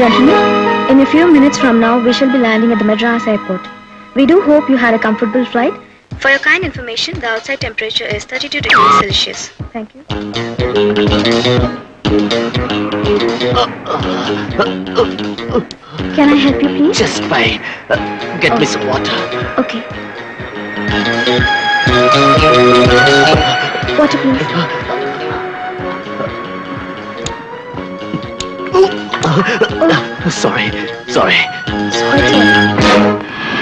Gentlemen, in a few minutes from now, we shall be landing at the Madras airport. We do hope you had a comfortable flight. For your kind information, the outside temperature is 32 degrees Celsius. Thank you. Can I help you, please? Just fine. Uh, get me some water. Okay. Water, please. Sorry, sorry. Okay.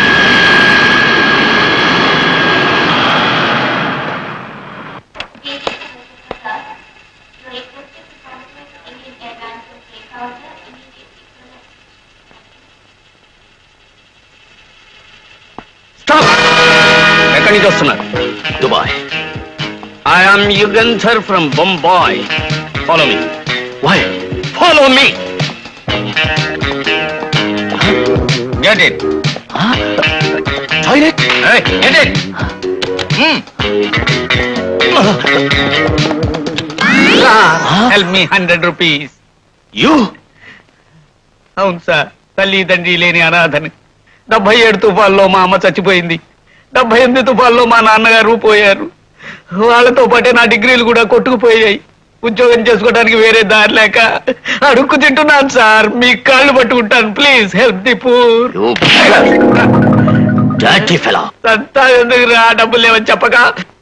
Stop ఎక్కడి నుంచి వస్తున్నారు Dubai I'm Yugandhar from Bombay follow me why follow me get it toilet get it help me hundred rupees you అవును sir తల్లి తండ్రి లేని అనాథని డెబ్బై ఏడు తుఫాల్లో మా అమ్మ చచ్చిపోయింది డెబ్బై ఎనిమిది తుఫాల్లో మా నాన్నగారు పోయారు వాళ్ళతో పాటే నా డిగ్రీలు కూడా కొట్టుకుపోయాయి ఉద్యోగం చేసుకోవడానికి వేరే దారి లేక అడుక్కు తింటున్నాను సార్ మీ కాళ్ళు పట్టుకుంటాను please help the poor you dirty fellow అంతా ఎందుకు రా డబ్బులు లేవని చెప్పక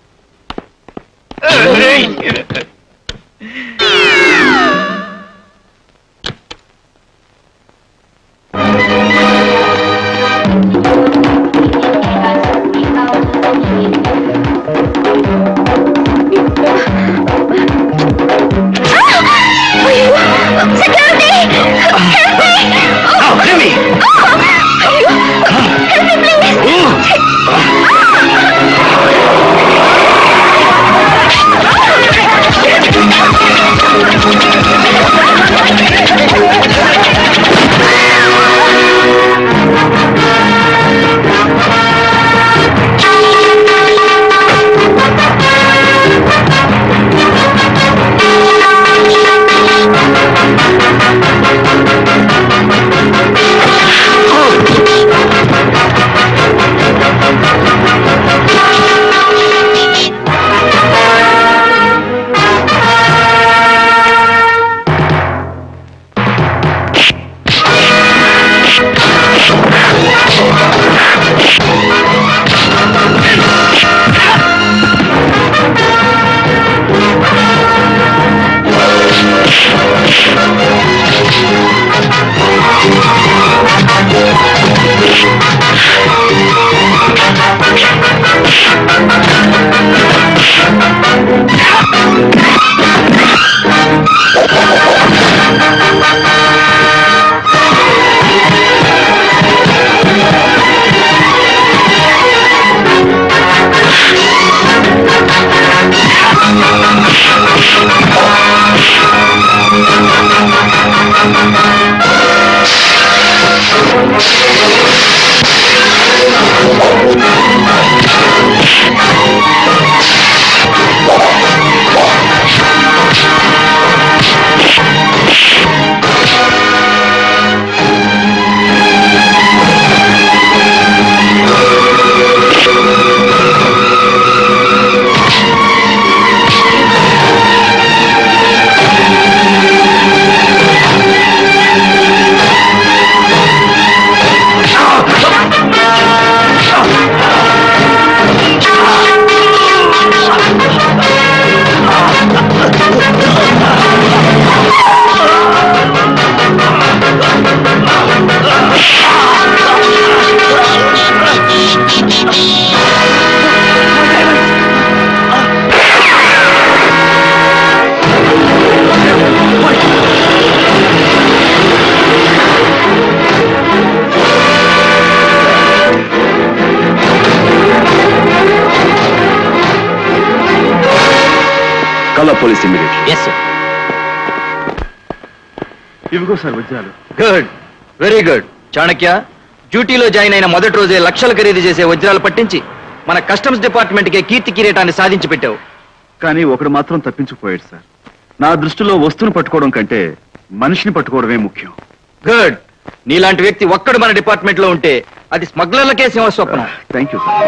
కల్లా పోలీస్ ఇమ్మీడియట్ ఎస్ సార్ ఇవిగో సార్ వజ్రాలు గుడ్ వెరీ గుడ్ చాణక్య డ్యూటీలో జాయిన్ అయిన మొదటి రోజే లక్షలు ఖరీదు చేసే వజ్రాలు పట్టించి మన కస్టమ్స్ డిపార్ట్మెంట్ కి కీర్తి కిరీటాన్ని సాధించి పెట్టావు కానీ ఒకడు మాత్రం తప్పించుకుపోయాడు సార్ నా దృష్టిలో వస్తువును పట్టుకోవడం కంటే మనిషిని పట్టుకోవడమే ముఖ్యం గుడ్ నీలాంటి వ్యక్తి ఒక్కడు మన డిపార్ట్మెంట్ లో ఉంటే అది స్మగ్లర్లకే సింహ స్వప్నం thank you sir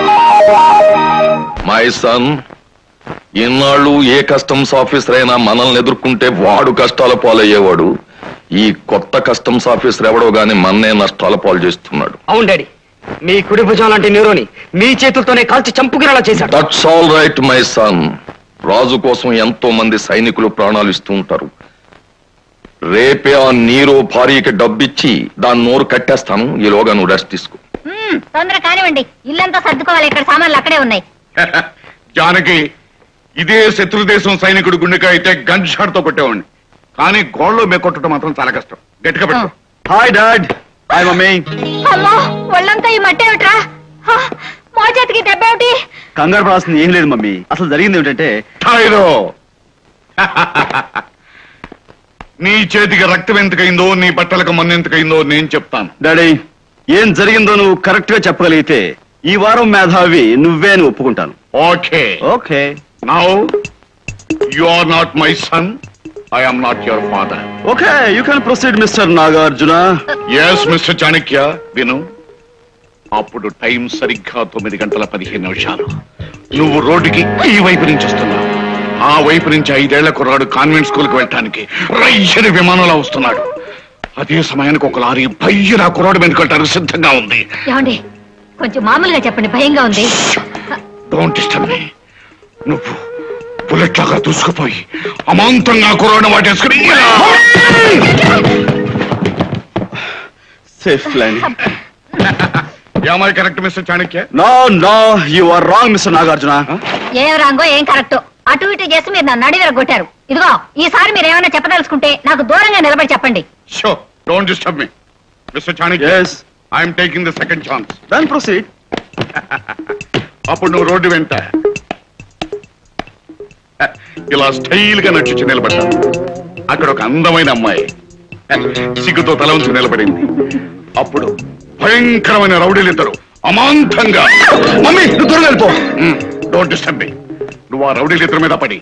my son ఇన్నాళ్ళు ఏ కస్టమ్స్ ఆఫీసర్ అయినా మనల్ని ఎదుర్కొంటే వాడు కష్టాల పాలయ్యేవాడు ఈ కొత్త కస్టమ్స్ ఆఫీసర్ ఎవడో గాని మన్నే నష్టాల పాలు చేస్తున్నాడు అవును డాడీ మీ కుడి భుజం లాంటి నీరోని మీ చేతులతోనే కాల్చి చంపుకిరాలా చేశాడు that's all right my son Raju కోసం ఎంతో మంది సైనికులు ప్రాణాలు ఇస్తూ ఉంటారు రేపే ఆ నీరో భార్యకి డబ్బిచ్చి దాని నోరు కట్టేస్తాను ఈలోగా నువ్వు రెస్ట్ తీసుకో మ్మ్, తొందర కానివ్వండి ఇల్లంతా సర్దుకోవాలి ఇక్కడ సామాన్లు అక్కడే ఉన్నాయి జానకి ఇదే శత్రు దేశం సైనికుడు గుండెకాయ అయితే గన్ షాట్ తో కొట్టేవాడిని కానీ గోడలో మేకొట్టడం మాత్రం చాలా కష్టం గట్టిగా పెట్టు హాయ్ డాడ్ హాయ్ మమ్మీ అమ్మో ఒళ్ళంతా ఈ మట్టి ఏమిట్రా హా, మా చేతికి దెబ్బ ఏమిటి కంగారు పడాల్సింది ఏం లేదు మమ్మీ అసలు జరిగింది ఏమిటంటే ఠాయిలో నీ చేతికి రక్తం ఎంతకైందో నీ బట్టలకు మన్ను ఎంతకైందో నేను చెప్తాను డాడీ ఏం జరిగిందో నువ్వు కరెక్ట్ గా చెప్పగలిగితే ఈ వారం మేధావి నువ్వే అని ఒప్పుకుంటాను okay okay now you are not my son I am not your father okay you can proceed mister Nagarjuna yes mister Chanakya విను అప్పుడు టైం సరిగ్గా తొమ్మిది గంటల పదిహేను నిమిషాలు నువ్వు రోడ్డుకి ఈ వైపు నుంచి వస్తున్నావు ఆ వైపు నుంచి ఐదేళ్ల కుర్రాడు కాన్వెంట్ స్కూల్కి వెళ్ళటానికి రయ్యని విమానంలో వస్తున్నాడు అదే సమయానికి ఒక లారీ భయ్యన ఆ కుర్రాడు వెనుకొట్టడానికి సిద్ధంగా ఉంది ఏమండి కొంచెం మామూలుగా చెప్పండి భయంగా ఉంది డోంట్ డిస్టర్బ్ మీ నువ్వు బుల్లెట్ లాగా దూసుకుపోయి అమాంతంగా ఆ కుర్రాడు వాటేసుకుని ఇలా safe land Am I correct, Mr. Chanakya no no you are wrong mister Nagarjuna ఏం రాంగో ఏం కరెక్ట్ అటు ఇటు చేసి మీరు నన్ను అడిగిర కొట్టారు ఇదిగో ఈసారి మీరు ఏమైనా చెప్పదలుచుకుంటే నాకు దూరంగా నిలబడి చెప్పండి so don't disturb me mister Chanakya Yes. I'm taking the second chance then proceed అప్పుడు నువ్వు రోడ్డు వెంట ఇలా స్టైల్ గా నడిచి నిలబడ్డావు అక్కడ ఒక అందమైన అమ్మాయి సిగ్గుతో తల ఉంచి నిలబడింది అప్పుడు భయంకరమైన రౌడీలు ఇద్దరు అమాంతంగా మమ్మీ నువ్వు త్వరగా వెళ్ళిపో డోంట్ డిస్టర్బ్ మీ నువ్వు ఆ రౌడీలు ఇద్దరి మీద పడి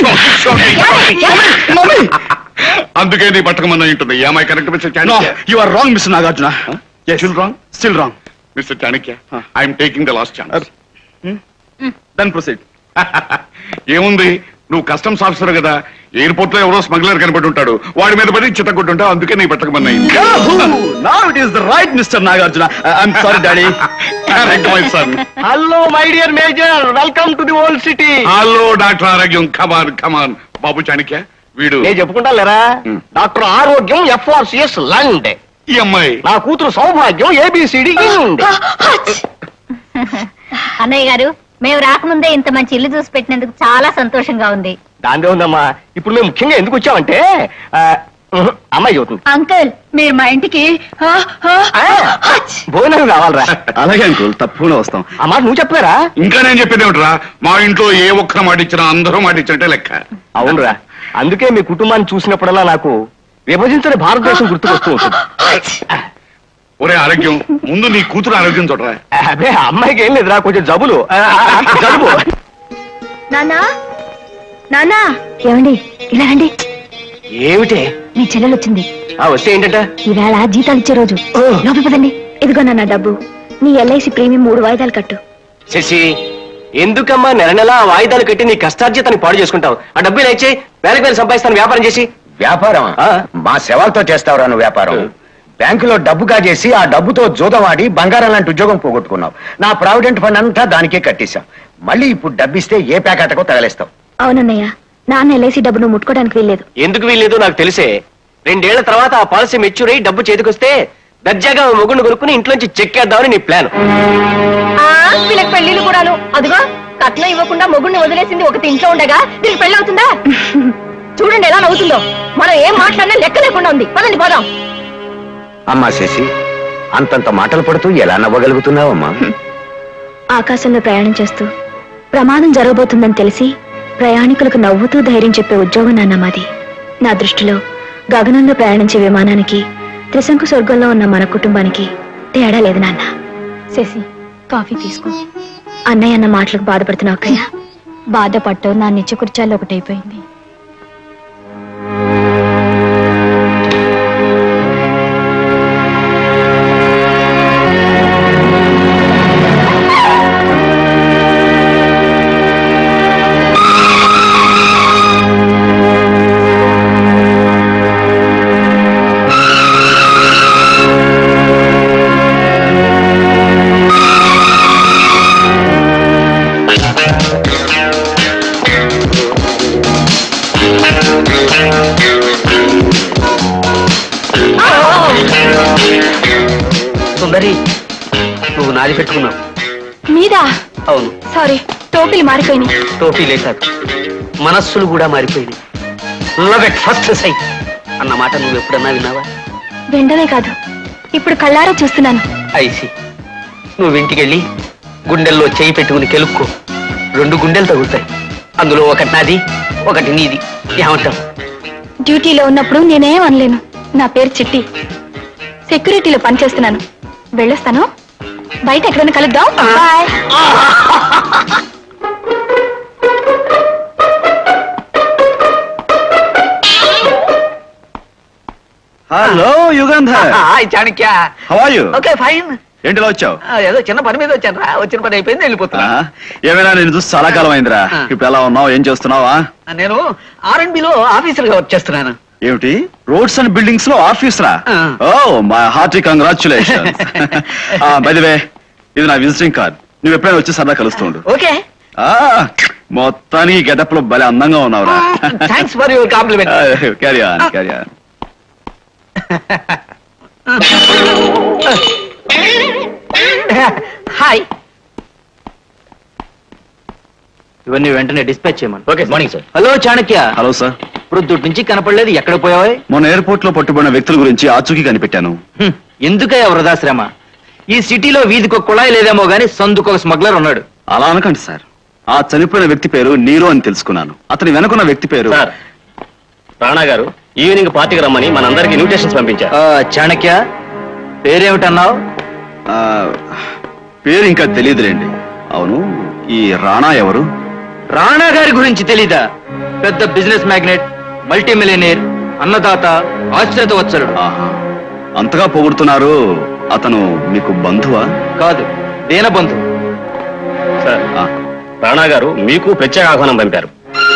అందుకే నీ పట్టకమన్న ఉంటుంది ఏమై correct mister no Chanakya you are wrong mister Nagarjuna Still wrong? Still wrong mister Chanakya I'm taking the last chance then proceed ఏముంది నువ్వు కస్టమ్స్ ఆఫీసర్ కదా ఎయిర్పోర్ట్ లో ఎవరో స్మగ్లర్ కనబడి ఉంటాడు వాడి మీద పడి చిత్తకొట్టుంటావు అందుకే నీ పట్టకమన్నాయి now it is the right mister Nagarjuna I'm sorry daddy hello my dear major welcome to the old city hello doctor ఆరోగ్యం కమాన్ కమాన్ బాబు చాణక్య వీడు నేను చెప్పుకుంటా లేరా డాక్టర్ ఆరోగ్యం ఎఫ్ఆర్సిఎస్ లండ్ ఈ అమ్మాయి నా కూతురు సౌభాగ్యం ఏబిసిడి అన్నయ్య గారు మేము రాకముందే ఇంత మంచి ఇల్లు చూసి పెట్టినందుకు చాలా సంతోషంగా ఉంది దాందే ఉందమ్మా ఇప్పుడు మేము ముఖ్యంగా ఎందుకు వచ్చామంటే ఆ, ఉహు, అమ్మాయి చదువుతుంది అంకుల్ మీరు మా ఇంటికి ఆ, భోజనం కావాలరా అలాగే అంకుల్ తప్పకుండా వస్తాం ఆ మాట నువ్వు చెప్పారా ఇంకా నేను చెప్పేది ఏమిట్రా మా ఇంట్లో ఏ ఒక్కరు మాట ఇచ్చినా అందరూ మాట ఇచ్చినట్టే లెక్క అవునరా అందుకే మీ కుటుంబాన్ని చూసినప్పుడల్లా నాకు విభజించని భారతదేశం గుర్తుకొస్తూ ఉంటుంది ఒరే ఆరోగ్యం ముందు నీ కూతురు ఆరోగ్యం చూడరా అదే అమ్మాయికి ఏం లేదురా కొంచెం జబులు ఆ, ఆ, జలుబు నానా నానా ఏమండి ఇలా రండి ఏమిటి మీ చెల్లెలు వచ్చింది ఆ, వస్తే ఏంటంట ఈవేళ జీతాలు ఇచ్చే రోజు ఓ. లోపల పదండి ఇదిగో నాన్న డబ్బు నీ ఎల్ఐసి ప్రీమియం మూడు వాయిదాలు కట్టు శశి ఎందుకమ్మా నెల నెల ఆ వాయిదాలు కట్టి నీ కష్టార్జితాన్ని పాడు చేసుకుంటావు ఆ డబ్బు ఇలా ఇచ్చి వేలకు వేలు సంపాదిస్తాను వ్యాపారం చేసి వ్యాపారం ఆ. మా శవాలతో చేస్తావురా నువ్వు వ్యాపారం బ్యాంకులో డబ్బు కాజేసి ఆ డబ్బుతో జూదవాడి బంగారం లాంటి ఉద్యోగం పోగొట్టుకున్నావు నా ప్రావిడెంట్ ఫండ్ అంతా దానికే కట్టేశాం మళ్ళీ ఇప్పుడు డబ్బిస్తే ఏ ప్యాకెట్కో తగలేస్తావు అవునన్నయ్య నాన్న ఎల్ఐసి డబ్బు నువ్వు ముట్టుకోవడానికి వీల్లేదు ఎందుకు వీల్లేదు నాకు తెలిసే రెండేళ్ల తర్వాత ఆ పాలసీ మెచ్యూర్ అయ్యి డబ్బు చేతికొస్తే దర్జాగా ఓ మొగుడిని కొనుక్కుని ఇంట్లోంచి చెక్కేద్దామని నీ ప్లాన్ ఆ, వీళ్ళకి పెళ్లిళ్ళు కూడాను అదిగో కట్నం ఇవ్వకుండా మొగుడిని వదిలేసింది ఒకటి ఇంట్లో ఉండగా దీనికి పెళ్లి అవుతుందా చూడండి ఎలా నవ్వుతుందో మనం ఏం మాట్లాడినా లెక్క లేకుండా ఉంది పదండి పోదాం అమ్మా శశి అంతంత మాటలు పడుతూ ఎలా నవ్వగలుగుతున్నావమ్మా ఆకాశంలో ప్రయాణం చేస్తూ ప్రమాదం జరగబోతుందని తెలిసి ప్రయాణికులకు నవ్వుతూ ధైర్యం చెప్పే ఉద్యోగం నాన్న మాది నా దృష్టిలో గగనంలో ప్రయాణించే విమానానికి త్రిశంకు స్వర్గంలో ఉన్న మన కుటుంబానికి తేడా లేదు నాన్న శశి కాఫీ తీసుకో అన్నయ్య అన్న మాటలకు బాధపడుతున్నావు అక్కయ్య బాధపడ్డు నా నిత్య కుర్చాల్లో ఒకటైపోయింది సుందరి నువ్వు నాది పెట్టుకున్నావు మీదా అవును సారీ టోపీలు మారిపోయినాయి టోపీలే కాదు మనస్సులు కూడా మారిపోయినాయి లవ్ ఎట్ ఫస్ట్ సైట్ అన్న మాట నువ్వు ఎప్పుడన్నా విన్నావా వెంటనే కాదు ఇప్పుడు కళ్ళారా చూస్తున్నాను ఐసి నువ్వు ఇంటికెళ్ళి గుండెల్లో చేయి పెట్టుకుని కెలుక్కో రెండు గుండెలు తగులుతాయి అందులో ఒకటి నాది ఒకటి నీది ఏమంటావు డ్యూటీలో ఉన్నప్పుడు నేనేం అనలేను నా పేరు చిట్టి సెక్యూరిటీలో పనిచేస్తున్నాను వెళ్ళొస్తాను బయట ఎక్కడైనా కలుద్దాం bye hello Yugandhar hi Chanakya how are you okay fine ఏంటిలా వచ్చావు ఏదో చిన్న పని మీద వచ్చాను రా వచ్చిన పని అయిపోయింది వెళ్ళిపోతున్నా ఆ, ఏమైనా నేను చూసి చాలా కాలం అయిందిరా ఆ. ఇప్పుడు ఎలా ఉన్నావు ఏం చేస్తున్నావా నేను ఆర్ఎండ్ లో ఆఫీసర్ గా వర్క్ చేస్తున్నాను ఏమిటి రోడ్స్ అండ్ బిల్డింగ్స్ లో ఆఫీస్ రా ఆ. ఓ మై హార్టీ కంగ్రాచులేషన్ వే ఇది నా విజిటింగ్ కార్డ్ నువ్వు ఎప్పుడైనా వచ్చి సరదా కలుస్తుండు ఓకే ఆ, మొత్తానికి గెటప్ లో భలే అందంగా ఉన్నావురా thanks for your compliment carry on carry on hi ఇవన్నీ వెంటనే డిస్పాచ్ చేయమని okay morning sir hello Chanakya hello sir ప్రొద్దుటి నుంచి కనపడలేదు ఎక్కడ పోయావా మొన్న ఎయిర్పోర్ట్ లో పట్టుబడిన వ్యక్తుల గురించి ఆచూకీ కనిపెట్టాను ఎందుకయ్యా వృధాశ్రమ ఈ సిటీలో వీధికి ఒక కుళాయి లేదేమో గానీ సందుకు ఒక స్మగ్లర్ ఉన్నాడు అలా అనకండి సార్ ఆ చనిపోయిన వ్యక్తి పేరు నీరో అని తెలుసుకున్నాను అతని వెనుకున్న వ్యక్తి పేరు సార్ రాణా గారు ఈవినింగ్ పార్టీకి రమ్మని మనందరికి ఇన్విటేషన్స్ పంపించారు ఆ, చాణక్య పేరేమిటన్నావు ఆ, పేరు ఇంకా తెలియదులేండి అవును ఈ రాణా ఎవరు రాణా గారి గురించి తెలీదా పెద్ద బిజినెస్ మ్యాగ్నెట్ మల్టీ మిలియనీర్ అన్నదాత ఆశ్రిత వచ్చరుడు ఆహా అంతగా పొగుడుతున్నారు అతను మీకు బంధువా కాదు దీనబంధు సార్ ఆ, రాణా గారు మీకు ప్రత్యేక ఆహ్వానం పంపారు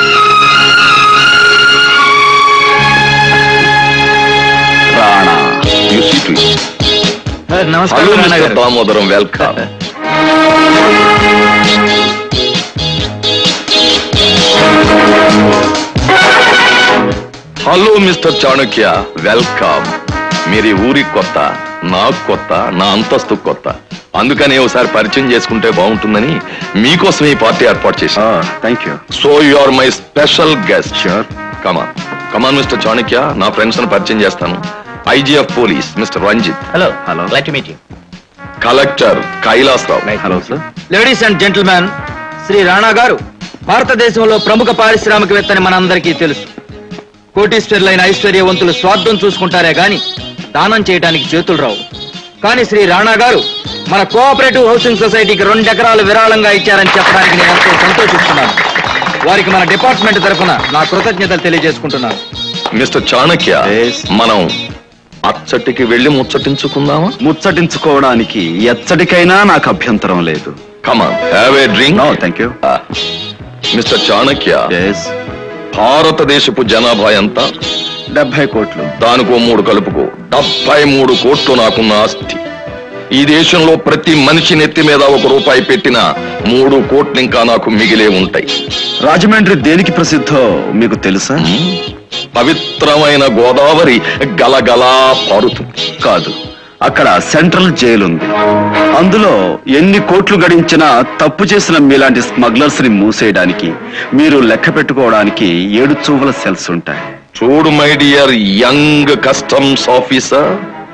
Rana You see to it. Hello నమస్కారం రాణా మిస్టర్ గారు Damodaram welcome hello mister Chanakya welcome మీరు ఈ ఊరికి కొత్త నాకు కొత్త నా అంతస్తు కొత్త అందుకని ఒకసారి పరిచయం చేసుకుంటే బాగుంటుందని మీకోసం ఈ పార్టీ ఏర్పాటు చేశాను thank you so you are my special guest Sure. Come on come on mister Chanakya నా ఫ్రెండ్స్ ని పరిచయం చేస్తాను IGF police mister Ranjith hello Hello. Like to meet you collector Kailasarao hello sir ladies and gentlemen Shri Rana గారు భారతదేశంలో ప్రముఖ పారిశ్రామికవేత్తని మనందరికీ తెలుసు కోటీశ్వర్లైన ఐశ్వర్యవంతులు స్వార్థం చూసుకుంటారే గాని దానం చేయడానికి చేతులు రావు కానీ శ్రీ రాణా గారు మన కోఆపరేటివ్ హౌసింగ్ సొసైటీకి రెండు ఎకరాలు విరాళంగా ఇచ్చారని చెప్పడానికి నేను ఎంతో సంతోషిస్తున్నాను వారికి మన డిపార్ట్మెంట్ తరఫున నా కృతజ్ఞతలు తెలియజేసుకుంటున్నాను మిస్టర్ చాణక్య Yes. మనం అచ్చటికి వెళ్లి ముచ్చటించుకుందామా ముచ్చటించుకోవడానికి ఎచ్చటికైనా నాకు అభ్యంతరం లేదు come on have a drink no thank you mister Chanakya yes భారతదేశపు జనాభా ఎంత డెబ్బై కోట్లు దానికో మూడు కలుపుకో డెబ్బై మూడు కోట్లు నాకున్న ఆస్తి ఈ దేశంలో ప్రతి మనిషి నెత్తి మీద ఒక రూపాయి పెట్టిన మూడు కోట్లు ఇంకా నాకు మిగిలే ఉంటాయి రాజమండ్రి దేనికి ప్రసిద్ధో మీకు తెలుసా హ్మ్? పవిత్రమైన గోదావరి గలగలా పారుతుంది కాదు అక్కడ సెంట్రల్ జైలు ఉంది అందులో ఎన్ని కోట్లు గడించినా తప్పు చేసిన మీలాంటి స్మగ్లర్స్ ని మూసేయడానికి మీరు లెక్క పెట్టుకోవడానికి ఏడు చూపుల సెల్స్ ఉంటాయి చూడు my dear young customs officer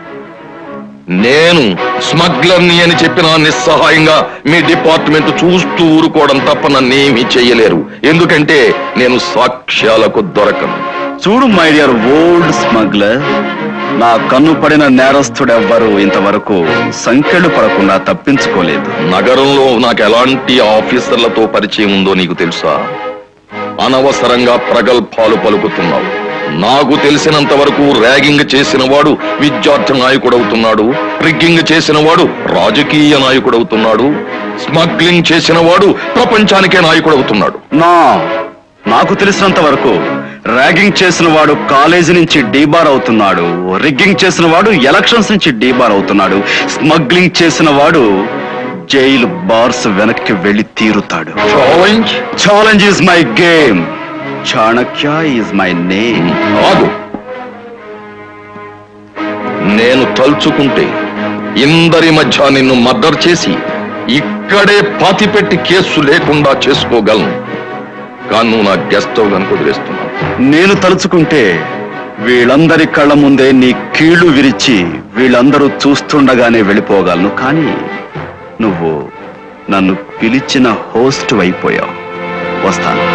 నేను స్మగ్లర్ని అని చెప్పిన నిస్సహాయంగా మీ డిపార్ట్మెంట్ చూస్తూ ఊరుకోవడం తప్ప నన్నేమీ చెయ్యలేరు ఎందుకంటే నేను సాక్ష్యాలకు దొరకను చూడు మై డియర్ ఓల్డ్ స్మగ్లర్ నా కన్ను పడిన నేరస్తుడెవ్వరూ ఇంతవరకు సంకెళ్ళు పడకుండా తప్పించుకోలేదు నగరంలో నాకు ఎలాంటి ఆఫీసర్లతో పరిచయం ఉందో నీకు తెలుసా అనవసరంగా ప్రగల్భాలు పలుకుతున్నావు నాకు తెలిసినంత వరకు ర్యాగింగ్ చేసిన వాడు విద్యార్థి నాయకుడవుతున్నాడు రిగ్గింగ్ చేసిన వాడు రాజకీయ నాయకుడవుతున్నాడు స్మగ్లింగ్ చేసిన వాడు ప్రపంచానికే నాయకుడవుతున్నాడు నా నాకు తెలిసినంత వరకు ర్యాగింగ్ చేసిన వాడు కాలేజీ నుంచి డీబార్ అవుతున్నాడు రిగ్గింగ్ చేసిన వాడు ఎలక్షన్స్ నుంచి డీబార్ అవుతున్నాడు స్మగ్లింగ్ చేసిన వాడు జైలు బార్స్ వెనక్కి వెళ్లి తీరుతాడు challenge challenge is my game Chanakya is my name ఆగు నేను తలుచుకుంటే ఇందరి మధ్య నిన్ను మర్డర్ చేసి ఇక్కడే పాతిపెట్టి కేసు లేకుండా చేసుకోగలను కానీ నువ్వు నా గెస్ట్ హౌస్ అని వదిలేస్తున్నావు నేను తలుచుకుంటే వీళ్ళందరి కళ్ళ ముందే నీ కీళ్లు విరిచి వీళ్ళందరూ చూస్తుండగానే వెళ్ళిపోగలను కానీ నువ్వు నన్ను పిలిచిన హోస్ట్ అయిపోయావు వస్తాను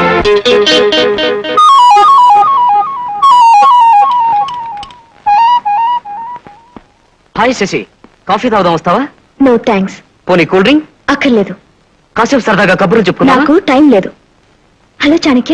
హాయ్ శశి కాఫీ తాగుదాం వస్తావా నో థ్యాంక్స్ పోనీ కూల్ డ్రింక్ అక్కర్లేదు కాసేపు సరదాగా కబుర్లు చెప్పుకున్నా నాకు టైం లేదు హలో చాణక్య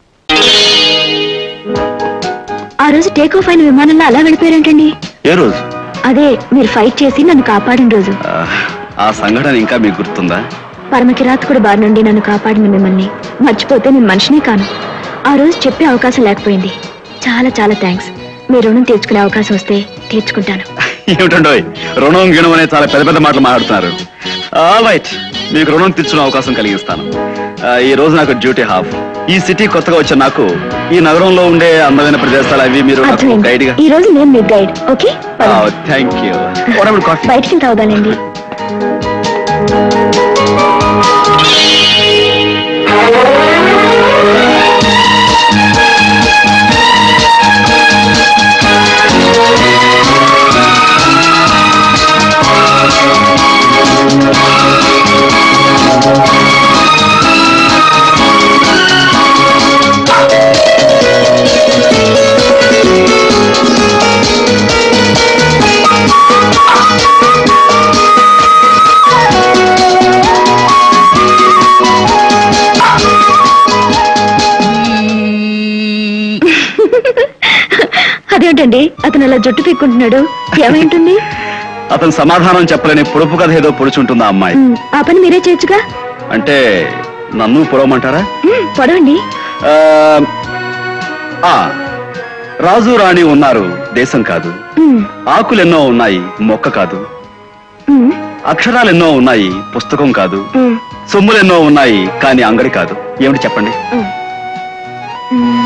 ఆ రోజు టేక్ ఆఫ్ అయిన విమానంలో అలా వెళ్ళిపోయారేంటండి ఏ రోజు అదే మీరు ఫైట్ చేసి నన్ను కాపాడిన రోజు ఆ, ఆ సంఘటన ఇంకా మీకు గుర్తుందా పరమకిరాతకుడు బారి నుండి నన్ను కాపాడిన మిమ్మల్ని మర్చిపోతే నేను మనిషినే కాను ఆ రోజు చెప్పే అవకాశం లేకపోయింది చాలా చాలా థ్యాంక్స్ మీ రుణం తీర్చుకునే అవకాశం వస్తే తీర్చుకుంటాను ఏమిటండోయ్ రుణం గిణం అనే చాలా పెద్ద పెద్ద మాటలు మాట్లాడుతున్నారు ఆల్ రైట్ మీకు రుణం తీర్చుకునే అవకాశం కలిగిస్తాను ఆ, ఈ రోజు నాకు డ్యూటీ హాఫ్ ఈ సిటీ కొత్తగా వచ్చిన నాకు ఈ నగరంలో ఉండే అందమైన ప్రదేశాలు అవి మీరు నాకు అర్థమైంది గైడ్ గా ఈ రోజు నేను మీకు guide okay thank you coffee బయటికి తాగుదానండి అదేంటండి అతను అలా జుట్టు పీక్కుంటున్నాడు ఏమైంటుంది అతను సమాధానం చెప్పలేని పొడుపు కథ ఏదో పొడుచుంటుంది ఆ అమ్మాయి మ్, ఆ పని మీరే చేయొచ్చుగా అంటే నన్ను పొడవమంటారా మ్, పొడవండి ఆ, ఆ, రాజు రాణి ఉన్నారు దేశం కాదు మ్, ఆకులెన్నో ఉన్నాయి మొక్క కాదు మ్, అక్షరాలెన్నో ఉన్నాయి పుస్తకం కాదు మ్, సొమ్ములెన్నో ఉన్నాయి కానీ అంగడి కాదు ఏమిటి చెప్పండి మ్. మ్.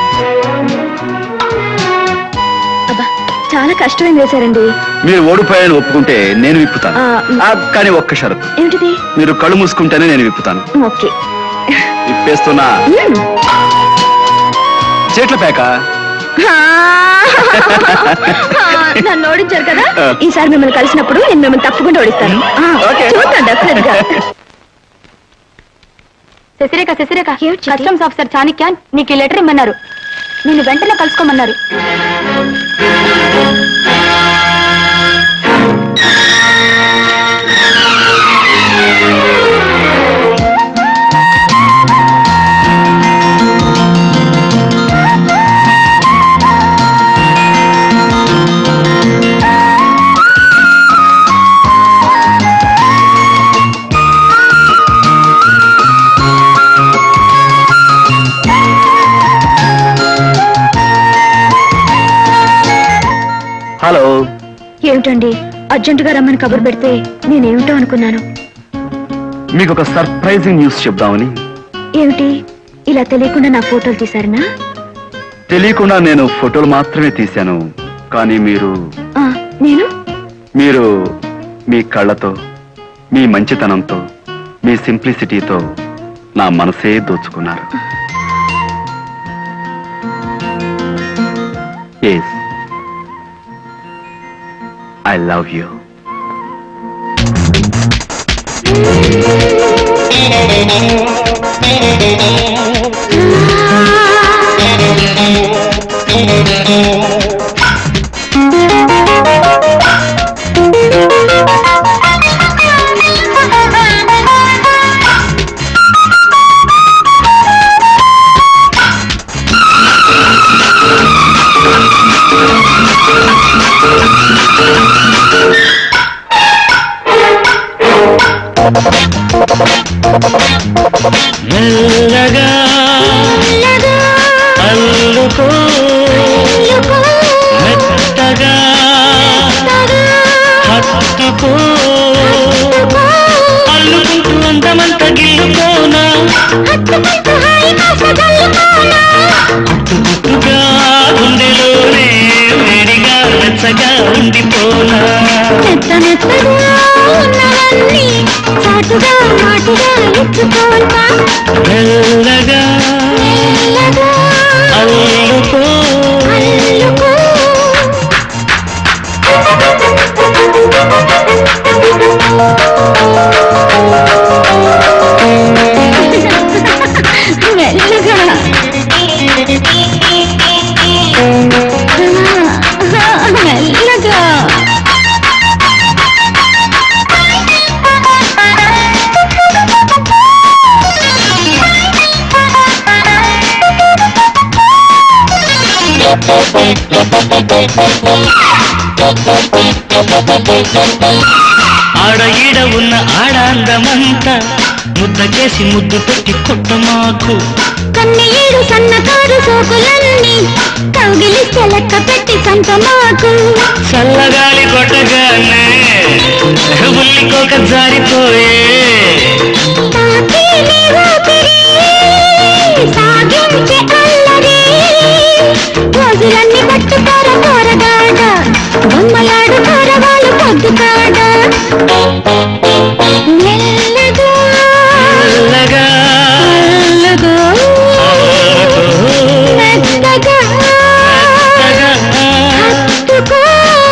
అబ్బా చాలా కష్టమైన వేశారండి మీరు ఓడిపోయాలని ఒప్పుకుంటే నేను విప్పుతాను ఆ, మ్. ఆ, కానీ ఒక్క షరతు ఏమిటిది మీరు కళ్ళు మూసుకుంటేనే నేను విప్పుతాను ఓకే విప్పేస్తున్నా మ్. చేట్ల పేక ఆ, నన్ను ఓడించారు కదా ఈసారి మిమ్మల్ని కలిసినప్పుడు నేను మిమ్మల్ని తప్పకుండా ఓడిస్తాను ఆ, చూద్దాం డెఫినెట్ గా శశిరేఖ శశిరేఖ ఏమిటి చిట్టి? కస్టమ్స్ ఆఫీసర్ చాణక్య నీకు ఈ లెటర్ ఇమ్మన్నారు నేను వెంటనే కలుసుకోమన్నారు హలో ఏమిటండి అర్జెంటుగా రమ్మని కబురు పెడితే నేనేమిటో అనుకున్నాను మీకు ఒక సర్ప్రైజింగ్ న్యూస్ చెప్దామని ఏమిటి ఇలా తెలియకుండా నా ఫోటోలు తీశారనా తెలియకుండా నేను ఫోటోలు మాత్రమే తీశాను కానీ మీరు ఆ, నేను మీరు మీ కళ్ళతో మీ మంచితనంతో మీ సింప్లిసిటీతో నా మనసే దోచుకున్నారు ఎస్ ఐ లవ్ యూ మెల్లగా అల్లుకో మెత్తగా హత్తుకో అల్లుకుంటూ అందమంత గిల్లుకోనా గుట్టుగా గుండెలోనే వేడిగా వెచ్చగా ఉండిపోనా మెత్తని మెత్తగా ఉన్నవన్నీ చాటుగా మాటుగా ఇచ్చుకోనా మెల్లగా మెల్లగా అల్లుకో అల్లుకో మెల్లగా మెల్లగా ఆడ ఈడ ఉన్న ఆడ అందమంతా ముద్ద చేసి ముద్దు పెట్టి కొట్ట మాకు కన్నీడు సన్నకారు సోకులన్నీ కౌగిలిస్తే లెక్క పెట్టి సంతమాకు చల్లగాలి కొట్టగానే ఉల్లికోక జారిపోయే తాకి నీ ఊపిరి సాగించే అల్లరి రోజులన్నీ పట్టుతార కోరగాడ బొమ్మలాడు కోరవాళ్ళు పొద్దు కాడ మెల్లగా మెల్లగా మెల్లగా మెత్తగా హత్తుకో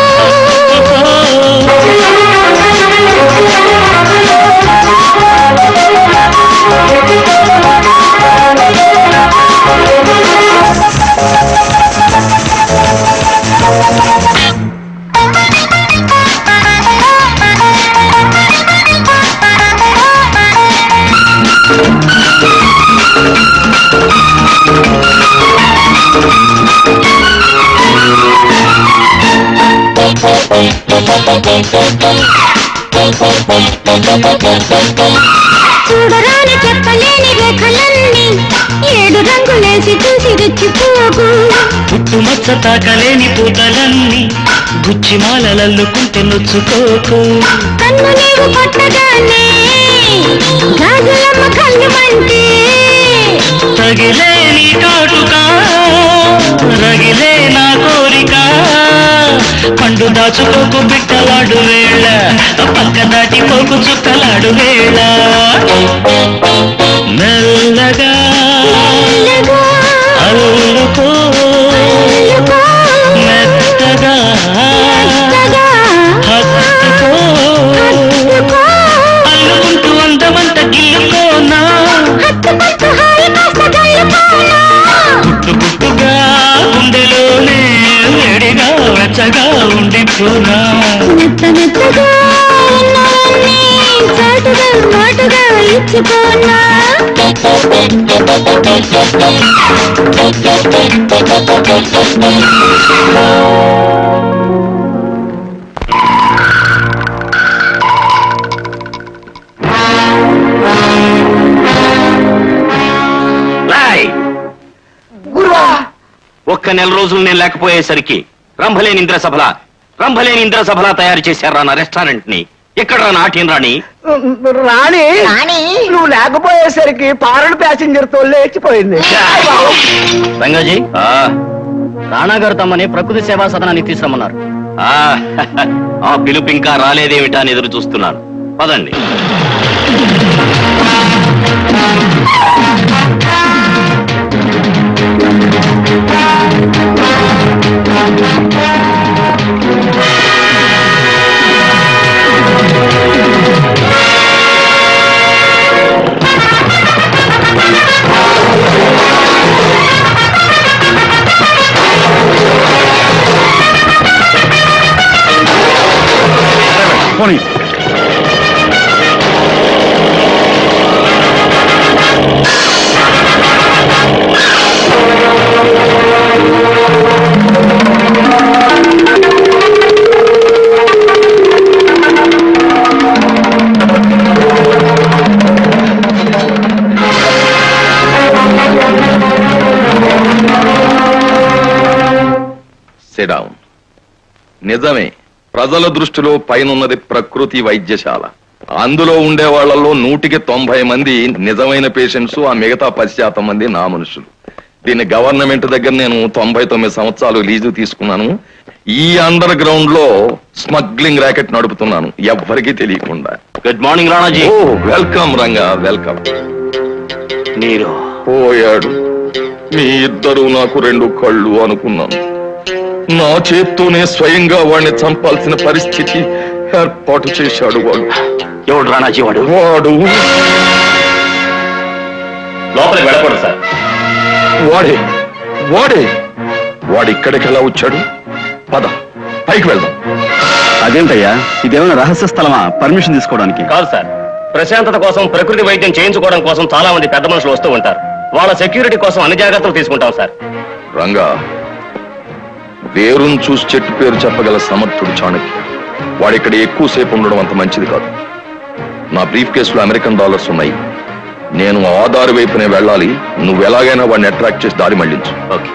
చూడరాని చెప్పలేని రేఖలన్నీ ఏడు రంగులేసి చూసి రెచ్చిపోకు పుట్టుమచ్చ తాకలేని పూతలన్నీ గుచ్చిమాలలల్లుకుంటే నొచ్చుకోకు కన్ను నీవు కొట్టగానే గాజులమ్మ కళ్ళు మంటే తగిలే నీ కాటుకా రగిలే నా కోరిక పండు దాచుకోకు బిట్టలాడు వేళ పక్క దాటిపోకు చుక్కలాడు వేళ మెల్లగా మెల్లగా అల్లుకో అల్లుకో మెత్తగా మెత్తగా హత్తుకో హత్తుకో అల్లుకుంటూ అందమంత గిల్లుకోనా హత్తు పట్టు హాయి కాస్త గల్లుకోనా పుట్టు పుట్టుగా గుండెలోనే వేడిగా వెచ్చగా ఉండిపోనా మెత్త మెత్తగా ఉన్నవన్నీ చాటుగా మాటుగా ఇచ్చుకోనా రాయ్ ఒక్క నెల రోజులు నేను లేకపోయేసరికి రంభలేని ఇంద్ర సభల రంభలేని ఇంద్ర సభల తయారు చేశారా నా రెస్టారెంట్ ని ఎక్కడ నాట్యం రాణి రాణి నువ్వు లేకపోయేసరికి పారడు ప్యాసింజర్ తో లేచిపోయింది రంగాజీ రాణా గారు తమ్మని ప్రకృతి సేవా సదనానికి తీసుకురమ్మన్నారు ఆ, ఆ పిలుపు ఇంకా రాలేదేమిటా అని ఎదురు చూస్తున్నాను పదండి పోనీ సిడౌన్ నిజమే ప్రజల దృష్టిలో పైనున్నది ప్రకృతి వైద్యశాల అందులో ఉండే వాళ్ళల్లో నూటికి తొంభై మంది నిజమైన పేషెంట్స్ ఆ మిగతా పది శాతం మంది నా మనుషులు దీన్ని గవర్నమెంట్ దగ్గర నేను తొంభై తొమ్మిది సంవత్సరాలు లీజు తీసుకున్నాను ఈ అండర్ గ్రౌండ్ లో స్మగ్లింగ్ ర్యాకెట్ నడుపుతున్నాను ఎవ్వరికీ తెలియకుండా గుడ్ మార్నింగ్ రాణాజీ ఓ వెల్కమ్ రంగా వెల్కమ్ నీరు పోయాడు మీ ఇద్దరు నాకు రెండు కళ్ళు అనుకున్నాను నా చేత్తోనే స్వయంగా వాడిని చంపాల్సిన పరిస్థితి ఏర్పాటు చేశాడు వాడు ఎవడు రాణాజీ వాడు వాడు లోపలికి వెళ్ళకూడదు సార్ వాడే వాడే వాడు ఇక్కడికి ఎలా వచ్చాడు పద పైకి వెళ్దాం అదేంటయ్యా ఇదేమైనా రహస్య స్థలమా పర్మిషన్ తీసుకోవడానికి కాదు సార్ ప్రశాంతత కోసం ప్రకృతి వైద్యం చేయించుకోవడం కోసం చాలా మంది పెద్ద మనుషులు వస్తూ ఉంటారు వాళ్ళ సెక్యూరిటీ కోసం అన్ని జాగ్రత్తలు తీసుకుంటాం సార్ రంగా వేరును చూసి చెట్టు పేరు చెప్పగల సమర్థుడు చాణక్య వాడిక్కడ ఎక్కువసేపు ఉండడం అంత మంచిది కాదు నా బ్రీఫ్ కేసులో అమెరికన్ డాలర్స్ ఉన్నాయి నేను ఆ దారి వైపునే వెళ్ళాలి నువ్వు ఎలాగైనా వాడిని అట్రాక్ట్ చేసి దారి మళ్ళించు ఓకే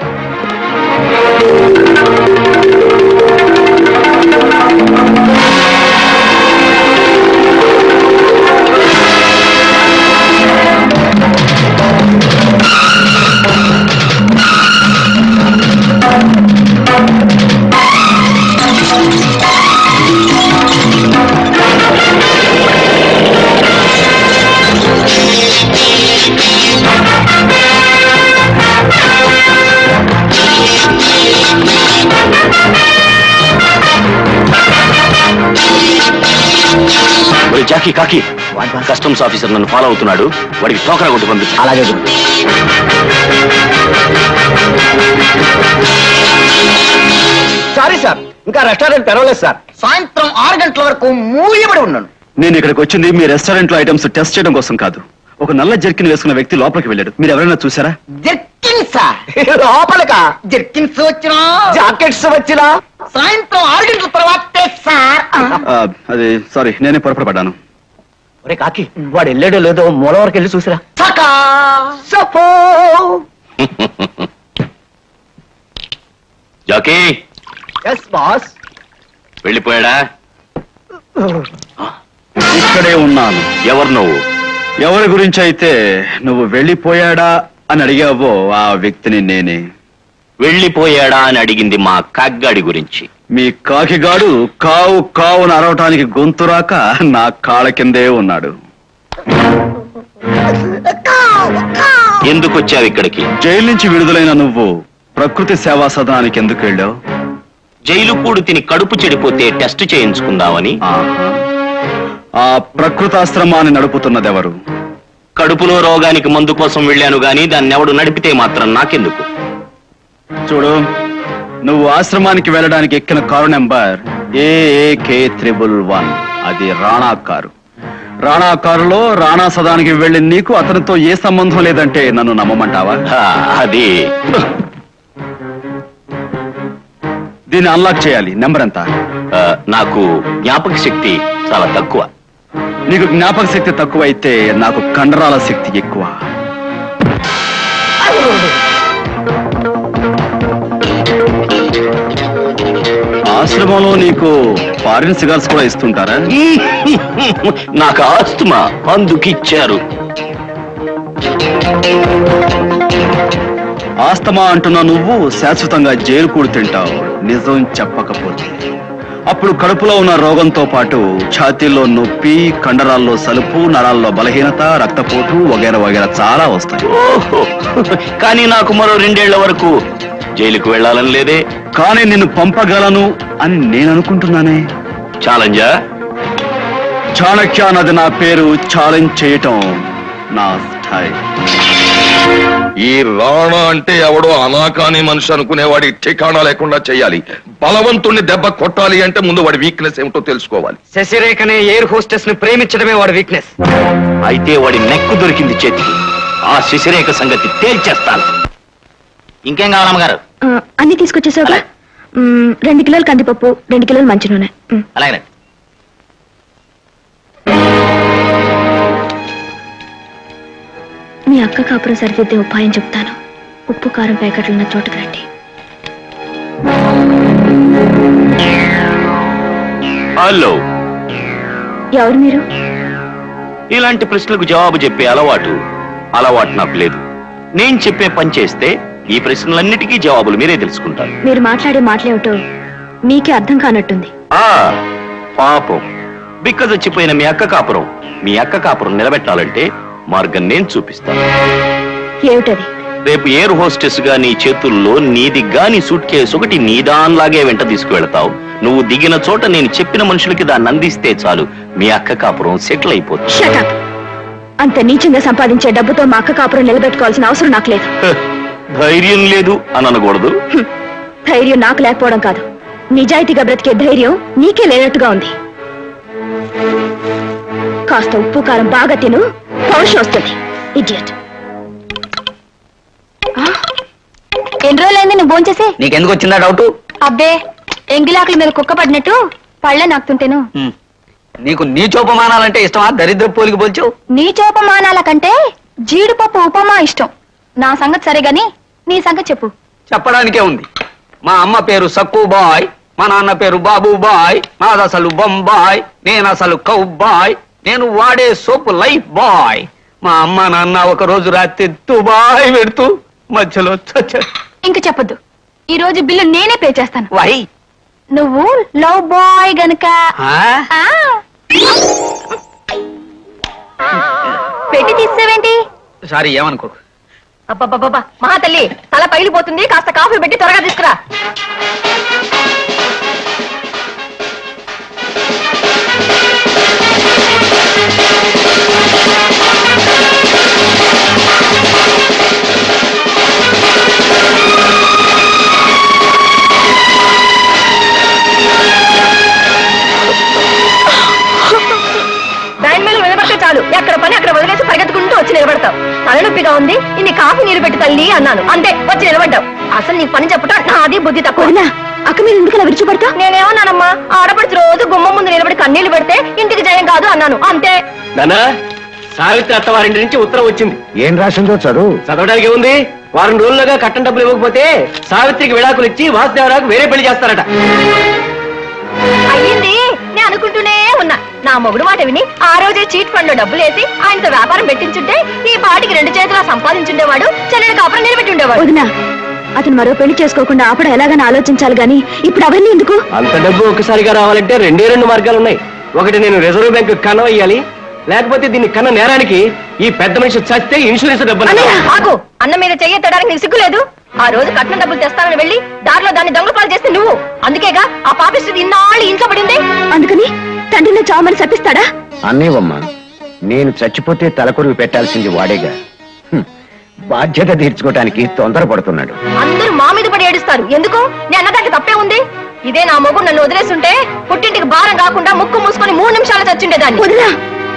ఒరే జాకీ కాకి కస్టమ్స్ ఆఫీసర్ నన్ను ఫాలో అవుతున్నాడు వాడికి టోకరా కొట్టి పంపించు అలాగే సారీ సార్ ఇంకా రెస్టారెంట్ తెరవలేదు సార్ సాయంత్రం ఆరు గంటల వరకు మూయబడి ఉన్నాను నేను ఇక్కడికి వచ్చింది మీ రెస్టారెంట్ లో ఐటమ్స్ టెస్ట్ చేయడం కోసం కాదు ఒక నల్ల జర్కిన్ వేసుకున్న వ్యక్తి లోపలికి వెళ్ళాడు మీరు ఎవరైనా చూసారా జర్కిన్స్ లోపలక జర్కిన్స్ వచ్చినా జాకెట్స్ వచ్చినా సాయంత్రం ఆరు గంటల తర్వాతే సార్ ఆ, అది సారీ నేనే పొరపడపడ్డాను ఒరే కాకి వాడు వెళ్ళాడో లేదో మూల వరకు వెళ్ళి చూసిరా సకా సపో జాకీ ఎస్ బాస్ వెళ్ళిపోయాడా ఇక్కడే ఉన్నాను ఎవరు నువ్వు ఎవరి గురించి అయితే నువ్వు వెళ్ళిపోయాడా అని అడిగావో ఆ వ్యక్తిని నేనే వెళ్ళిపోయాడా అని అడిగింది మా కాగ్గాడి గురించి మీ కాకిగాడు కావు కావును అరవటానికి గొంతు రాక నా కాళ్ళ కిందే ఉన్నాడు ఎందుకు వచ్చావు ఇక్కడికి జైలు నుంచి విడుదలైన నువ్వు ప్రకృతి సేవా సదనానికి ఎందుకు వెళ్ళావు జైలు కూడు తిని కడుపు చెడిపోతే టెస్ట్ చేయించుకుందామని ఆహా. ఆ ప్రకృతాశ్రమాన్ని నడుపుతున్నదెవరు కడుపులో రోగానికి మందు కోసం వెళ్ళాను గాని దాన్ని ఎవడు నడిపితే మాత్రం నాకెందుకు చూడు నువ్వు ఆశ్రమానికి వెళ్ళడానికి ఎక్కిన car number AAK triple one అది రాణా కారు రాణా కారులో రాణా సదానికి వెళ్ళి నీకు అతనితో ఏ సంబంధం లేదంటే నన్ను నమ్మమంటావా హా, అది దీన్ని అన్లాక్ చేయాలి నెంబర్ ఎంత ఆ, నాకు జ్ఞాపక శక్తి చాలా తక్కువ నీకు జ్ఞాపక శక్తి తక్కువ అయితే నాకు కండరాల శక్తి ఎక్కువ ఆశ్రమంలో నీకు ఫారిన్ సిగార్స్ కూడా ఇస్తుంటారా నాకు ఆస్తమా అందుకిచ్చారు ఆస్తమా అంటున్న నువ్వు శాశ్వతంగా జైలు కూడి తింటావు నిజం చెప్పకపోతే అప్పుడు కడుపులో ఉన్న రోగంతో పాటు ఛాతీల్లో నొప్పి కండరాల్లో సలుపు నరాల్లో బలహీనత రక్తపోటు వగైరా వగైరా చాలా వస్తాయి ఓహో కానీ నాకు మరో రెండేళ్ల వరకు జైలుకు వెళ్ళాలని లేదే కానీ నిన్ను పంపగలను అని నేను అనుకుంటున్నానే ఛాలెంజా చాణక్య అన్నది నా పేరు ఛాలెంజ్ చేయటం నా స్టైల్ ఈ రాణా అంటే ఎవడో అనాకాని మనిషి అనుకునేవాడి ఠికాణా లేకుండా చేయాలి బలవంతుణ్ణి దెబ్బ కొట్టాలి అంటే ముందు వాడి వీక్నెస్ ఏమిటో తెలుసుకోవాలి శశిరేఖనే ఎయిర్ హోస్టెస్ ని ప్రేమించడమే వాడి వీక్నెస్ అయితే వాడి నెక్కు దొరికింది చేతికి ఆ శశిరేఖ సంగతి తేల్చేస్తాను ఇంకేం కావాలమ్మగారు ఆ, అన్ని తీసుకొచ్చేసావుగా మ్మ్, రెండు కిలోలు కందిపప్పు రెండు కిలోలు మంచి నూనె మ్మ్. అలాగే మీ అక్క కాపురం సరిదిద్దే ఉపాయం చెప్తాను ఉప్పు కారం ప్యాకెట్లు ఉన్న చోటుకు రండి హలో ఎవరు మీరు ఇలాంటి ప్రశ్నలకు జవాబు చెప్పే అలవాటు అలవాటు నాకు లేదు నేను చెప్పే పని చేస్తే ఈ ప్రశ్నలన్నిటికీ జవాబులు మీరే తెలుసుకుంటారు మీరు మాట్లాడే మాటలేమిటో మీకే అర్థం కానట్టుంది ఆ పాపం బిక్క చచ్చిపోయిన మీ అక్క కాపురం మీ అక్క కాపురం నిలబెట్టాలంటే మార్గం నేను చూపిస్తాను ఏమిటది రేపు ఎయిర్ హోస్టెస్ గా నీ చేతుల్లో నీది గాని సూట్ కేసు ఒకటి నీ దానిలాగే వెంట తీసుకువెళతావు నువ్వు దిగిన చోట నేను చెప్పిన మనుషులకి దాన్ని అందిస్తే చాలు మీ అక్క కాపురం సెటిల్ అయిపోతుంది షటప్ అంత నీచంగా సంపాదించే డబ్బుతో మా అక్క కాపురం నిలబెట్టుకోవాల్సిన అవసరం నాకు లేదు హ, ధైర్యం లేదు అని అనకూడదు హ్మ్. ధైర్యం నాకు లేకపోవడం కాదు నిజాయితీగా బ్రతికే ధైర్యం నీకే లేనట్టుగా ఉంది కాస్త ఉప్పు కారం బాగా తిను పౌరుషం వస్తుంది ఇడియట్ ఎన్ని రోజులైంది నువ్వు భోంచేసి నీకెందుకు వచ్చిందా డౌట్ అబ్బే ఎంగిలాకుల మీద కుక్క పడినట్టు పళ్ళే నాకుతుంటేను నీకు నీ చూపమానాలంటే ఇష్టమా దరిద్ర పోలికి పోల్చావు నీ చోపమానాల కంటే జీడిపప్పు ఉపమా ఇష్టం నా సంగతి సరే గాని నీ సంగతి చెప్పు చెప్పడానికే ఉంది మా అమ్మ పేరు సక్కు బాయ్ మా నాన్న పేరు బాబు బాయ్ నాది అసలు బొంబాయ్ నేను అసలు కౌ బాయ్ నేను వాడే సోపు లైఫ్ బాయ్ మా అమ్మ నాన్న ఒక రోజు రాత్రి దుబాయ్ పెడుతూ మధ్యలో చచ్చారు ఇంక చెప్పొద్దు ఈ రోజు బిల్లు నేనే పే చేస్తాను వై నువ్వు లవ్ బాయ్ గనుక ఆ? ఆ. పెట్టి తీసేవేంటి సారీ ఏమనుకోకు అబ్బబ్బబ్బబ్బా మహా తల్లి తల పగిలిపోతుంది కాస్త కాఫీ పెట్టి త్వరగా తీసుకురా దాని మీద నిలబడితే చాలు ఎక్కడ పని అక్కడ వదిలేసి పరిగెత్తుకుంటూ వచ్చి నిలబడతావు తలనొప్పిగా ఉంది ఇన్ని కాఫీ నీరు పెట్టి తల్లి అన్నాను అంతే వచ్చి నిలబడ్డావు అసలు నీకు పని చెప్పటం నాది బుద్ధి తక్కువ అవునా అక్క మీద ఎందుకు అలా విడిచిపడతా నేనేమన్నానమ్మా ఆడపడిచి రోజు గుమ్మం ముందు నిలబడి కన్నీళ్లు పెడితే ఇంటికి జయం కాదు అన్నాను అంతే నానా సావిత్రి అత్తవారింటి నుంచి ఉత్తరం వచ్చింది ఏం రాసిందో చదువు చదవడానికి ఉంది వారం రోజులుగా కట్టం డబ్బులు ఇవ్వకపోతే సావిత్రికి విడాకులు ఇచ్చి వాసుదేవరాకు వేరే పెళ్లి చేస్తారట అయ్యింది నేను అనుకుంటూనే ఉన్నా నా మొగుడు మాట విని ఆ రోజే చీట్ ఫండ్ లో డబ్బులేసి ఆయనతో వ్యాపారం పెట్టించుంటే ఈ పాటికి రెండు చేతులా సంపాదించుండేవాడు చెల్లెడి కాపురం నిలబెట్టి ఉండేవాడు వదినా అతను మరో పెళ్లి చేసుకోకుండా ఆపడం ఎలాగని ఆలోచించాలి గాని ఇప్పుడు అవన్నీ ఎందుకు అంత డబ్బు ఒక్కసారిగా రావాలంటే రెండే రెండు మార్గాలు ఉన్నాయి ఒకటి నేను రిజర్వ్ బ్యాంక్ కన్నం వేయాలి లేకపోతే దీన్ని కన్న నేరానికి ఈ పెద్ద మనిషి చస్తే ఇన్సూరెన్స్ డబ్బులు ఆగు అన్న మీద చెయ్యెత్తడానికి నీకు సిగ్గులేదు ఆ రోజు కట్నం డబ్బులు తెస్తానని వెళ్ళి దారిలో దాన్ని దొంగపాలు చేస్తే నువ్వు అందుకేగా ఆ పాపిస్తుంది ఇన్నాళ్ళు ఇంట్లో పడింది అందుకని తండ్రిని చావమని శపిస్తాడా అన్నేవమ్మా నేను చచ్చిపోతే తలకొరువు పెట్టాల్సింది వాడేగా హ్మ్. బాధ్యత తీర్చుకోవటానికి తొందరపడుతున్నాడు అందరూ మా మీద పడి ఏడుస్తారు ఎందుకు నేను అన్నదానికి తప్పే ఉంది ఇదే నా మొగుడు నన్ను వదిలేస్తుంటే పుట్టింటికి భారం కాకుండా ముక్కు మూసుకొని మూడు నిమిషాలు చచ్చుండేదాన్ని వదినా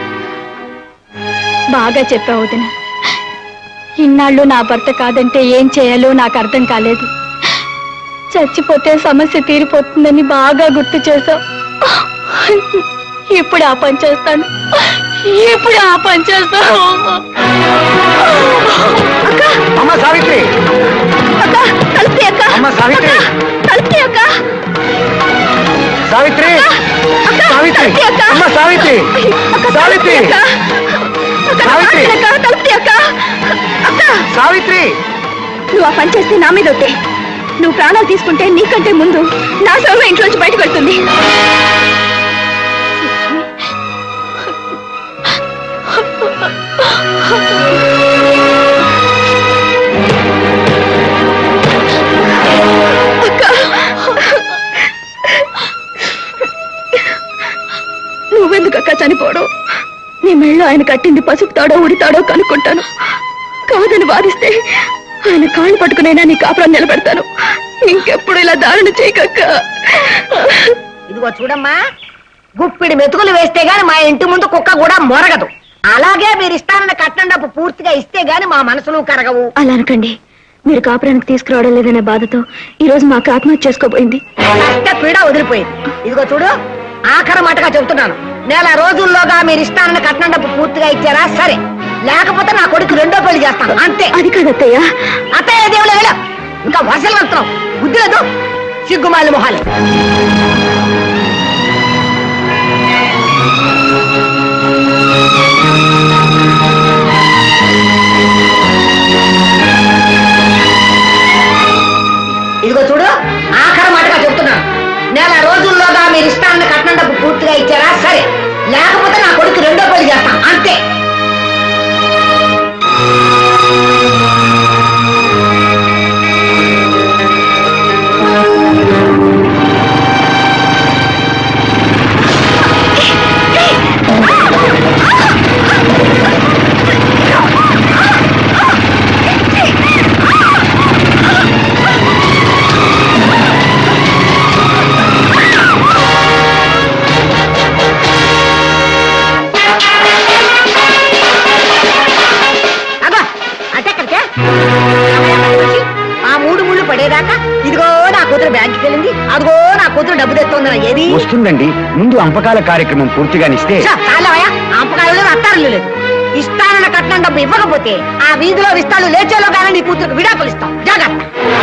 బాగా చెప్పావు వదిన ఇన్నాళ్ళు నా భర్త కాదంటే ఏం చేయాలో నాకు అర్థం కాలేదు చచ్చిపోతే సమస్య తీరిపోతుందని బాగా గుర్తు చేశావు ఇప్పుడు ఆ పని చేస్తాను ఇప్పుడు ఆ పని చేస్తాను అక్క అమ్మ సావిత్రి అక్క కలిపి అక్క అమ్మ సావిత్రి కలిపి అక్క సావిత్రి అక్క సావిత్రి కలిపి అక్క అమ్మ సావిత్రి అక్క సావిత్రి అక్క అక్క సావిత్రి! అక్క కలిపి అక్క అక్క సావిత్రి నువ్వు ఆ పని చేస్తే నా మీద ఒట్టే నువ్వు ప్రాణాలు తీసుకుంటే నీకంటే ముందు నా సర్వ ఇంట్లోంచి బయటకు వెళ్తుంది నువ్వెందుకక్క చనిపోవడం నీ మెళ్ళో ఆయన కట్టింది పసుపు తాడో ఉరితాడో కనుక్కుంటాను కాదని వాదిస్తే ఆయన కాళ్ళు పట్టుకునైనా నీ కాపురం నిలబెడతాను ఇంకెప్పుడు ఇలా దారుణ చేయకక్క ఇదిగో చూడమ్మా గుప్పిడి మెతుకులు వేస్తే గాని మా ఇంటి ముందు కుక్క కూడా మొరగదు అలాగే మీరు ఇస్తానన్న కట్నం డబ్బు పూర్తిగా ఇస్తే గాని మా మనసులు కరగవు అలా అనకండి మీరు కాపురానికి తీసుకురావడం లేదనే బాధతో ఈ రోజు మాకు ఆత్మహత్య చేసుకోబోయింది కష్ట పీడ వదిలిపోయింది ఇదిగో చూడు ఆఖరి మటగా చెబుతున్నాను నెల రోజుల్లోగా మీరు ఇస్తానన్న కట్నం డబ్బు పూర్తిగా ఇచ్చారా సరే లేకపోతే నా కొడుకు రెండో పెళ్లి చేస్తాను అంతే అది కాదత్తయ్య అత్తయ్య దేవుడు వెళ్ళ ఇంకా వసలు వెళ్తున్నాం బుద్ధి లేదు సిగ్గుమాలి మొహాలు ఆ అంపకాల కార్యక్రమం పూర్తిగానిస్తే చాలవయ్యా అంపకాయలు అత్తారులు లేదు ఇస్తానన్న కట్నం డబ్బు ఇవ్వకపోతే ఆ వీధిలో విస్తాలు లేచేలో కానీ నీ కూతురుకు విడాకులు ఇస్తాం జాగ్రత్త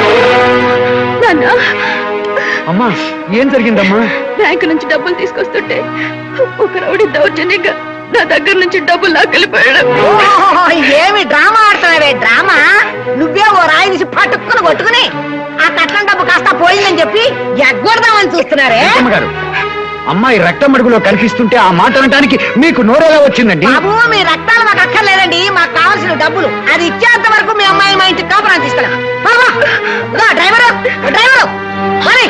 అమ్మా ఏం జరిగిందమ్మా బ్యాంకు నుంచి డబ్బులు తీసుకొస్తుంటే ఒక రౌడీ దౌర్జన్యంగా నా దగ్గర నుంచి డబ్బులు లాక్కెళ్ళిపోయాడు ఓహో, ఏమి డ్రామా ఆడుతున్నావే డ్రామా నువ్వే ఓ రాయి తీసి పట్టుకుని కొట్టుకుని ఆ కట్నం డబ్బు కాస్త పోయిందని చెప్పి ఎగ్గొడదామని చూస్తున్నారే గారు అమ్మాయి రక్తం అడుగులో కనిపిస్తుంటే ఆ మాట అనడానికి మీకు నోరెలా వచ్చిందండి బాబు మీ రక్తాలు మాకు అక్కర్లేదండి మాకు కావాల్సిన డబ్బులు అది ఇచ్చేంత వరకు మీ అమ్మాయి మా ఇంటికి కాపురం తీసుకెళ్ళాం డ్రైవరు డ్రైవరు మరి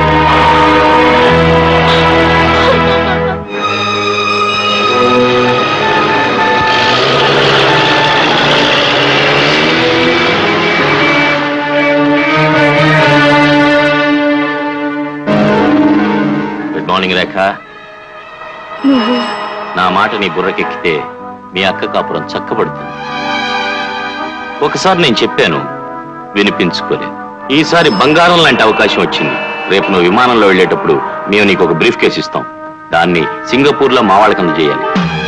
గుడ్ మార్నింగ్ రేఖ నువ్వు నా మాట నీ బుర్రకెక్కితే మీ అక్క కాపురం చక్కబడుతుంది ఒకసారి నేను చెప్పాను వినిపించుకోలే ఈసారి బంగారం లాంటి అవకాశం వచ్చింది రేపు నువ్వు విమానంలో వెళ్ళేటప్పుడు మేము నీకు ఒక బ్రీఫ్ కేసు ఇస్తాం దాన్ని సింగపూర్ లో మా వాళ్ళకి అందజేయాలి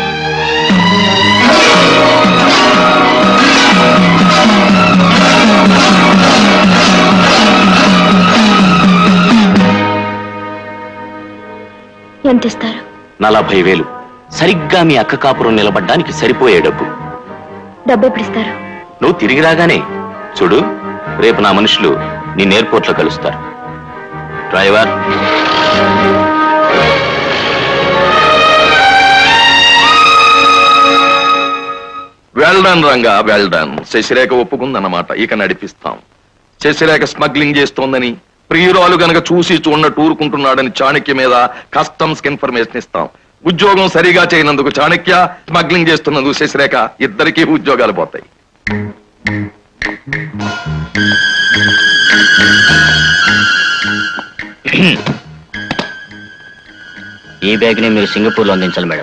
ఎంత ఇస్తారు నలభై వేలు సరిగ్గా మీ అక్క కాపురం నిలబడ్డానికి సరిపోయే డబ్బు డబ్బు ఎప్పుడు ఇస్తారు నువ్వు తిరిగి రాగానే చూడు రేపు నా మనుషులు నీ ఎయిర్పోర్ట్ లో కలుస్తారు driver well done Ranga well done Sasirekha ఒప్పుకుందన్నమాట ఇక నడిపిస్తాం శశిరేఖ స్మగ్లింగ్ చేస్తోందని ప్రియురాలు గనక చూసి చూడనట్టు ఊరుకుంటున్నాడని చాణక్య మీద కస్టమ్స్ కి ఇన్ఫర్మేషన్ ఇస్తాం ఉద్యోగం సరిగా చేయనందుకు చాణక్య స్మగ్లింగ్ చేస్తున్నందుకు శశిరేఖ ఇద్దరికీ ఉద్యోగాలు పోతాయి ఈ బ్యాగ్ ని మీరు సింగపూర్ లో అందించాలి మేడం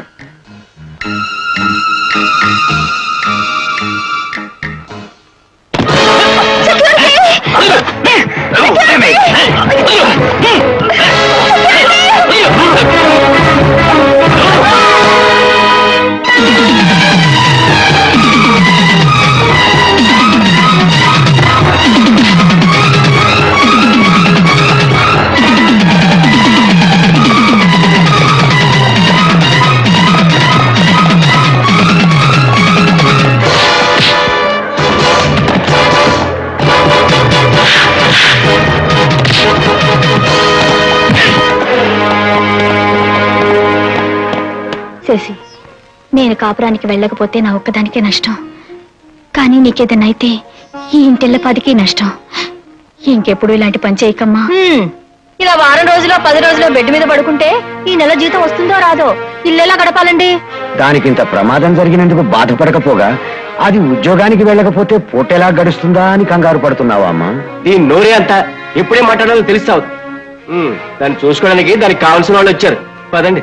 శశి నేను కాపురానికి వెళ్ళకపోతే నా ఒక్కదానికే నష్టం కానీ నీకేదైనా అయితే ఈ ఇంటిల్లపాదికి నష్టం ఇంకెప్పుడు ఇలాంటి పని చేయకమ్మా ఇలా వారం రోజులో పది రోజులో బెడ్ మీద పడుకుంటే ఈ నెల జీతం వస్తుందో రాదో ఇల్లెలా గడపాలండి దానికింత ప్రమాదం జరిగినందుకు బాధపడకపోగా అది ఉద్యోగానికి వెళ్ళకపోతే పూటెలా గడుస్తుందా అని కంగారు పడుతున్నావా అమ్మా దీని నోరే అంత ఎప్పుడే మాట్లాడాలో తెలుస్తావు ఉమ్, దాన్ని చూసుకోవడానికి దానికి కావాల్సిన వాళ్ళు వచ్చారు పదండి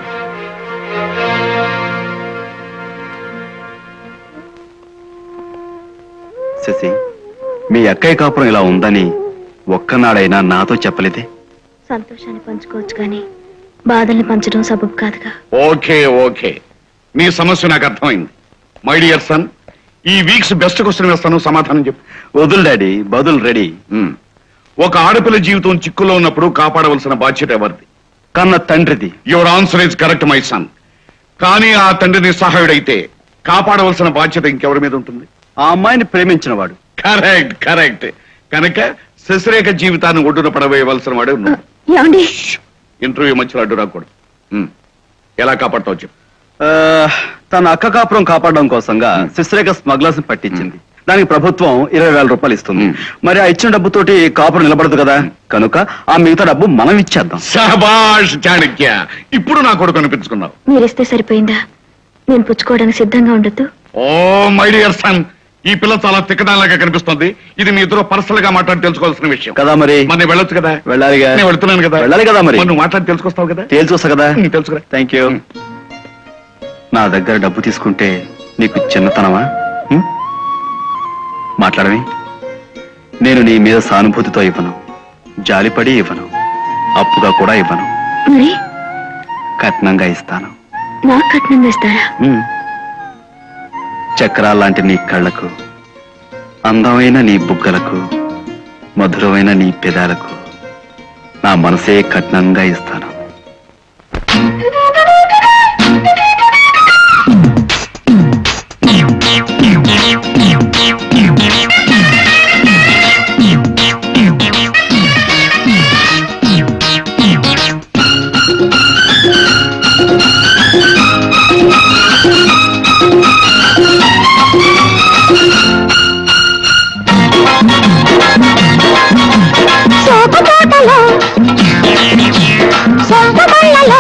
శశి మీ అక్కయ్య కాపురం ఇలా ఉందని ఒక్కనాడైనా నాతో చెప్పలేదే సంతోషాన్ని పంచుకోవచ్చు కానీ బాధల్ని పంచడం సబబు కాదుగా ఓకే ఓకే నీ సమస్య నాకు అర్థమైంది మై డియర్ సన్ ఈ వీక్స్ బెస్ట్ క్వశ్చన్ వేస్తాను సమాధానం చెప్పు వదులు డాడీ బదులు రెడీ ఒక ఆడపిల్ల జీవితం చిక్కులో ఉన్నప్పుడు కాపాడవలసిన బాధ్యత ఎవరిది కన్న తండ్రిది your answer is correct my son కానీ ఆ తండ్రిని సహాయుడైతే కాపాడవలసిన బాధ్యత ఇంకెవరి మీద ఉంటుంది ఆ అమ్మాయిని ప్రేమించిన వాడు కరెక్ట్ కరెక్ట్ కనుక శశిరేఖ జీవితాన్ని ఒడ్డున పడవేయవలసిన వాడు నువ్వు ఏమండి ఇంటర్వ్యూ మధ్యలో అడ్డు రాకూడదు ఉమ్. ఎలా కాపాడతావు చెప్పు ఆ, తన అక్క కాపురం కాపాడడం కోసంగా శిశ్రేఖ స్మగ్లర్స్ పట్టించింది దానికి ప్రభుత్వం ఇరవై వేల రూపాయలు ఇస్తుంది మరి ఆ ఇచ్చిన డబ్బుతోటి కాపురం నిలబడదు కదా కనుక ఆ మిగతా డబ్బు మనం ఇచ్చేద్దాం సహబాష్ చాణక్య ఇప్పుడు నా కొడుకు అనిపించుకున్నావు మీరిస్తే సరిపోయిందా నేను పుచ్చుకోవడానికి సిద్ధంగా ఉండొద్దు ఓ మై డియర్ సన్ ఈ పిల్ల చాలా తిక్కదానిలాగా కనిపిస్తుంది ఇది మీ ఇద్దరు పర్సనల్ గా మాట్లాడి తెలుసుకోవాల్సిన విషయం కదా మరి మరి నేను వెళ్ళొచ్చు కదా వెళ్ళాలిగా నేను వెళ్తున్నాను కదా వెళ్ళాలి కదా మరి మరి నువ్వు మాట్లాడి తెలుసుకొస్తావు కదా తేల్చొస్తా కదా ఉమ్, తెలుసుకురా థ్యాంక్ యూ నా దగ్గర డబ్బు తీసుకుంటే నీకు చిన్నతనమా ఉం? మాట్లాడవి నేను నీ మీద సానుభూతితో ఇవ్వను జాలిపడి ఇవ్వను అప్పుగా కూడా ఇవ్వను మరి కట్నంగా ఇస్తాను నాకు కట్నం వేస్తారా ఉమ్. చక్రాల్లాంటి నీ కళ్ళకు అందమైన నీ బుగ్గలకు మధురమైన నీ పెదాలకు నా మనసే కట్నంగా ఇస్తాను సోపు తోటలో సొంపు మళ్ళలో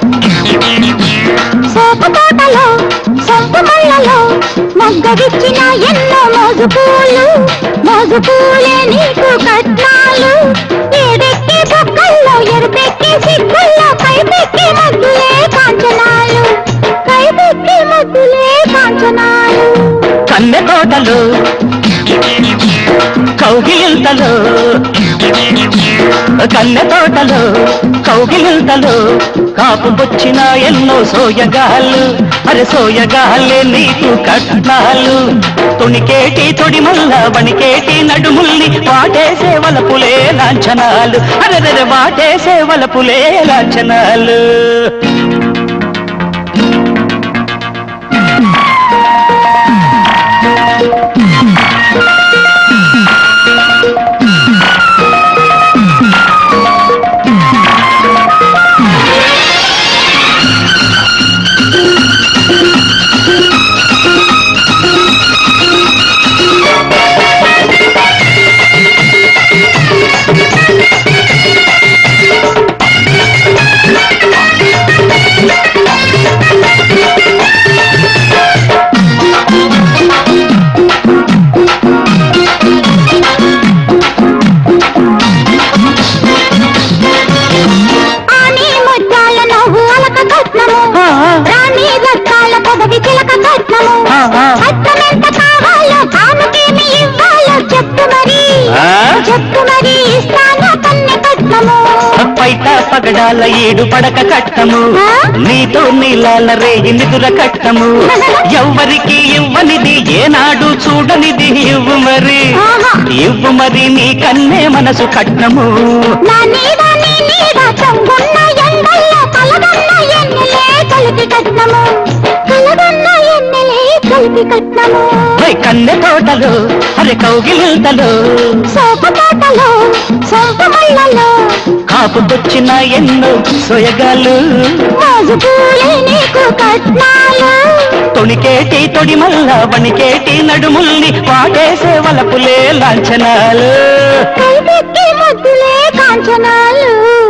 సోపు తోటలో సొంపు మళ్ళలో మొగ్గవిచ్చిన ఎన్నో మోజు పూలు మోజు పూలే నీకు కట్నాలు ఏడెక్కి బొక్కల్లో ఎరుపెక్కి సిగ్గుల్లో కైపెక్కి మద్దులే కాంచనాలు కైపెక్కి మద్దులే కాంచనాలు కన్నె తోటలు కౌగిలింతలు కన్నె తోటలు కౌగిలింతలు కాపు వచ్చిన ఎన్నో సోయగాళ్ళు అరే సోయగాళ్ళే నీకు కట్నాలు తుణికేటి తొడి మల్ల వణికేటి నడుముల్ని వాటేసే వలపులే లాంఛనాలు అరే వాటేసే వలపులే లాంఛనాలు ఆని ముత్యాల నవ్వు అలక కట్నము రాణి రత్నాల పదవి చిలక కట్నము కట్నమెంత కావాలో ఆమెకేమి ఇవ్వాలో చెప్పు మరి ఆ? చెప్పు మరి ఇస్తాను కన్నె కట్నము పైట పగడాల ఏడు పడక కట్టము నీతో నీలాల రేగి నిదుర కట్టము ఎవ్వరికి ఇవ్వనిది ఏనాడు చూడనిది ఇవ్వు మరి ఇవ్వు మరి నీ కన్నే మనసు కట్నము నా నీడ నీ నీడ చంగున్న ఎండల్లో కలగన్న ఎన్నెలే కలిపి కట్నము కలగన్న ఎన్నెలే కలిపి కట్నము ఓయ్ కన్నె తోటలు అరే కౌగిలింతలు సోపు తోటలో సొంపు మళ్ళలో కాపు దొచ్చిన ఎన్నో సొయగాలు మోజు పూలే నీకు కట్నాలు తొణికేటి తొడి మల్ల వణికేటి నడుముల్ని వాటేసే వలపులే లాంఛనాలు కైపెక్కి ముద్దులే కాంచనాలు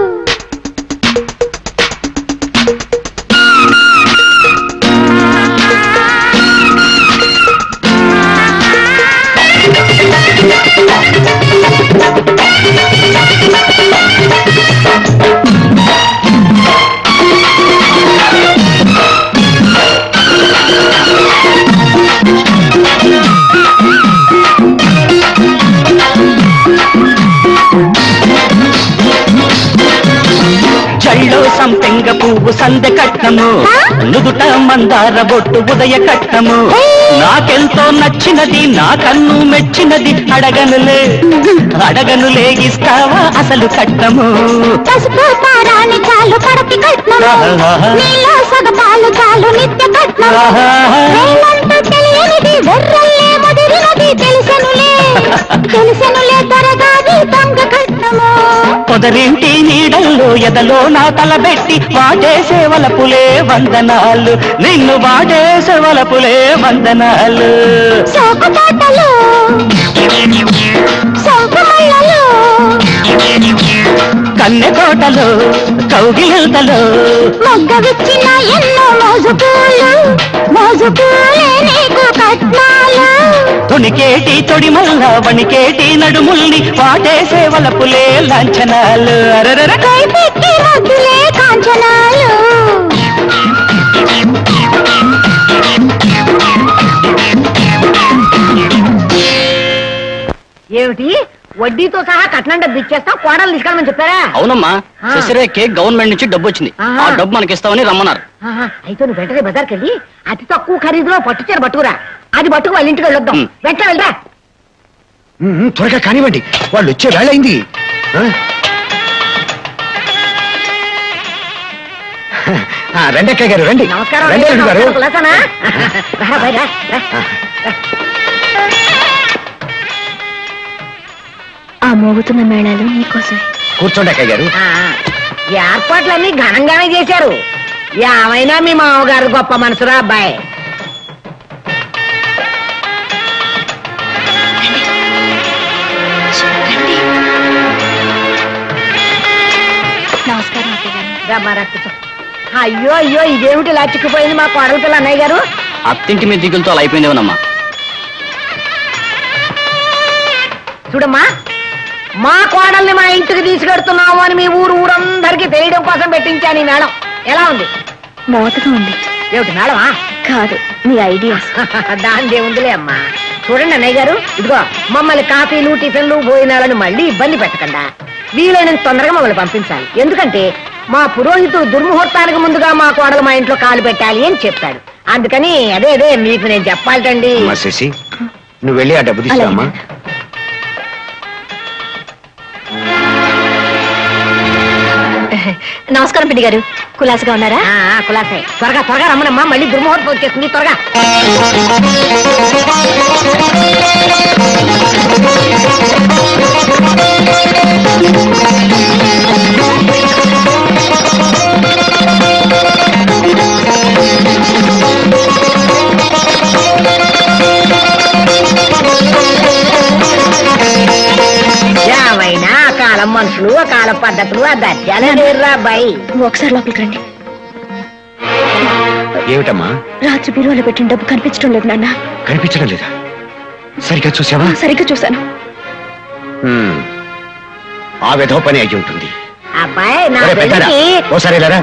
జల్లో సంపెంగ పువ్వు సందె కట్నము నుదుట మందార బొట్టు ఉదయ కట్నము నాకెంతో నచ్చినది నా కన్ను మెచ్చినది అడగనులే అడగనులే ఇస్తావా అసలు కట్నము పసుపు పారాణి చాలు కడపి కట్నము నీలో సగపాలు చాలు నిత్య కట్నము వేలంత తెలియనిది వెర్రల్లే ముదిరినది తెలిసెనులే తెలిసెనులే త్వరగాది దొంగ కట్నము పొదరింటి నీడల్లో ఎదలో నా తలబెట్టి వాటేసే వలపులే వందనాలు నిన్ను వాటేసే వలపులే వందనాలు సోపు తోటలు సోపు మళ్ళలు కన్నె కోటలు కౌగిలితలు మొగ్గ విచ్చిన ఎన్నో మోజు పూలు మోజు పూలే నీకు కట్నాలు తొణికేటి తొడి మల్ల వణికేటి నడుముల్ని వాటేసే వలపులే లాంఛనాలు అరరర కైపెక్కి ముద్దులే కాంచనాలు ఏమిటి వడ్డీతో సహా కట్నం డబ్బు ఇచ్చేస్తాం కోడలు తీసుకెళ్ళమని చెప్పారా అవునమ్మా ఆ. శశిరేఖకి గవర్నమెంట్ నుంచి డబ్బు వచ్చింది ఆహా. ఆ డబ్బు మనకి ఇస్తామని రమ్మన్నారు ఆహా, అయితే నువ్వు వెంటనే బజార్కి వెళ్ళి అతి తక్కువ ఖరీదులో పట్టు చీర పట్టుకురా అది పట్టుకు వాళ్ళ ఇంటికి వెళ్ళొద్దాం వెంటనే వెళ్ళరా ఉమ్, త్వరగా కానివ్వండి వాళ్ళు వచ్చే వేళ అయింది ఆ? ఆ, రండి అక్కయ్య గారు రండి నమస్కారం రండి అల్లుడు గారు కులాసానా? రా, బయట, రా. ఆ మోగుతున్న మేళాలు నీకోసమే కూర్చోండి అక్కయ్య గారు ఆ, ఈ ఏర్పాట్లన్నీ ఘనంగానే చేశారు ఏమైనా మీ మామగారు గొప్ప మనసురా అబ్బాయి నమస్కారం అత్తయ్య రా, మా రా, కూర్చో. అయ్యో అయ్యో ఇదేమిటి ఇలా చిక్కిపోయింది మా కోడల పిల్ల అన్నయ్య గారు అత్తింటి మీద దిగులతో అలా అయిపోయిందేమోనమ్మా చూడమ్మా మా కోడల్ని మా ఇంటికి తీసుకెడుతున్నాము అని మీ ఊరు ఊరందరికీ తెలియడం కోసం పెట్టించాను ఈ మేడం ఎలా ఉంది మోతగా ఉంది ఏమిటి మేడమా కాదు మీ ఐడియాస్ దాని ఉందిలే అమ్మా చూడండి అన్నయ్య గారు ఇదిగో మమ్మల్ని కాఫీలు టిఫిన్లు భోజనాలను మళ్ళీ ఇబ్బంది పెట్టకుండా వీలైనంత తొందరగా మమ్మల్ని పంపించాలి ఎందుకంటే మా పురోహితుడు దుర్ముహూర్తానికి ముందుగా మా కోడలు మా ఇంట్లో కాలు పెట్టాలి అని చెప్పాడు అందుకని అదే అదే మీకు నేను చెప్పాలటండి అమ్మా శశి నువ్వు వెళ్ళి ఆ డబ్బు తీసుకురామ్మా నమస్కారం పిడి గారు కులాసగా ఉన్నారా ఆ, ఆ, కులాసే త్వరగా త్వరగా రమ్మనమ్మా మళ్ళీ దుర్ముహూర్తం వచ్చేస్తుంది త్వరగా ఏమైనా ఆ కాలం మనుషులు ఆ కాలం పద్ధతులు ఆ దర్జాలే లేరురా అబ్బాయి ఒకసారి లోపలికి రండి ఏమిటమ్మా రాత్రి బీరువాలో పెట్టిన డబ్బు కనిపించడం లేదు నాన్న కనిపించడం లేదా సరిగ్గా చూసావా సరిగ్గా చూశాను ఉమ్. ఆ విధవ పని అయ్యి ఉంటుంది అబ్బాయి నా ఒరే పెద్దాడా, పెళ్ళికి ఓసారి వెళ్ళరా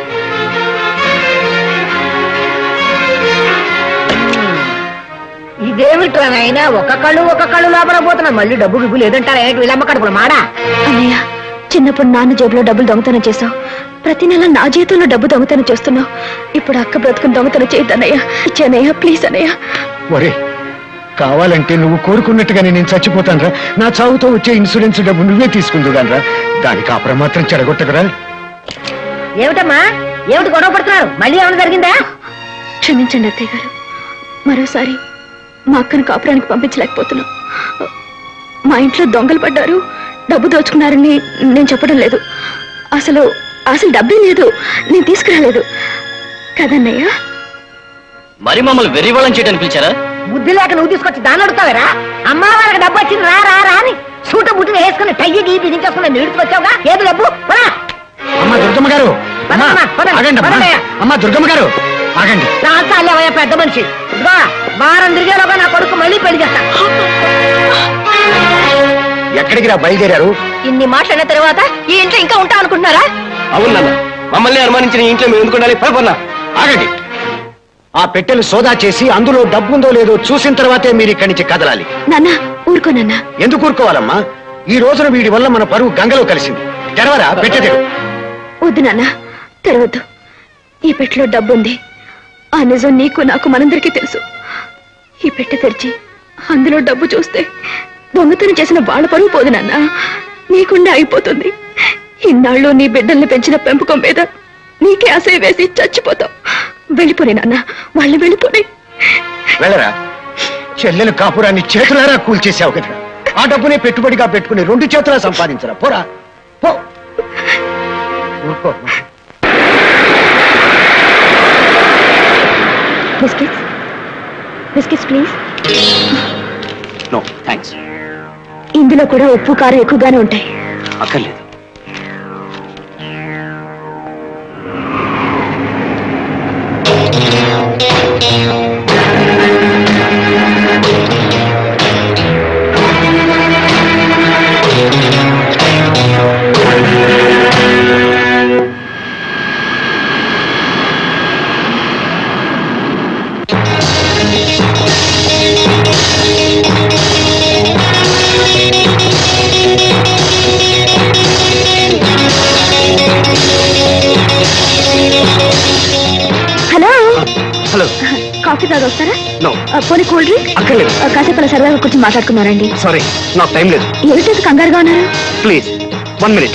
ఇదేమిట్రానైనా ఒక కళ్ళు ఒక కళ్ళు లోపల పోతున్నా మళ్ళీ డబ్బు గిబ్బు లేదంటారా ఏంటి వీళ్ళమ్మ కడుపులు మాడా అన్నయ్య చిన్నప్పుడు నాన్న జేబులో డబ్బులు దొంగతనం చేశావు ప్రతి నెల నా జీతంలో డబ్బు దొంగతనం చేస్తున్నావు ఇప్పుడు అక్క బ్రతుకుని దొంగతనం చేయొద్దన్నయ్య ఇచ్చేనయ్య ప్లీజ్ అన్నయ్య ఒరే కావాలంటే నువ్వు కోరుకున్నట్టుగానే నేను చచ్చిపోతానురా నా చావుతో వచ్చే ఇన్సూరెన్స్ డబ్బు నువ్వే తీసుకుందుగానరా దానికి ఆ ప్రమాత్రం చెడగొట్టగరా ఏమిటమ్మా ఏమిటి గొడవ పడుతున్నారు మళ్ళీ ఏమైనా జరిగిందా క్షమించండి అత్తయ్య గారు మరోసారి మా అక్కను కాపురానికి పంపించలేకపోతున్నాం మా ఇంట్లో దొంగలు పడ్డారు డబ్బు దోచుకున్నారని నేను చెప్పడం లేదు అసలు అసలు డబ్బే లేదు నేను తీసుకురాలేదు కదన్నయ్య మరి మమ్మల్ని వెర్రివాళ్ళని చేయడానికి పిలిచారా బుద్ధి లేక నువ్వు తీసుకొచ్చి దాన్ని అడుగుతావేరా అమ్మా వాళ్ళకి డబ్బు వచ్చింది రా రా రా అని సూట బుట్టిన వేసుకుని టయ్యి గీ బిగించేసుకుని నీడుచుకొచ్చావుగా ఏది డబ్బు పోరా. అమ్మా దుర్గమ్మ గారు అమ్మా, పదమ్మా, పదండి, ఆగండి అమ్మా పదండి. అమ్మా దుర్గమ్మ గారు ఆగండి రాసాలేవయ్యా పెద్ద మనిషి ఇదిగో వారం తిరిగేలోగా నా కొడుకు మళ్ళీ పెళ్లి చేస్తా ఎక్కడికి రా బయలుదేరారు ఇన్ని మాట్లాడిన తర్వాత ఈ ఇంట్లో ఇంకా ఉంటా అనుకుంటున్నారా అవును నాన్న మమ్మల్ని అనుమానించిన ఈ ఇంట్లో మేము ఎందుకు ఉండాలి పైపన్నా ఆగండి ఆ పెట్టెలు సోదా చేసి అందులో డబ్బుందో లేదో చూసిన తర్వాతే మీరు ఇక్కడి నుంచి కదలాలి నాన్న ఊరుకో నాన్న ఎందుకు ఊరుకోవాలమ్మా ఈ రోజున వీడి వల్ల మన పరువు గంగలో కలిసింది తెరవరా పెట్టె వద్దు నాన్న తెరవద్దు ఈ పెట్టెలో డబ్బు ఉంది ఆ నిజం నీకు నాకు మనందరికీ తెలుసు ఈ పెట్టె తెరిచి అందులో డబ్బు చూస్తే దొంగతనం చేసిన వాళ్ళ పరువు పోదు నాన్న నీకుండా అయిపోతుంది ఇన్నాళ్ళు నీ బిడ్డల్ని పెంచిన పెంపకం మీద నీకే అసహ్య వేసి చచ్చిపోతావు వెళ్ళిపోనే నాన్న వాళ్ళు వెళ్ళిపోనే వెళ్ళరా చెల్లెలు కాపురాన్ని చేతులారా కూల్చేసావు కదా ఆ డబ్బునే పెట్టుబడిగా పెట్టుకుని రెండు చేతులా సంపాదించరా పోరా పో ఊరుకో అమ్మా. Biscuits biscuits please no thanks ఇందులో కూడా ఉప్పు కారం ఎక్కువగానే ఉంటాయి అక్కర్లేదు Thank you. Hello hello coffee తాగి వస్తారా నో ఆ, పోనీ కూల్ డ్రింక్ అక్కర్లేదు ఆ, కాసేపు అలా సరదాగా కూర్చొని మాట్లాడుకున్నారండి సారీ నాకు టైం లేదు ఏమిటి కంగారుగా ఉన్నారు ప్లీజ్ వన్ మినిట్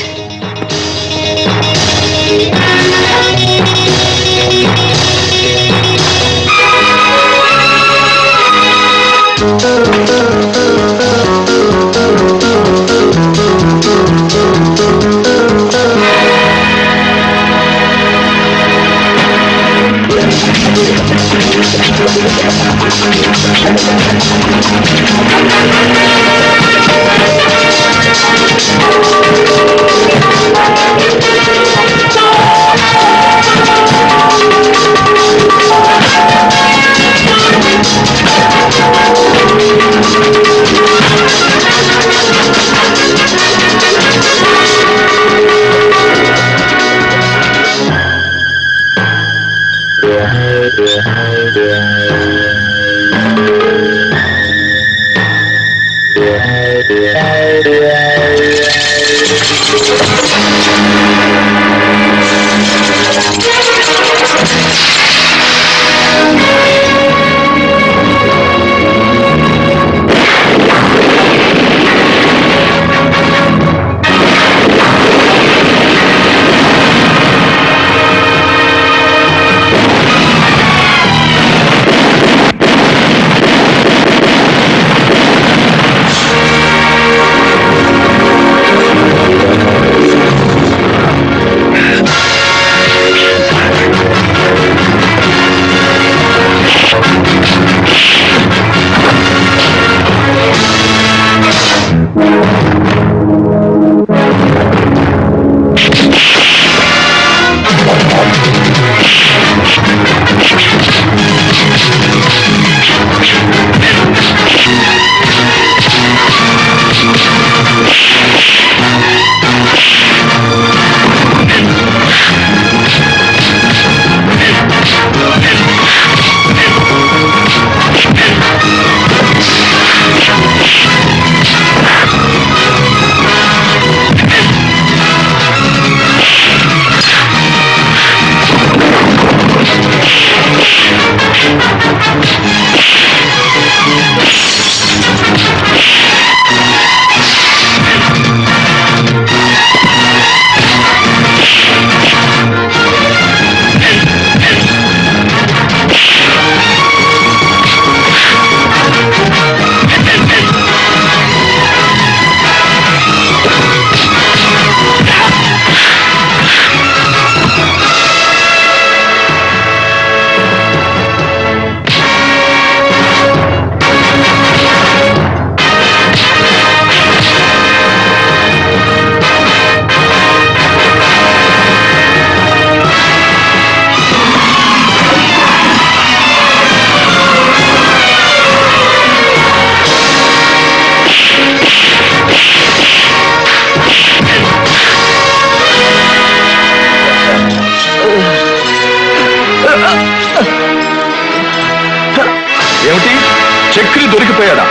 ఏమిటి చక్రి దొరికిపోయాడా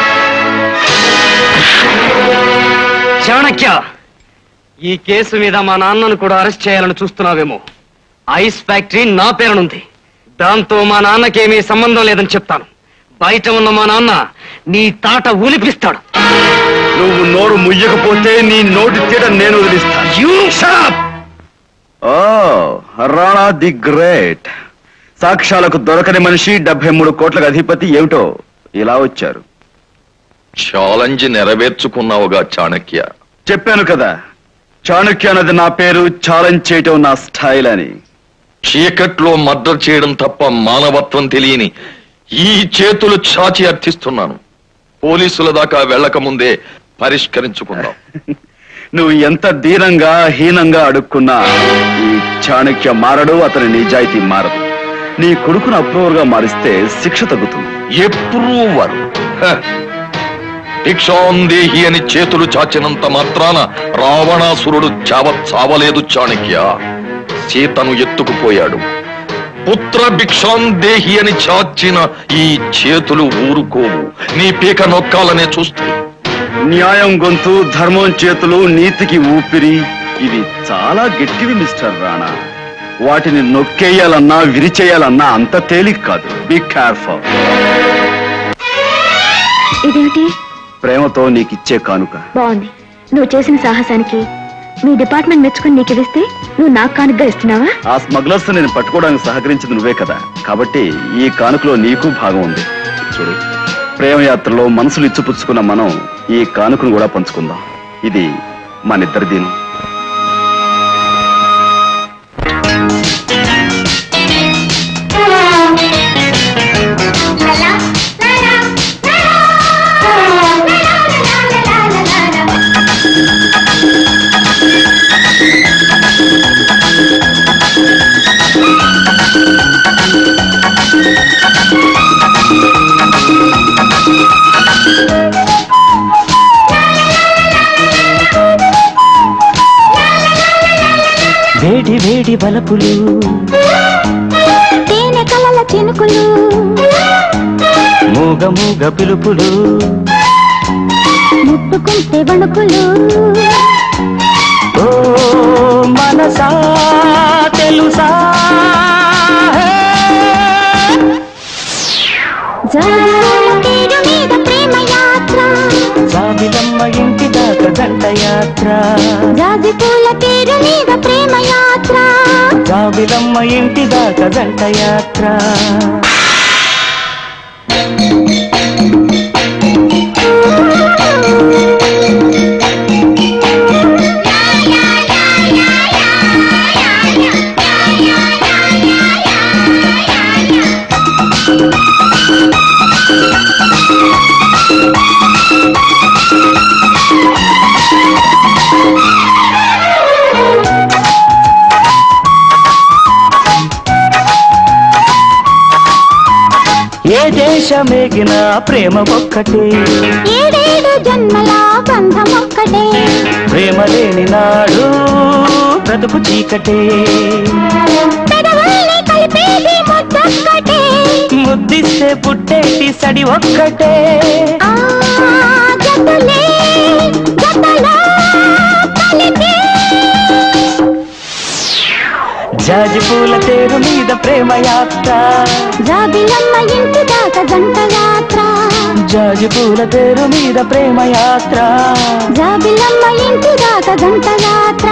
చాణక్య ఈ కేసు మీద మా నాన్నను కూడా అరెస్ట్ చేయాలని చూస్తున్నావేమో ఐస్ ఫ్యాక్టరీ నా పేరునుంది దాంతో మా నాన్నకేమీ సంబంధం లేదని చెప్తాను బయట ఉన్న మా నాన్న నీ తాట ఊలిపిస్తాడు నువ్వు నోరు ముయ్యకపోతే నీ నోటి తీట నేను వదిలిస్తాను ఓ రాణా ది గ్రేట్ సాక్ష్యాలకు దొరకని మనిషి డెబ్బై మూడు కోట్లకు అధిపతి ఏమిటో ఇలా వచ్చారు ఛాలెంజ్ నెరవేర్చుకున్నావుగా చాణక్య చెప్పాను కదా చాణక్య అన్నది నా పేరు ఛాలెంజ్ చేయటం నా స్టైల్ అని చీకట్లో మర్డర్ చేయడం తప్ప మానవత్వం తెలియని ఈ చేతులు చాచి అర్థిస్తున్నాను పోలీసుల దాకా వెళ్ళక ముందే పరిష్కరించుకుందాం నువ్వు ఎంత దీనంగా హీనంగా అడుక్కున్నా ఈ చాణక్య మారడు అతని నిజాయితీ మారదు నీ కొడుకును అప్రూవర్ గా మారిస్తే శిక్ష తగ్గుతుంది ఎప్రూవర్ భిక్షాందేహి అని చేతులు చాచినంత మాత్రాన రావణాసురుడు చావ చావలేదు చాణక్య సీతను ఎత్తుకుపోయాడు పుత్ర భిక్షాందేహి అని చాచిన ఈ చేతులు ఊరుకోవు నీ పీక నొక్కాలనే చూస్తాయి న్యాయం గొంతు ధర్మం చేతులు నీతికి ఊపిరి ఇవి చాలా గట్టివి మిస్టర్ రాణా వాటిని నొక్కేయాలన్నా విరిచేయాలన్నా అంత తేలిక కాదు బీ కేర్ఫుల్ ఇదేమిటి ప్రేమతో నీకిచ్చే కానుక బాగుంది నువ్వు చేసిన సాహసానికి మీ డిపార్ట్మెంట్ మెచ్చుకుని నీకు ఇస్తే నువ్వు నాకు కానుకగా ఇస్తున్నావా ఆ స్మగ్లర్స్ నేను పట్టుకోవడానికి సహకరించింది నువ్వే కదా కాబట్టి ఈ కానుకలో నీకు భాగం ఉంది చూడు ప్రేమయాత్రలో మనసులు ఇచ్చిపుచ్చుకున్న మనం ఈ కానుకను కూడా పంచుకుందాం ఇది మనిద్దరి దీనం వేడి వేడి బలపులు తేనె కలల చినుకులు మూగ మూగ పిలుపులు ముట్టుకుంటే వణుకులు ఓ మనసా తెలుసా జాజుల పేరు మీద ప్రేమ యాత్ర జాబిలమ్మ ఇంటి దాకా జంట యాత్ర జాజి పూల పేరు మీద ప్రేమ యాత్ర జాబిలమ్మ ఇంటి దాకా జంట యాత్ర ఏ దేశమేగిన ప్రేమ ఒక్కటే ఏడేడు జన్మల బంధం ఒక్కటే ప్రేమ లేని నాడు బ్రతుకు చీకటే పెదవుల్ని కలిపేది ముద్దొక్కటే ముద్దిస్తే పుట్టేటి సడి ఒక్కటే ఆ జతలే జతలో కలిపే జాజి పూల తేరు మీద ప్రేమ యాత్ర జాబిలమ్మ ఇంటి దాకా జంట యాత్ర జాజి పూల తేరు మీద ప్రేమ యాత్ర జాబిలమ్మ ఇంటి దాకా జంట యాత్ర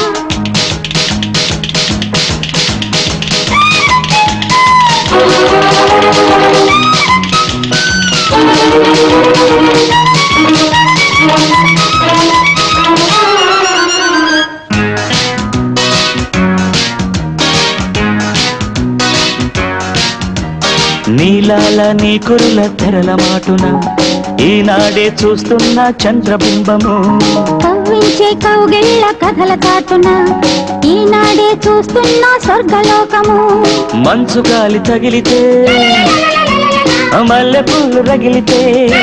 నీలాల నీ కురుల తెరల మాటున ఈనాడే చూస్తున్న చంద్రబింబము కవ్వించే కౌగిళ్ళ కథల చాటున ఈనాడే చూస్తున్న స్వర్గలోకము మంచు గాలి తగిలితే మల్లె పూలు రగిలితే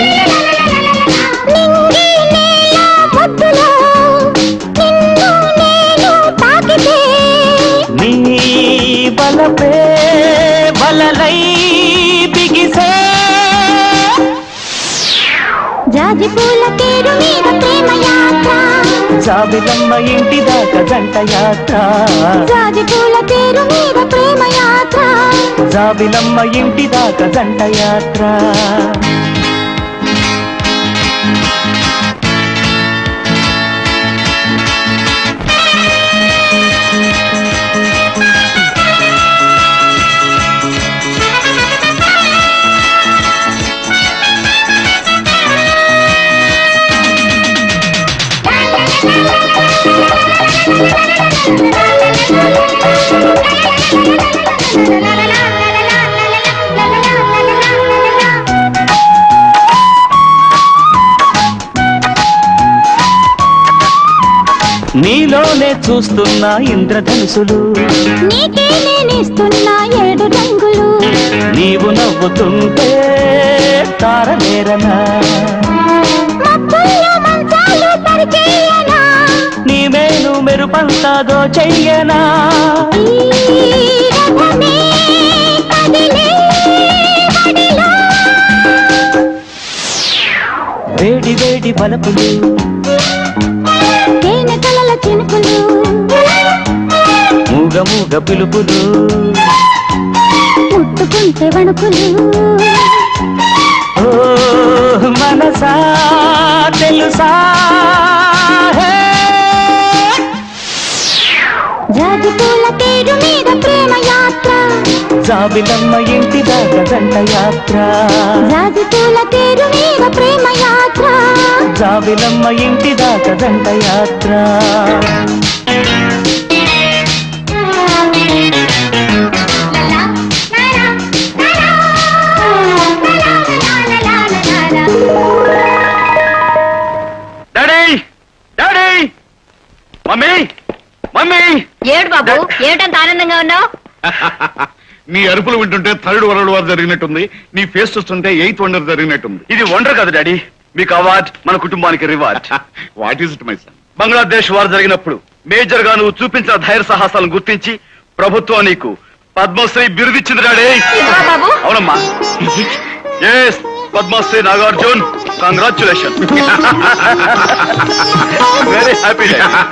నింగి నేల ముద్దులో నిన్ను నేను తాకితే నీ బలపే బలలై బిగిసే జాజి పూల పేరు మీద ప్రేమ యాత్ర జాబిలమ్మ ఇంటి దాకా జంట యాత్ర జాజి పూల పేరు మీద ప్రేమ యాత్ర జాబిలమ్మ ఇంటి దాకా జంట యాత్ర నీలోనే చూస్తున్న ఇంద్రధనుసులు నీకే నేనిస్తున్నా ఏడు రంగులు నీవు నవ్వుతుంటే తారనేరనా మబ్బుల్లో మంచాలు పరిచేయనా నీ మేలు మెరుపంతాదో చెయ్యనా ఈ రథమే కదిలే బడిలో వేడి వేడి బలపులు తేనె కలల చినుకులు మూగ మూగ పిలుపులు ముట్టుకుంటే వణుకులు ఓ మనసా తెలుసా హే జాజి పూల తేరు మీద ప్రేమ యాత్ర జాబిలమ్మ ఇంటి దాకా జంట యాత్ర జాజి పూల తేరు మీద ప్రేమ యాత్ర జాబిలమ్మ ఇంటి దాకా జంట యాత్ర డాడీ డాడీ మమ్మీ మమ్మీ ఏడు బాబు ఏమిటంత ఆనందంగా ఉన్నావు నీ అరుపులు వింటుంటే థర్డ్ వరల్డ్ వార్ జరిగినట్టుంది నీ ఫేస్ చూస్తుంటే ఎయిత్ వండర్ జరిగినట్టుంది ఇది వండర్ కాదు డాడీ మీకు అవార్డ్ మన కుటుంబానికి reward what is it my son Bangladesh war జరిగినప్పుడు మేజర్ గా నువ్వు చూపించిన ధైర్య సాహసాలను గుర్తించి ప్రభుత్వం నీకు పద్మశ్రీ బిరుదిచ్చింది డాడీ ఇదిగో బాబు అవునమ్మా yes Padmashri Nagarjun congratulation very happy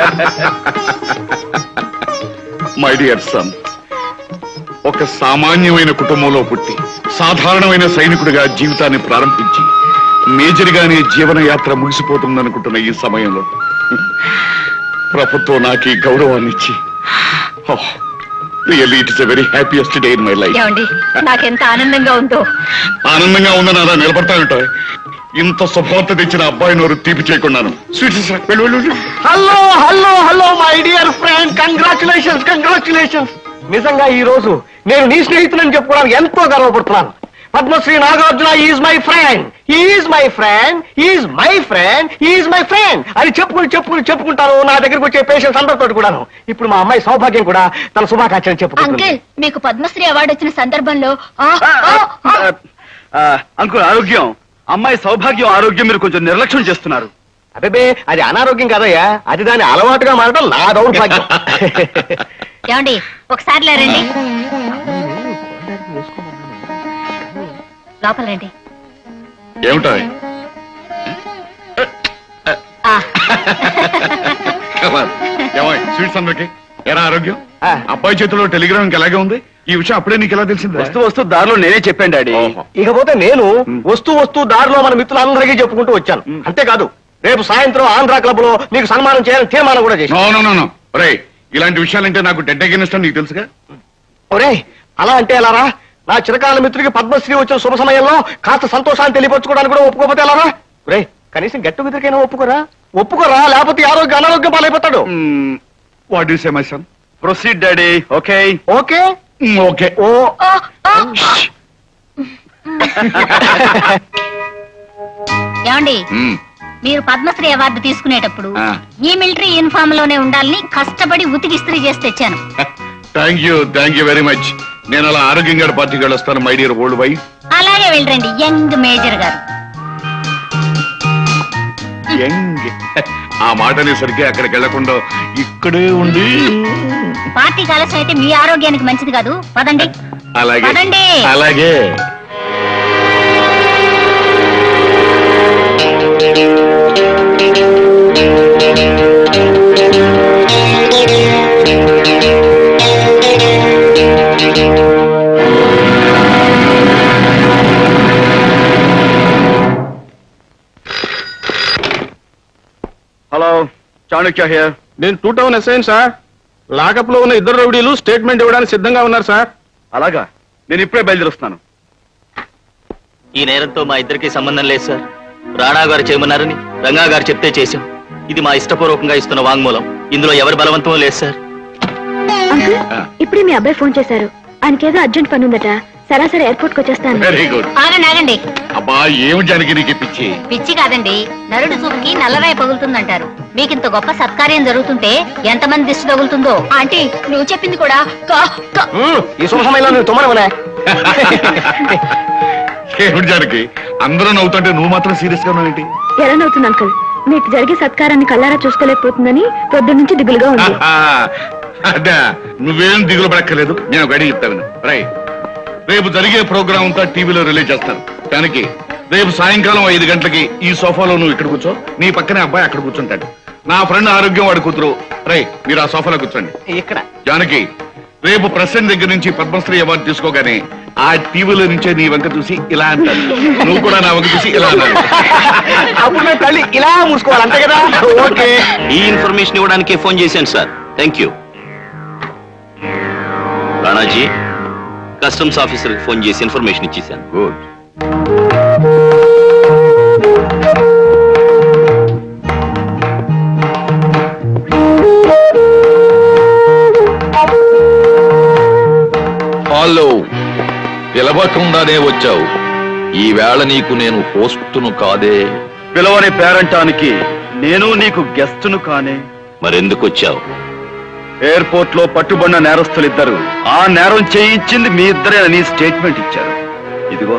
my dear son ఒక సామాన్యమైన కుటుంబంలో పుట్టి సాధారణమైన సైనికుడిగా జీవితాన్ని ప్రారంభించి మేజర్ గానే జీవన యాత్ర ముగిసిపోతుందనుకుంటున్న ఈ సమయంలో ప్రభుత్వం నాకు ఈ గౌరవాన్ని ఇచ్చి really it is a very happiest day in my life ఏమండి నాకెంత ఆనందంగా ఉందో ఆనందంగా ఉందని అలా నిలబడతా ఉంటాయి ఇంత శుభవార్త తెచ్చిన అబ్బాయి నోరు తీపి చేయకున్నాను స్వీట్ వెళ్ళు వెళ్ళు వెళ్ళు. Hello hello hello my dear friend congratulations congratulations నిజంగా ఈ రోజు నేను నీ స్నేహితులని చెప్పుకోవడానికి ఎంతో గర్వపడుతున్నాను Padmashri Nagarjuna is my friend is my friend is my friend is my friend అని చెప్పుకుని చెప్పుకుని చెప్పుకుంటాను నా దగ్గరకు వచ్చే పేషెంట్స్ అందరితో కూడాను ఇప్పుడు మా అమ్మాయి సౌభాగ్యం కూడా తన శుభాకాంక్షలు చెప్పుకుంటుంది అంకుల్ మీకు పద్మశ్రీ అవార్డు వచ్చిన సందర్భంలో ఆ, ఆ, ఆ, అంకుల్ ఆరోగ్యం అమ్మాయి సౌభాగ్యం ఆరోగ్యం మీరు కొంచెం నిర్లక్ష్యం చేస్తున్నారు అదే అది అనారోగ్యం కాదయ్యా అది దాని అలవాటుగా మారడం నా దౌర్భాగ్యం ఏమండి ఒకసారి లేరండి లోపల రండి ఏమిటా ఆ, ఏమాయ్ స్వీట్స్ అందరికి ఎలా ఆరోగ్యం అబ్బాయి చేతిలో టెలిగ్రామ్ ఇంకా ఎలాగే ఉంది ఈ విషయం అప్పుడే నీకు ఎలా తెలిసింది వస్తూ వస్తూ దారిలో నేనే చెప్పాను డాడీ ఇకపోతే నేను వస్తూ వస్తూ దారిలో మన మిత్రులందరికీ చెప్పుకుంటూ వచ్చాను అంతేకాదు రేపు సాయంత్రం ఆంధ్ర క్లబ్ లో నీకు సన్మానం చేయాలని తీర్మానం కూడా చేశాను నో నో నో రే ఇలాంటి విషయాలంటే నాకు డెడ్ అగేనిస్ట్ నీకు తెలుసుగా ఒరే అలా అంటే ఎలారా నా చిరకాల మిత్రుడికి పద్మశ్రీ వచ్చిన శుభ సమయంలో కాస్త సంతోషాన్ని తెలియపరచుకోవడానికి కూడా ఒప్పుకోకపోతే ఎలారా ఒరే కనీసం గట్టు మిత్రుకైనా ఒప్పుకోరా ఒప్పుకోరా లేకపోతే ఈ ఆరోగ్య అనారోగ్యం పాలైపోతాడు what is my son proceed daddy okay okay okay ఓ ఆ, ఆ. ఏమండి మీరు పద్మశ్రీ అవార్డు తీసుకునేటప్పుడు ఆ. ఈ మిలిటరీ యూనిఫామ్ లోనే ఉండాలని కష్టపడి ఉతికి ఇస్త్రీ చేసి తెచ్చాను thank you thank you very much నేను అలా ఆరోగ్యంగా పార్టీకి వెళ్ళొస్తాను మై డియర్ ఓల్డ్ వైఫ్ అలాగే వెళ్ళండి యంగ్ మేజర్ గారు యంగ్ ఆ మాట అనేసరికి అక్కడికి వెళ్లకుండా ఇక్కడే ఉండి పార్టీకి ఆలస్యం అయితే మీ ఆరోగ్యానికి మంచిది కాదు పదండి అలాగే పదండి. అలాగే హలో చాణక్య హియర్ నేను టూ టౌన్ ఎస్ఐన్ సార్ లాకప్ లో ఉన్న ఇద్దరు రౌడీలు స్టేట్మెంట్ ఇవ్వడానికి సిద్ధంగా ఉన్నారు సార్ అలాగా నేను ఇప్పుడే బయలుదేరుస్తున్నాను ఈ నేరంతో మా ఇద్దరికి సంబంధం లేదు సార్ రాణా గారు చేయమన్నారని రంగా గారు చెప్తే చేశాం ఇది మా ఇష్టపూర్వకంగా ఇస్తున్న వాంగ్మూలం ఇందులో ఎవరి బలవంతం లేదు సార్ అంకుల్ ఇప్పుడే మీ అబ్బాయి ఫోన్ చేశారు ఆయనకేదో అర్జెంట్ పని ఉందట సరాసరి ఎయిర్పోర్ట్ కి వచ్చేస్తాను వెరీ గుడ్ ఆగండి ఆగండి అబ్బా ఏమి జానకి నీకు పిచ్చి పిచ్చి కాదండి నరుడు చూపుకి నల్లరాయి పగులుతుందంటారు మీకు ఇంత గొప్ప సత్కార్యం జరుగుతుంటే ఎంతమంది దిష్టి తగులుతుందో ఆంటీ నువ్వు చెప్పింది కూడా కా కా ఉమ్, ఈ శుభ సమయంలో నువ్వు తుమ్మనవనే ఏమిటి జానకి అందరూ నవ్వుతుంటే నువ్వు మాత్రం సీరియస్ గా ఉన్నావు ఏంటి ఎలా నవ్వుతుంది అంకుల్ మీకు జరిగే సత్కారాన్ని కల్లారా చూసుకోలేకపోతుందని పొద్దు నుంచి దిగులుగా ఉంది అదే నువ్వేం దిగులు పడక్కర్లేదు నేను ఒక అడిగి చెప్తాను రై రేపు జరిగే ప్రోగ్రామ్ అంతా టీవీలో రిలీజ్ చేస్తాను దానికి రేపు సాయంకాలం ఐదు గంటలకి ఈ సోఫాలో నువ్వు ఇక్కడ కూర్చో నీ పక్కనే అబ్బాయి అక్కడ కూర్చుంటాడు నా ఫ్రెండ్ ఆరోగ్యం వాడు కూతురు రై మీరు ఆ సోఫాలో కూర్చోండి ఇక్కడ జానకి రేపు ప్రెసిడెంట్ దగ్గర నుంచి పద్మశ్రీ అవార్డు తీసుకోగానే ఆ టీవీలో నుంచే నీ వంక చూసి ఇలా అంటాను నువ్వు కూడా నా వంక చూసి ఇలా అన్నాను అప్పుడు మేము తల్లి ఇలా మూసుకోవాలి అంతే కదా ఓకే ఈ ఇన్ఫర్మేషన్ ఇవ్వడానికే ఫోన్ చేశాను sir thank you Ranaji customs ఆఫీసర్కి ఫోన్ చేసి ఇన్ఫర్మేషన్ ఇచ్చేసాను గుడ్ హలో పిలవకుండానే వచ్చావు ఈ వేళ నీకు నేను హోస్టును కాదే పిలవని పేరంటానికి నేను నీకు గెస్ట్ను కానే మరెందుకు వచ్చావు ఎయిర్పోర్ట్ లో పట్టుబడిన నేరస్తులిద్దరు ఆ నేరం చేయించింది మీ ఇద్దరేనని స్టేట్మెంట్ ఇచ్చారు ఇదిగో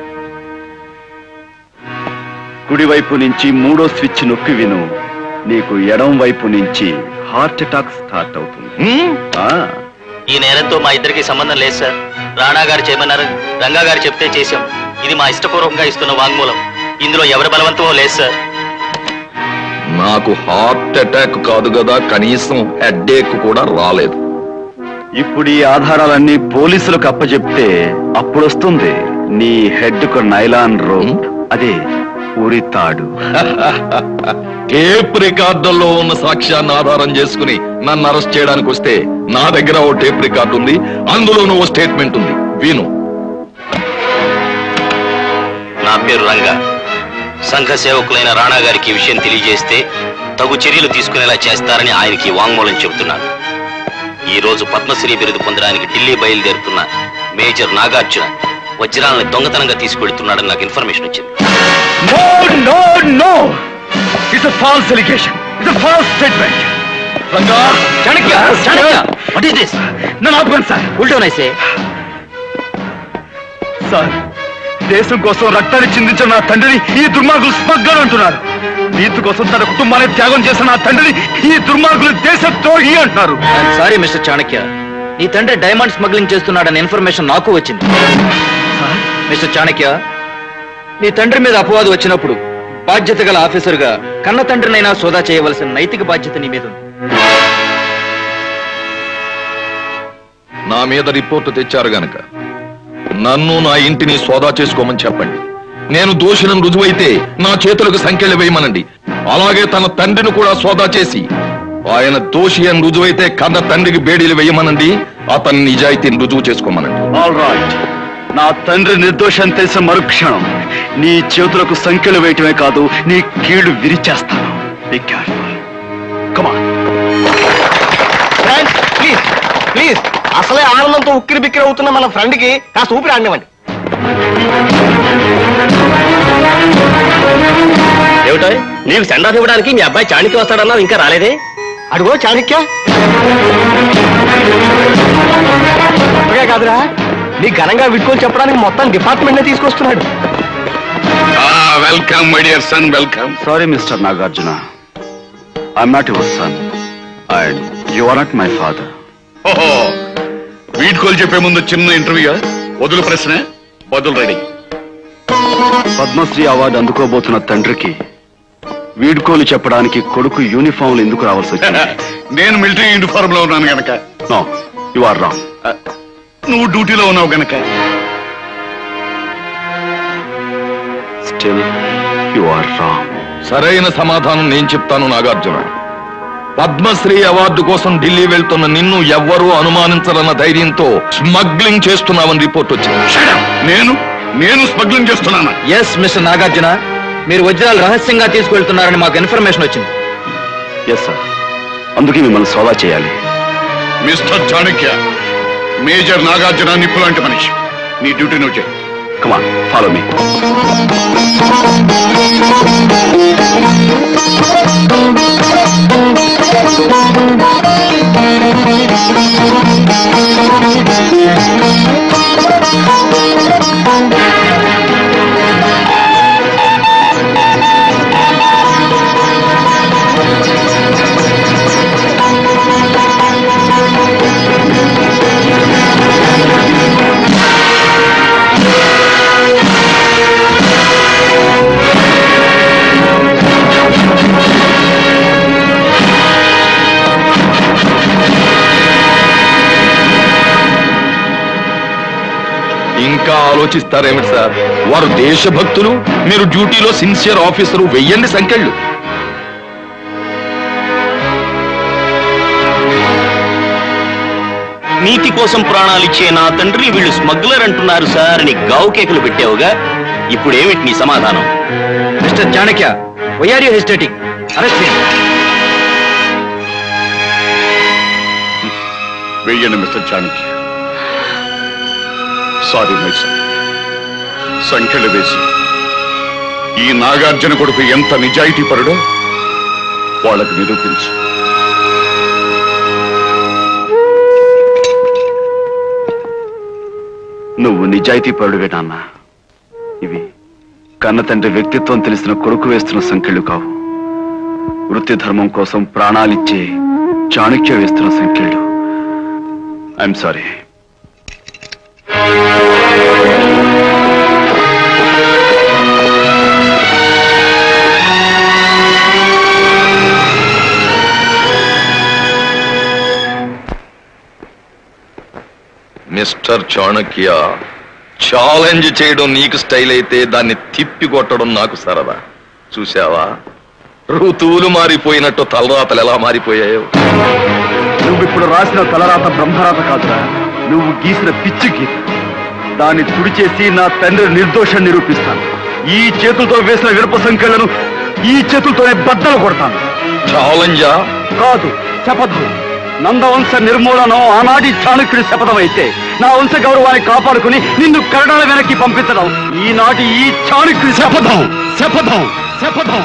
కుడివైపు నుంచి మూడో స్విచ్ నొక్కి విను నీకు ఎడం వైపు నుంచి హార్ట్ అటాక్ స్టార్ట్ అవుతుంది ఆ ఈ నేరంతో మా ఇద్దరికి సంబంధం లేదు సార్ రాణా గారు చేయమన్నారు రంగా గారు చెప్తే చేశాం ఇది మా ఇష్టపూర్వకంగా ఇస్తున్న వాంగ్మూలం ఇందులో ఎవరి బలవంతమో లేదు సార్ నాకు హార్ట్ అటాక్ కాదు కదా కనీసం హెడ్ఏక్ కూడా రాలేదు ఇప్పుడు ఈ ఆధారాలన్నీ పోలీసులకు అప్పచెప్తే అప్పుడొస్తుంది నీ హెడ్ కు నైలాన్ రోప్ అదే ఉరితాడు టేప్ రికార్డుల్లో ఉన్న సాక్ష్యాన్ని ఆధారం చేసుకుని నన్ను అరెస్ట్ చేయడానికి వస్తే నా దగ్గర ఓ టేప్ రికార్డు ఉంది అందులోనూ ఓ స్టేట్మెంట్ ఉంది విను నా పేరు రంగా సంఘ సేవకులైన రాణా గారికి ఈ విషయం తెలియజేస్తే తగు చర్యలు తీసుకునేలా చేస్తారని ఆయనకి వాంగ్మూలం చెబుతున్నాను ఈ రోజు పద్మశ్రీ బిరుదు పొందడానికి ఢిల్లీ బయలుదేరుతున్న మేజర్ నాగార్జున వజ్రాలను దొంగతనంగా తీసుకెళ్తున్నాడని నాకు ఇన్ఫర్మేషన్ వచ్చింది no no no it's a false allegation it's a false statement Ranga Chanakya Chanakya what is this నన్ను ఆపుకోండి సార్ ఉల్టోన్ ఐసే సార్ దేశం కోసం రక్తాన్ని చిందించిన నా తండ్రిని ఈ దుర్మార్గులు స్మగ్లర్ అంటున్నారు నీతి కోసం తన కుటుంబాన్ని త్యాగం చేసిన నా తండ్రిని ఈ దుర్మార్గులు దేశ ద్రోహి అంటున్నారు సారీ మిస్టర్ చాణక్య నీ తండ్రి డైమండ్ స్మగ్లింగ్ చేస్తున్నాడన్న ఇన్ఫర్మేషన్ నాకు వచ్చింది మిస్టర్ చాణక్య నీ తండ్రి మీద అపవాదు వచ్చినప్పుడు బాధ్యత గల ఆఫీసర్గా కన్న తండ్రినైనా సోదా చేయవలసిన నైతిక బాధ్యత నీ మీద ఉంది నా మీద రిపోర్టు తెచ్చారు గనక నన్ను నా ఇంటిని సోదా చేసుకోమని చెప్పండి నేను దోషినం రుజువైతే నా చేతులకు సంఖ్యలు వేయమనండి అలాగే తన తండ్రిని కూడా సోదా చేసి ఆయన దోషి అని రుజువైతే కన్న తండ్రికి బేడీలు వేయమనండి అతని నిజాయితీని రుజువు చేసుకోమనండి ఆల్ రైట్ నా తండ్రి నిర్దోషం తెలిసిన మరుక్షణం నీ చేతులకు సంఖ్యలు వేయటమే కాదు నీ కీళ్లు విరిచేస్తాను Be careful. Come on. Please please అసలే ఆనందంతో ఉక్కిరి బిక్కిరి అవుతున్న మన ఫ్రెండ్ కి కాస్త ఊపిరి ఆడినివ్వండి ఏమిటో నీకు సెండ్ ఆఫ్ ఇవ్వడానికి మీ అబ్బాయి చాణిక్య వస్తాడన్నావు ఇంకా రాలేదే అడుగో చాణక్య అప్పగే కాదురా నీ ఘనంగా విట్టుకొని చెప్పడానికి మొత్తం డిపార్ట్మెంట్ నే తీసుకొస్తున్నాడు welcome my dear son welcome sorry mister Nagarjuna I'm not your son and you are not my father ఓహో వీడ్కోలు చెప్పే ముందు చిన్న ఇంటర్వ్యూ వదులు ప్రశ్న బదులు రెడీ పద్మశ్రీ అవార్డు అందుకోబోతున్న తండ్రికి వీడ్కోలు చెప్పడానికి కొడుకు యూనిఫామ్లు ఎందుకు రావాల్సి వచ్చింది నేను మిలిటరీ యూనిఫామ్ లో ఉన్నాను గనక నో యు ఆర్ రాంగ్ నువ్వు డ్యూటీలో ఉన్నావు గనక స్టిల్ యు ఆర్ రాంగ్ సరైన సమాధానం నేను చెప్తాను నాగార్జున పద్మశ్రీ అవార్డు కోసం ఢిల్లీ వెళ్తున్న నిన్ను ఎవ్వరూ అనుమానించరన్న ధైర్యంతో స్మగ్లింగ్ చేస్తున్నావని రిపోర్ట్ వచ్చింది నేను నేను స్మగ్లింగ్ చేస్తున్నానా ఎస్ మిస్టర్ నాగార్జున మీరు వజ్రాలు రహస్యంగా తీసుకెళ్తున్నారని మాకు ఇన్ఫర్మేషన్ వచ్చింది ఎస్ సార్ అందుకే మిమ్మల్ని సోదా చేయాలి మిస్టర్ చాణక్య మేజర్ నాగార్జున నిప్పు లాంటి మనిషి నీ డ్యూటీ నువ్వు చేయి కమాన్ ఫాలో మీ ఇంకా ఆలోచిస్తారేమిటి సార్ వారు దేశభక్తులు మీరు డ్యూటీలో సిన్సియర్ ఆఫీసరు వెయ్యండి సంఖ్యళ్ళు నీతి కోసం ప్రాణాలిచ్చే నా తండ్రి వీళ్ళు స్మగ్లర్ అంటున్నారు సార్ అని గావు కేకలు పెట్టావుగా ఇప్పుడేమిటి నీ సమాధానం mister Chanakya why are you hesitating arrest వెయ్యండి mister Chanakya sorry my sir సంఖ్యలు వేసి ఈ నాగార్జున కొడుకు ఎంత నిజాయితీ పరుడో వాళ్ళకు నిరూపించు నువ్వు నిజాయితీ పరుడువే నాన్న ఇవి కన్న తండ్రి వ్యక్తిత్వం తెలిసిన కొడుకు వేస్తున్న సంఖ్యలు కావు వృత్తి ధర్మం కోసం ప్రాణాలిచ్చే చాణక్య వేస్తున్న సంఖ్యలు I'm sorry mister Chanakya challenge చేయడం నీకు స్టైల్ అయితే దాన్ని తిప్పి కొట్టడం నాకు సరదా చూసావా ఋతువులు మారిపోయినట్టు తలరాతలు ఎలా మారిపోయాయో నువ్వు ఇప్పుడు రాసిన తలరాత బ్రహ్మరాత కాదురా నువ్వు గీసిన పిచ్చి గీత దాన్ని తుడిచేసి నా తండ్రి నిర్దోషం నిరూపిస్తాను ఈ చేతులతో వేసిన విరప సంఖ్యలను ఈ చేతులతోనే బద్దలు కొడతాను ఛాలెంజా కాదు శపథం నందవంశ నిర్మూలనం ఆనాటి చాణక్యుడి శపథం అయితే నా వంశ గౌరవాన్ని కాపాడుకుని నిన్ను కరణాల వెనక్కి పంపించడం ఈనాటి ఈ చాణక్యుడి శపథం శపథం శపథం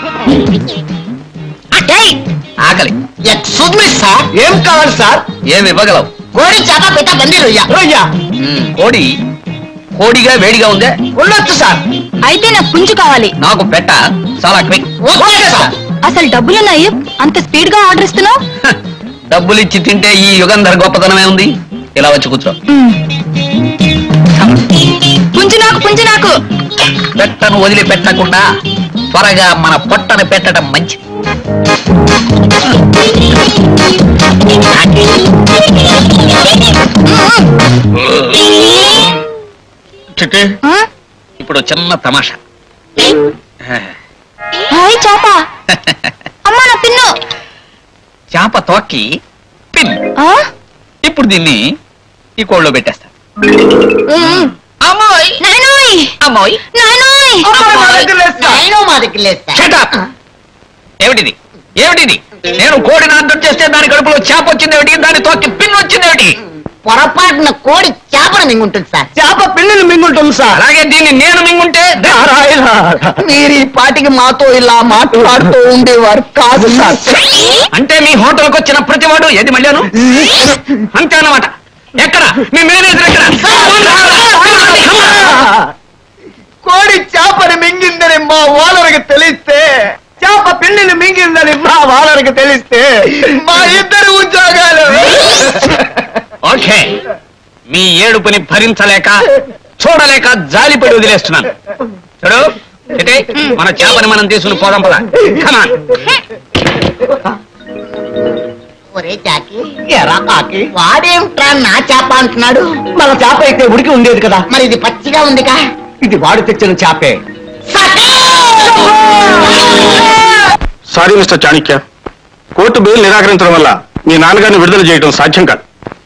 ఆకలి ఎక్స్క్యూజ్ మీ సార్ ఏం కావాలి సార్ ఏం ఇవ్వగలవు కోడి చేప పిట్ట బండి రొయ్య రొయ్య మ్మ్, కోడి కోడిగా వేడిగా ఉందే ఉండొచ్చు సార్ అయితే నాకు పుంజు కావాలి నాకు పెట్ట చాలా క్విక్ ఓకే సార్ అసలు డబ్బులున్నాయి అంత స్పీడ్ గా ఆర్డర్ ఇస్తున్నావు డబ్బులు ఇచ్చి తింటే ఈ యుగంధర గొప్పతనమే ఉంది ఇలా వచ్చి కూర్చో పుంజు నాకు పుంజు నాకు పెట్టను వదిలిపెట్టకుండా త్వరగా మన పొట్టను పెట్టడం మంచిది చిట్టి ఇప్పుడు చిన్న తమాషా హాయ్ చాప అమ్మా నా పిన్ను చేప తోక్కి పిన్ ఆ? ఇప్పుడు దీన్ని ఈ కోళ్ళలో పెట్టేస్తా అమ్మోయ్ నాయనోయ్ అమ్మోయ్ నాయనోయ్ నేను మా దగ్గర లేదు సార్ Shut up! ఏమిటిది ఏమిటిది నేను కోడిని అర్థం చేస్తే దాని కడుపులో చేప వచ్చింది ఏమిటి దాని తోక్కి పిన్ వచ్చింది ఏమిటి పొరపాటున కోడి చేపను మింగుంటుంది సార్ చేప పిల్లిని మింగుంటుంది సార్ అలాగే దీన్ని నేను మింగుంటే మీరు ఈ పాటికి మాతో ఇలా మాట్లాడుతూ ఉండేవారు కాదు సార్ అంటే మీ హోటల్కి వచ్చిన ప్రతివాడు ఏది మళ్ళాను అంతే అన్నమాట ఎక్కడ మీ మేనేజర్ ఎక్కడ కోడి చేపని మింగిందని మా ఓనర్కి తెలిస్తే చేప పిల్లిని మింగిందని మా ఓనర్కి తెలిస్తే మా ఇద్దరు ఉద్యోగాలు ఓకే మీ ఏడుపుని భరించలేక చూడలేక జాలిపడి వదిలేస్తున్నాను చూడు ఇటే మన చేపని మనం తీసుకుని పోదాం పద కమాన్ ఒరే జాకి ఎరా కాకి వాడేమిట్రా నా చేప అంటున్నాడు మన చేప అయితే ఉడికి ఉండేది కదా మరి ఇది పచ్చిగా ఉందిగా ఇది వాడు తెచ్చిన చేపే sorry mister Chanakya court bail నిరాకరించడం వల్ల మీ నాన్నగారిని విడుదల చేయడం సాధ్యం కాదు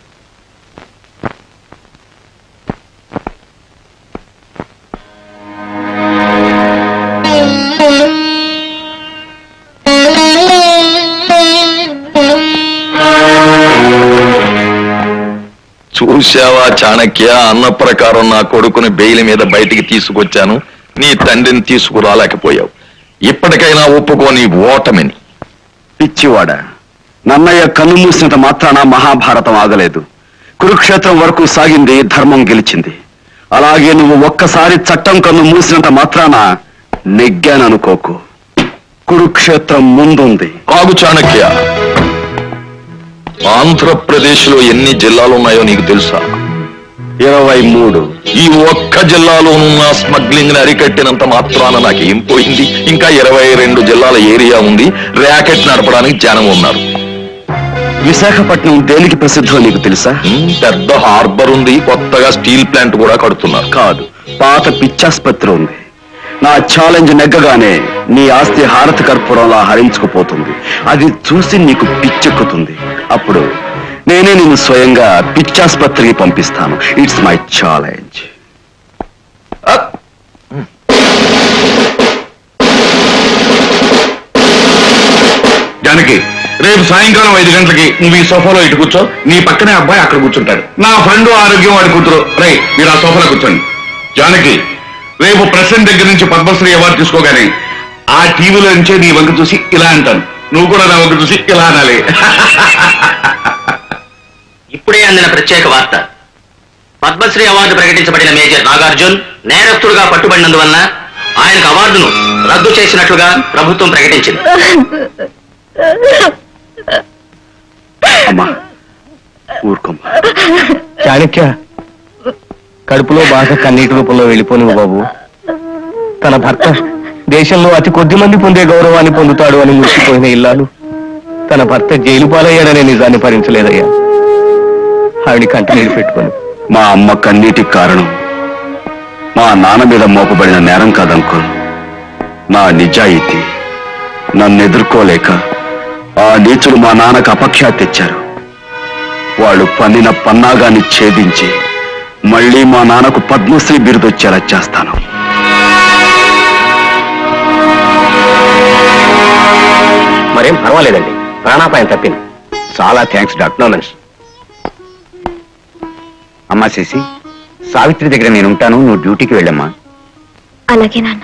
చూశావా చాణక్య అన్న ప్రకారం నా కొడుకుని బెయిల్ మీద బయటికి తీసుకొచ్చాను నీ తండ్రిని తీసుకురాలేకపోయావు ఇప్పటికైనా ఒప్పుకోని ఓటమిని పిచ్చివాడ నన్నయ్య కన్ను మూసినంత మాత్రాన మహాభారతం ఆగలేదు కురుక్షేత్రం వరకు సాగింది ధర్మం గెలిచింది అలాగే నువ్వు ఒక్కసారి చట్టం కన్ను మూసినంత మాత్రాన నెగ్గాననుకోకు కురుక్షేత్రం ముందుంది ఆగు చాణక్య ఆంధ్రప్రదేశ్ లో ఎన్ని జిల్లాలు ఉన్నాయో నీకు తెలుసా ఇరవై మూడు ఈ ఒక్క జిల్లాలోనున్న స్మగ్లింగ్ ని అరికట్టినంత మాత్రాన నాకేం పోయింది ఇంకా ఇరవై రెండు జిల్లాల ఏరియా ఉంది ర్యాకెట్ నడపడానికి జనం ఉన్నారు విశాఖపట్నం దేనికి ప్రసిద్ధో నీకు తెలుసా పెద్ద హార్బర్ ఉంది కొత్తగా స్టీల్ ప్లాంట్ కూడా కడుతున్నారు కాదు పాత పిచ్చాసుపత్రి ఉంది నా ఛాలెంజ్ నెగ్గగానే నీ ఆస్తి హారతి కర్పూరంలా హరించుకుపోతుంది అది చూసి నీకు పిచ్చెక్కుతుంది అప్పుడు నేనే నిన్ను స్వయంగా పిచ్చాసుపత్రికి పంపిస్తాను ఇట్స్ మై ఛాలెంజ్ జానకి రేపు సాయంకాలం ఐదు గంటలకి నువ్వు ఈ సోఫాలో ఇటు కూర్చో నీ పక్కనే అబ్బాయి అక్కడ కూర్చుంటాడు నా ఫ్రెండ్ ఆరోగ్యం వాడి కూతురు రై మీరు ఆ సోఫాలో కూర్చోండి జానకి రేపు ప్రెసిడెంట్ దగ్గర నుంచి పద్మశ్రీ అవార్డు తీసుకోగానే ఆ టీవీలో నుంచే నీ వంక చూసి ఇలా అంటాను నువ్వు కూడా నా వంక చూసి ఇలా అనాలి ఇప్పుడే అందిన ప్రత్యేక వార్త పద్మశ్రీ అవార్డు ప్రకటించబడిన మేజర్ నాగార్జున్ నేరస్తుడుగా పట్టుబడినందువలన ఆయనకు అవార్డును రద్దు చేసినట్లుగా ప్రభుత్వం ప్రకటించింది అమ్మా ఊరుకోమ్మా చాణక్య కడుపులో బాగా కన్నీటి రూపంలో వెళ్ళిపోను బాబు తన భర్త దేశంలో అతి కొద్ది మంది పొందే గౌరవాన్ని పొందుతాడు అని మురిసిపోయిన ఇల్లాలు తన భర్త జైలు పాలయ్యాడనే నిజాన్ని భరించలేదయ్యా ఆవిడ కంటనీరు పెట్టుకొని మా అమ్మ కన్నీటికి కారణం మా నాన్న మీద మోపబడిన నేరం కాదంకుల్ నా నిజాయితీ నన్ను ఎదుర్కోలేక ఆ నీచులు మా నాన్నకు అపఖ్యాతి తెచ్చారు వాళ్ళు పన్నిన పన్నాగాన్ని ఛేదించి మళ్ళీ మా నాన్నకు పద్మశ్రీ బిరుదొచ్చేలా చేస్తాను మరేం పర్వాలేదండి ప్రాణాపాయం తప్పింది చాలా థ్యాంక్స్ డాక్టర్ నోమెన్స్ అమ్మా శశి సావిత్రి దగ్గర నేను ఉంటాను నువ్వు డ్యూటీకి వెళ్ళమ్మా అలాగే నాన్న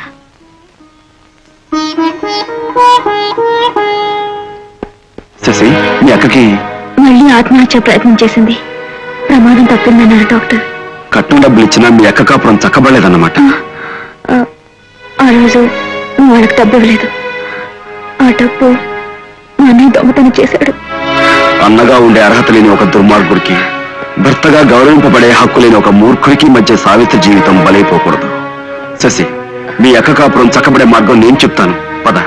శశి మీ అక్కకి మళ్ళీ ఆత్మహత్య ప్రయత్నం చేసింది ప్రమాదం తప్పిందన్నారు డాక్టర్ కట్నం డబ్బులు ఇచ్చినా మీ అక్క కాపురం చక్కబడలేదన్నమాట ఆ, ఆ రోజు నువ్వు వాళ్ళకి డబ్బు ఇవ్వలేదు ఆ డబ్బు మా అన్నయ్య దొంగతనం చేశాడు అన్నగా ఉండే అర్హత లేని ఒక దుర్మార్గుడికి భర్తగా గౌరవింపబడే హక్కు లేని ఒక మూర్ఖుడికి మధ్య సావిత్రి జీవితం బలైపోకూడదు శశి మీ అక్క కాపురం చక్కబడే మార్గం నేను చెప్తాను పద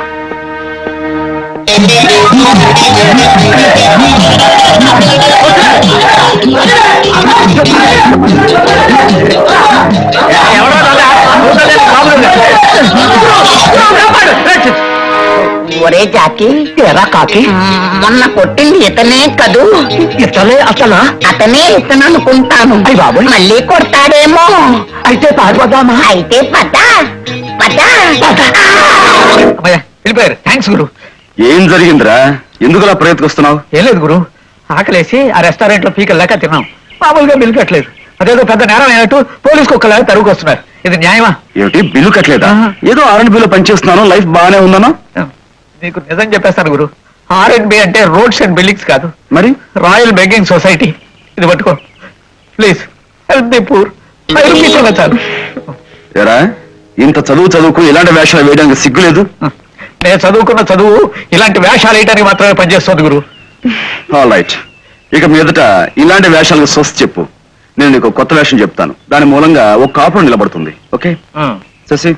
ఒరే జాకి ఎరా కాకి మొన్న కొట్టింది ఇతనే కదూ ఇతనే అతనా అతనే ఇతను అనుకుంటాను మళ్ళీ కొడతాడేమో అయితే పారిపోదామా అయితే పద పద వెళ్ళిపోయారు థ్యాంక్స్ గురు ఏం జరిగిందిరా ఎందుకులా ప్రయత్నిస్తున్నావు ఏం లేదు గురు ఆకలేసి ఆ రెస్టారెంట్ లో పీకలు లేక తిన్నాం మామూలుగా బిల్లు కట్టలేదు అదేదో పెద్ద నేరం అయినట్టు పోలీస్ కుక్కలాగా తరుగు వస్తున్నారు ఇది న్యాయమా ఏమిటి బిల్లు కట్టలేదా ఏదో ఆర్ఎండ్ బిల్లు పనిచేస్తున్నాను లైఫ్ బాగానే ఉందన్నా నీకు నిజం చెప్పేస్తాను గురు ఆర్ అండ్ బి అంటే రోడ్స్ అండ్ బిల్డింగ్స్ కాదు మరి రాయల్ బెగ్గింగ్ సొసైటీ ఇది పట్టుకో ప్లీజ్ హెల్ప్ ది పూర్ చాలు ఎరా ఇంత చదువు చదువుకు ఇలాంటి వేషాలు వేయడానికి సిగ్గులేదు నేను చదువుకున్న చదువు ఇలాంటి వేషాలు వేయటానికి మాత్రమే పనిచేస్తుంది గురు ఆల్ రైట్ ఇక మీదట ఇలాంటి వేషాలకు స్వస్థ చెప్పు నేను నీకు కొత్త వేషం చెప్తాను దాని మూలంగా ఒక కాపురం నిలబడుతుంది ఓకే శశి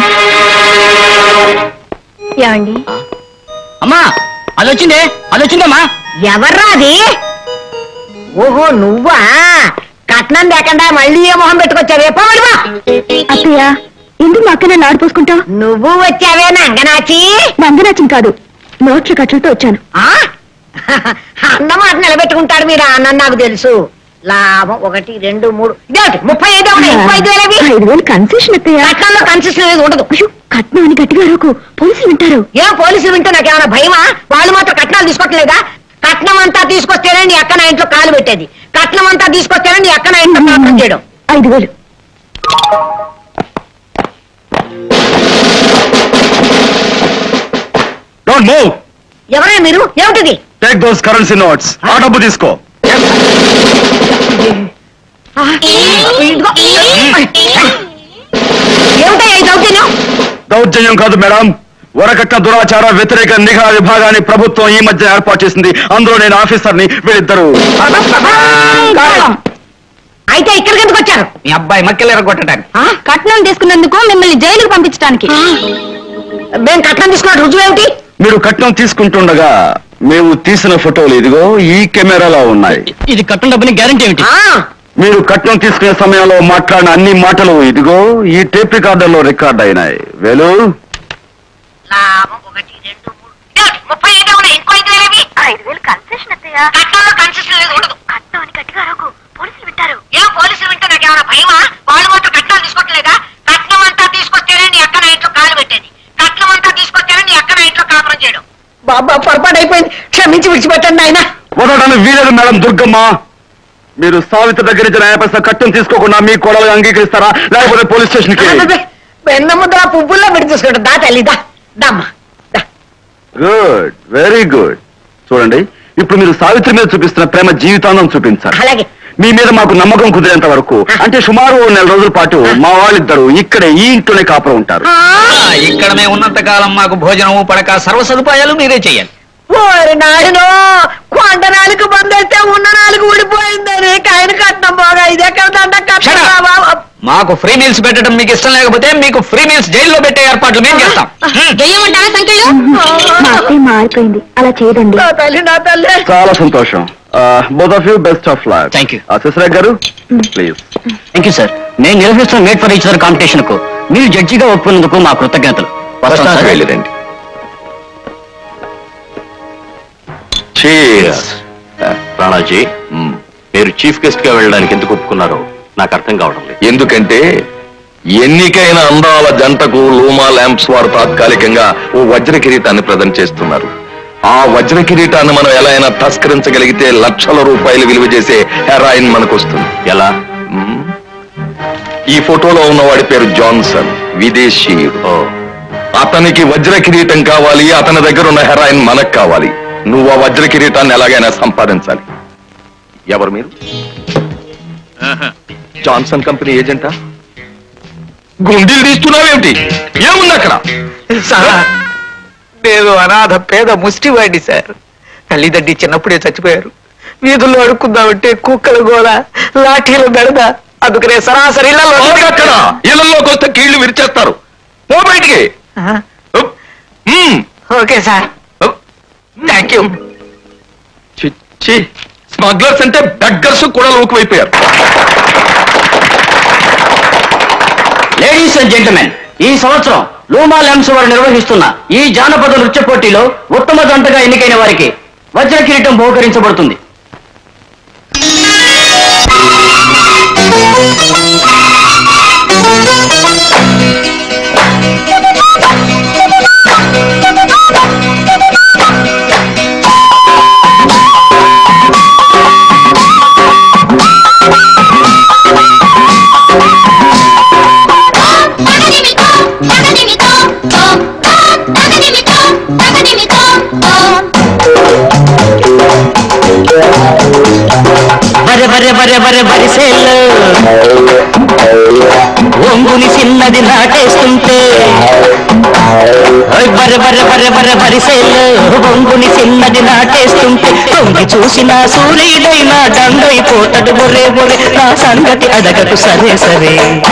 ఏమండి అమ్మా అది వచ్చిందే అది వచ్చిందమ్మా ఎవర్రా అది ఓహో నువ్వా కట్నం లేకుండా మళ్ళీ ఏ మొహం పెట్టుకొచ్చావే పోవడమా అత్తయ్య ఎందుకు మా అక్క నన్ను ఆడిపోసుకుంటావు నువ్వు వచ్చావే నంగనాచి నంగనాచం కాదు నోట్ల ఖర్చులతో వచ్చాను అన్నమాట నిలబెట్టుకుంటాడు మీరు ఆ అన్నం నాకు తెలుసు లాభం ఒకటి రెండు మూడు ఇదేంటి ముప్పై ఐదు ఒకటి ముప్పై ఐదు వేలవి ఐదు వేలు కన్సెషన్ అత్తయ్య కట్నంలో కన్సెషన్ అనేది ఉండదు కట్నం అని గట్టిగా అరవకు పోలీసులు వింటారు ఏం పోలీసులు వింటే నాకేమైనా భయమా వాళ్ళు మాత్రం కట్నాలు తీసుకోవట్లేదా కట్నం అంతా తీసుకొస్తేనే నీ అక్క నా ఇంట్లో కాలు పెట్టేది కట్నం అంతా తీసుకొస్తేనే నీ అక్క నా ఇంట్లో ప్రార్థన చేయడం ఐదు వేలు డోంట్ మూవ్ ఎవరే మీరు ఏమిటిది టేక్ దోస్ కరెన్సీ నోట్స్ ఆ డబ్బు తీసుకో ఆ, ఇదిగో. ఏమిటయ్యా ఈ దౌర్జన్యం దౌర్జన్యం కాదు మేడం వరకట్న దురాచార వ్యతిరేక నిఘా విభాగాన్ని ప్రభుత్వం ఈ మధ్య ఏర్పాటు చేసింది అందులో నేను ఆఫీసర్ని వీళ్ళిద్దరు అయితే ఇక్కడికి ఎందుకు వచ్చారు మీ అబ్బాయి మక్కెలు ఎరగొట్టడానికి కట్నం తీసుకున్నందుకు మిమ్మల్ని జైలుకు పంపించడానికి మేము కట్నం తీసుకున్న రుజువు ఏమిటి మీరు కట్నం తీసుకుంటుండగా మేము తీసిన ఫోటోలు ఇదిగో ఈ కెమెరాలో ఉన్నాయి ఇది కట్టం డబ్బుని గ్యారంటీ ఏమిటి మీరు కట్నం తీసుకునే సమయంలో మాట్లాడిన అన్ని మాటలు ఇదిగో ఈ టేప్ రికార్డర్లో రికార్డ్ అయినాయి వేలు ముప్పై ఐదు ఉన్నాయి ఇంకో ఐదు వేలు ఐదు వేలు కన్సెషన్ అత్తయ్య కట్నంలో కన్సెషన్ లేదు ఉండదు కట్నం అని గట్టిగా అరకు పోలీసులు వింటారు ఏం పోలీసులు వింటే నాకు ఏమైనా భయమా వాళ్ళు మాత్రం కట్నాలు తీసుకోవట్లేదా కట్నం అంతా తీసుకొస్తేనే నీ అక్క నా ఇంట్లో కాలు పెట్టేది కట్నం అంతా తీసుకొస్తేనే నీ అక్క నా ఇంట్లో కాపురం చేయడం బాబా పొరపాటు అయిపోయింది క్షమించి విడిచిపెట్టండి ఆయన వదలడానికి వీలేదు మేడం దుర్గమ్మ మీరు సావిత్రి దగ్గర నుంచి న్యాయ పైసా కట్టం తీసుకోకుండా మీ కోడలు అంగీకరిస్తారా లేకపోతే పోలీస్ స్టేషన్ కి వెన్న ముద్ర పువ్వుల్లో విడి తీసుకుంటా దా తల్లి దా దమ్మ గుడ్ వెరీ గుడ్ చూడండి ఇప్పుడు మీరు సావిత్రి మీద చూపిస్తున్న ప్రేమ జీవితాంతం చూపించాలి అలాగే మీ మీద మాకు నమ్మకం కుదిరేంత వరకు అంటే సుమారు ఓ నెల రోజుల పాటు మా వాళ్ళిద్దరు ఇక్కడే ఈ ఇంట్లోనే కాపురం ఉంటారు ఇక్కడ మేము ఉన్నంత కాలం మాకు భోజనము పడక సర్వ సదుపాయాలు మీరే చెయ్యాలి ఓరి నాయనో కొండ నాలుగు బందేస్తే ఉన్న నాలుగు ఊడిపోయిందని కాయన కట్నం బాగా ఇది ఎక్కడ దండ కట్నం బాబా మాకు ఫ్రీ మీల్స్ పెట్టడం మీకు ఇష్టం లేకపోతే మీకు ఫ్రీ మీల్స్ జైల్లో పెట్టే ఏర్పాట్లు మేము చేస్తాం చెయ్యమంటారా సంఖ్యలు మా అత్తయ్య మారిపోయింది అలా చేయదండి నా తల్లి నా తల్లి చాలా సంతోషం both of you best of luck thank you Sasirekh గారు ప్లీజ్ థ్యాంక్ యూ సార్ నేను నిర్వహిస్తున్న మేట్ ఫర్ ఈచ్ కాంపిటీషన్ కు మీరు జడ్జిగా ఒప్పుకున్నందుకు మా కృతజ్ఞతలు వస్తాం సార్. వెళ్ళిరండి రాణాజీ మీరు చీఫ్ గెస్ట్ గా వెళ్ళడానికి ఎందుకు ఒప్పుకున్నారో నాకు అర్థం కావడం లేదు ఎందుకంటే ఎన్నికైన అందాల జంటకు లూమా ల్యాంప్స్ వారు తాత్కాలికంగా ఓ వజ్ర కిరీటాన్ని ప్రజెంట్ చేస్తున్నారు ఆ వజ్ర కిరీటాన్ని మనం ఎలా అయినా తస్కరించగలిగితే లక్షల రూపాయలు విలువ చేసే హెరాయిన్ మనకు వస్తుంది ఎలా మ్మ్. ఈ ఫోటోలో ఉన్నవాడి పేరు జాన్సన్ విదేశీయుడు అతనికి వజ్ర కిరీటం కావాలి అతని దగ్గర ఉన్న హెరాయిన్ మనకు కావాలి నువ్వు ఆ వజ్ర కిరీటాన్ని ఎలాగైనా సంపాదించాలి ఎవరు మీరు జాన్సన్ కంపెనీ ఏజెంటా గుండీలు తీస్తున్నావేమిటి ఏముంది అక్కడ సార్ నేను అనాథ పేద ముష్టివాడిని సార్ తల్లిదండ్రి చిన్నప్పుడే చచ్చిపోయారు వీధుల్లో అడుక్కుందామంటే కుక్కల గోల లాఠీల బెడద అందుకనే సరాసరి ఇళ్లలో అక్కడ ఇళ్లలోకి వస్తే కీళ్లు విరిచేస్తారు పో బయటికి ఓకే సార్ థ్యాంక్ యూ చిచ్చి స్మగ్లర్స్ అంటే బెగ్గర్స్ కూడా లోకువైపోయారు లేడీస్ అండ్ జెంటల్మెన్ ఈ సంవత్సరం లూమా ల్యాంప్స్ వారు నిర్వహిస్తున్న ఈ జానపద నృత్య పోటీలో ఉత్తమ జంటగా ఎన్నికైన వారికి వజ్ర కిరీటం బహుకరించబడుతుంది బరె బరె బరె బరె బరిసేలు ఒంగుని చిన్నది నాటేస్తుంటే ఓయ్ బరె బరె బరె బరె బరిసేలు ఒంగుని చిన్నది నాటేస్తుంటే తొంగి చూసిన సూర్యుడైనా దండైపోతడు బొరే బొరే నా సంగతి అడగకు సరే సరే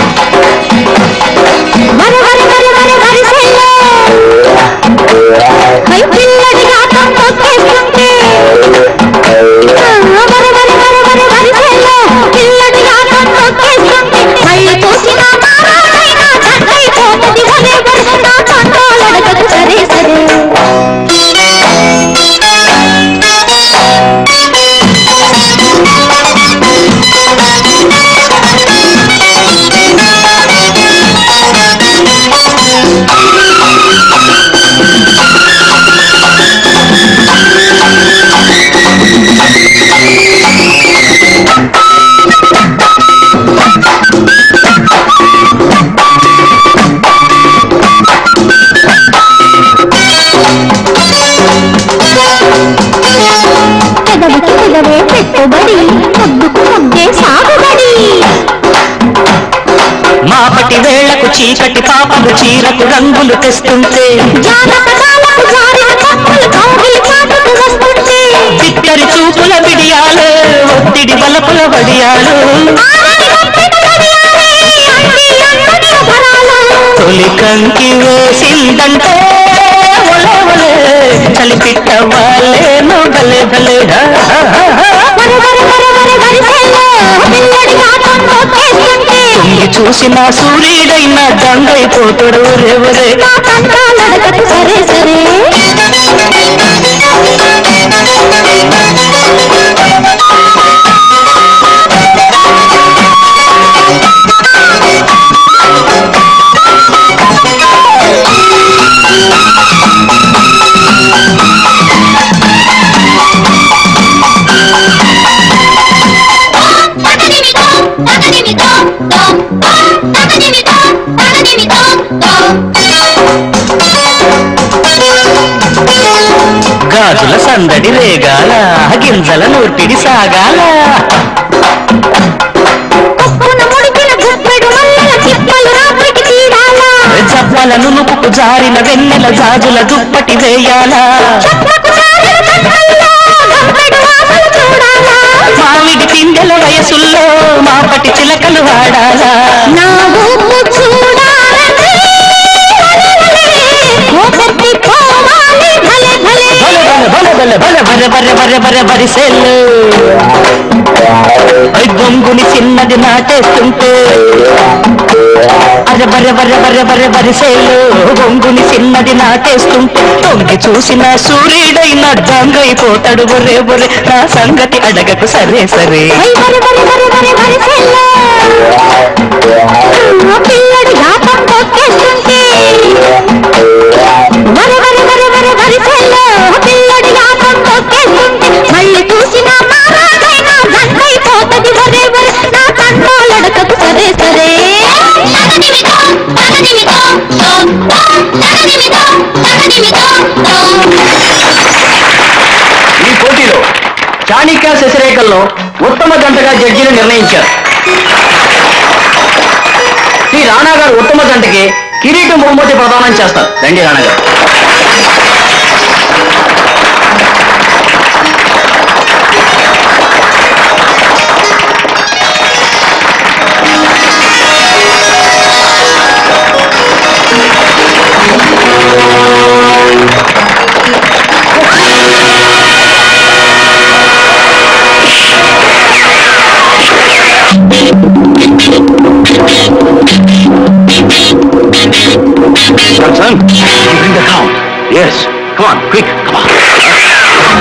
వర వర వర వర వరిసెల్లో కై పిల్లడి గాతం తొక్కేస్తుంటే వర వర వర వర వరిసెల్లో పిల్లడి గాతం తొక్కేస్తుంటే మళ్ళీ తోసిన మారాలైనా చక్కైపోతది ఒరే ఒరే నా కంట్రోలడగకు సరే సరే పెదవికి పెదవే పెట్టుబడి ముద్దుకు ముద్దే సాగుబడి మాపటి వేళకు చీకటి పాపలు చీరకు రంగులు తెస్తుంటే జానపదాలకు జారిన కప్పులు కౌగిలి చాటుకు వస్తుంటే చిత్తరి చూపుల బిడియాలు ఒత్తిడి బలపుల వడియాలు తొలి కంకి వేసిందంటే ఒలే ఒరే చలి పిట్టవాలేను భలే భలే హా, హా, హా, హా. తొంగి చూసిన సూర్యుడైన దంగైపోతాడు ఒరే సరే సరే గాజుల సందడి రేగాల గింజల నూర్పిడి సాగాల చప్పల నునుపుకు జారిన వెన్నెల జాజుల దుప్పటి వేయాలా మామిడి పిందెల వయసుల్లో మాపటి చిలకలు ఆడాలా నా ఊపు చూడాలని మోపెత్తి పోవాలి భలే భలే భలే భలే భలే భలే భలే భలే భలే బరిసెల్లు ఐ బొంగుని చిన్నది నాటేస్తుంటే అరే బర్రె బర్రె బర్రె బర్రె బరిసెల్లు బొంగుని చిన్నది నాటేస్తుంటే తొంగి చూసిన సూర్యుడైన దంగైపోతాడు బొర్రే బొర్రె నా సంగతి అడగకు సరే సరే పిల్లడు యాపం కొట్టేస్తుంటే వరి వరి వరి వరి వరిసెల్లో పిల్లడు యాపం కొట్టేస్తుంటే మళ్ళీ చూసిన మారాకైనా గంటైపోతది వరే వరే నా కన్నోలడకకు సరే సరే ఈ పోటీలో చాణిక్య శశిరేఖల్లో ఉత్తమ జంటగా జడ్జిలు నిర్ణయించారు శ్రీ రాణా గారు ఉత్తమ జంటకి కిరీటం బహుమతి ప్రదానం చేస్తారు రండి రాణా గారు Son, bring the cow. Yes. Come on, quick. Come on.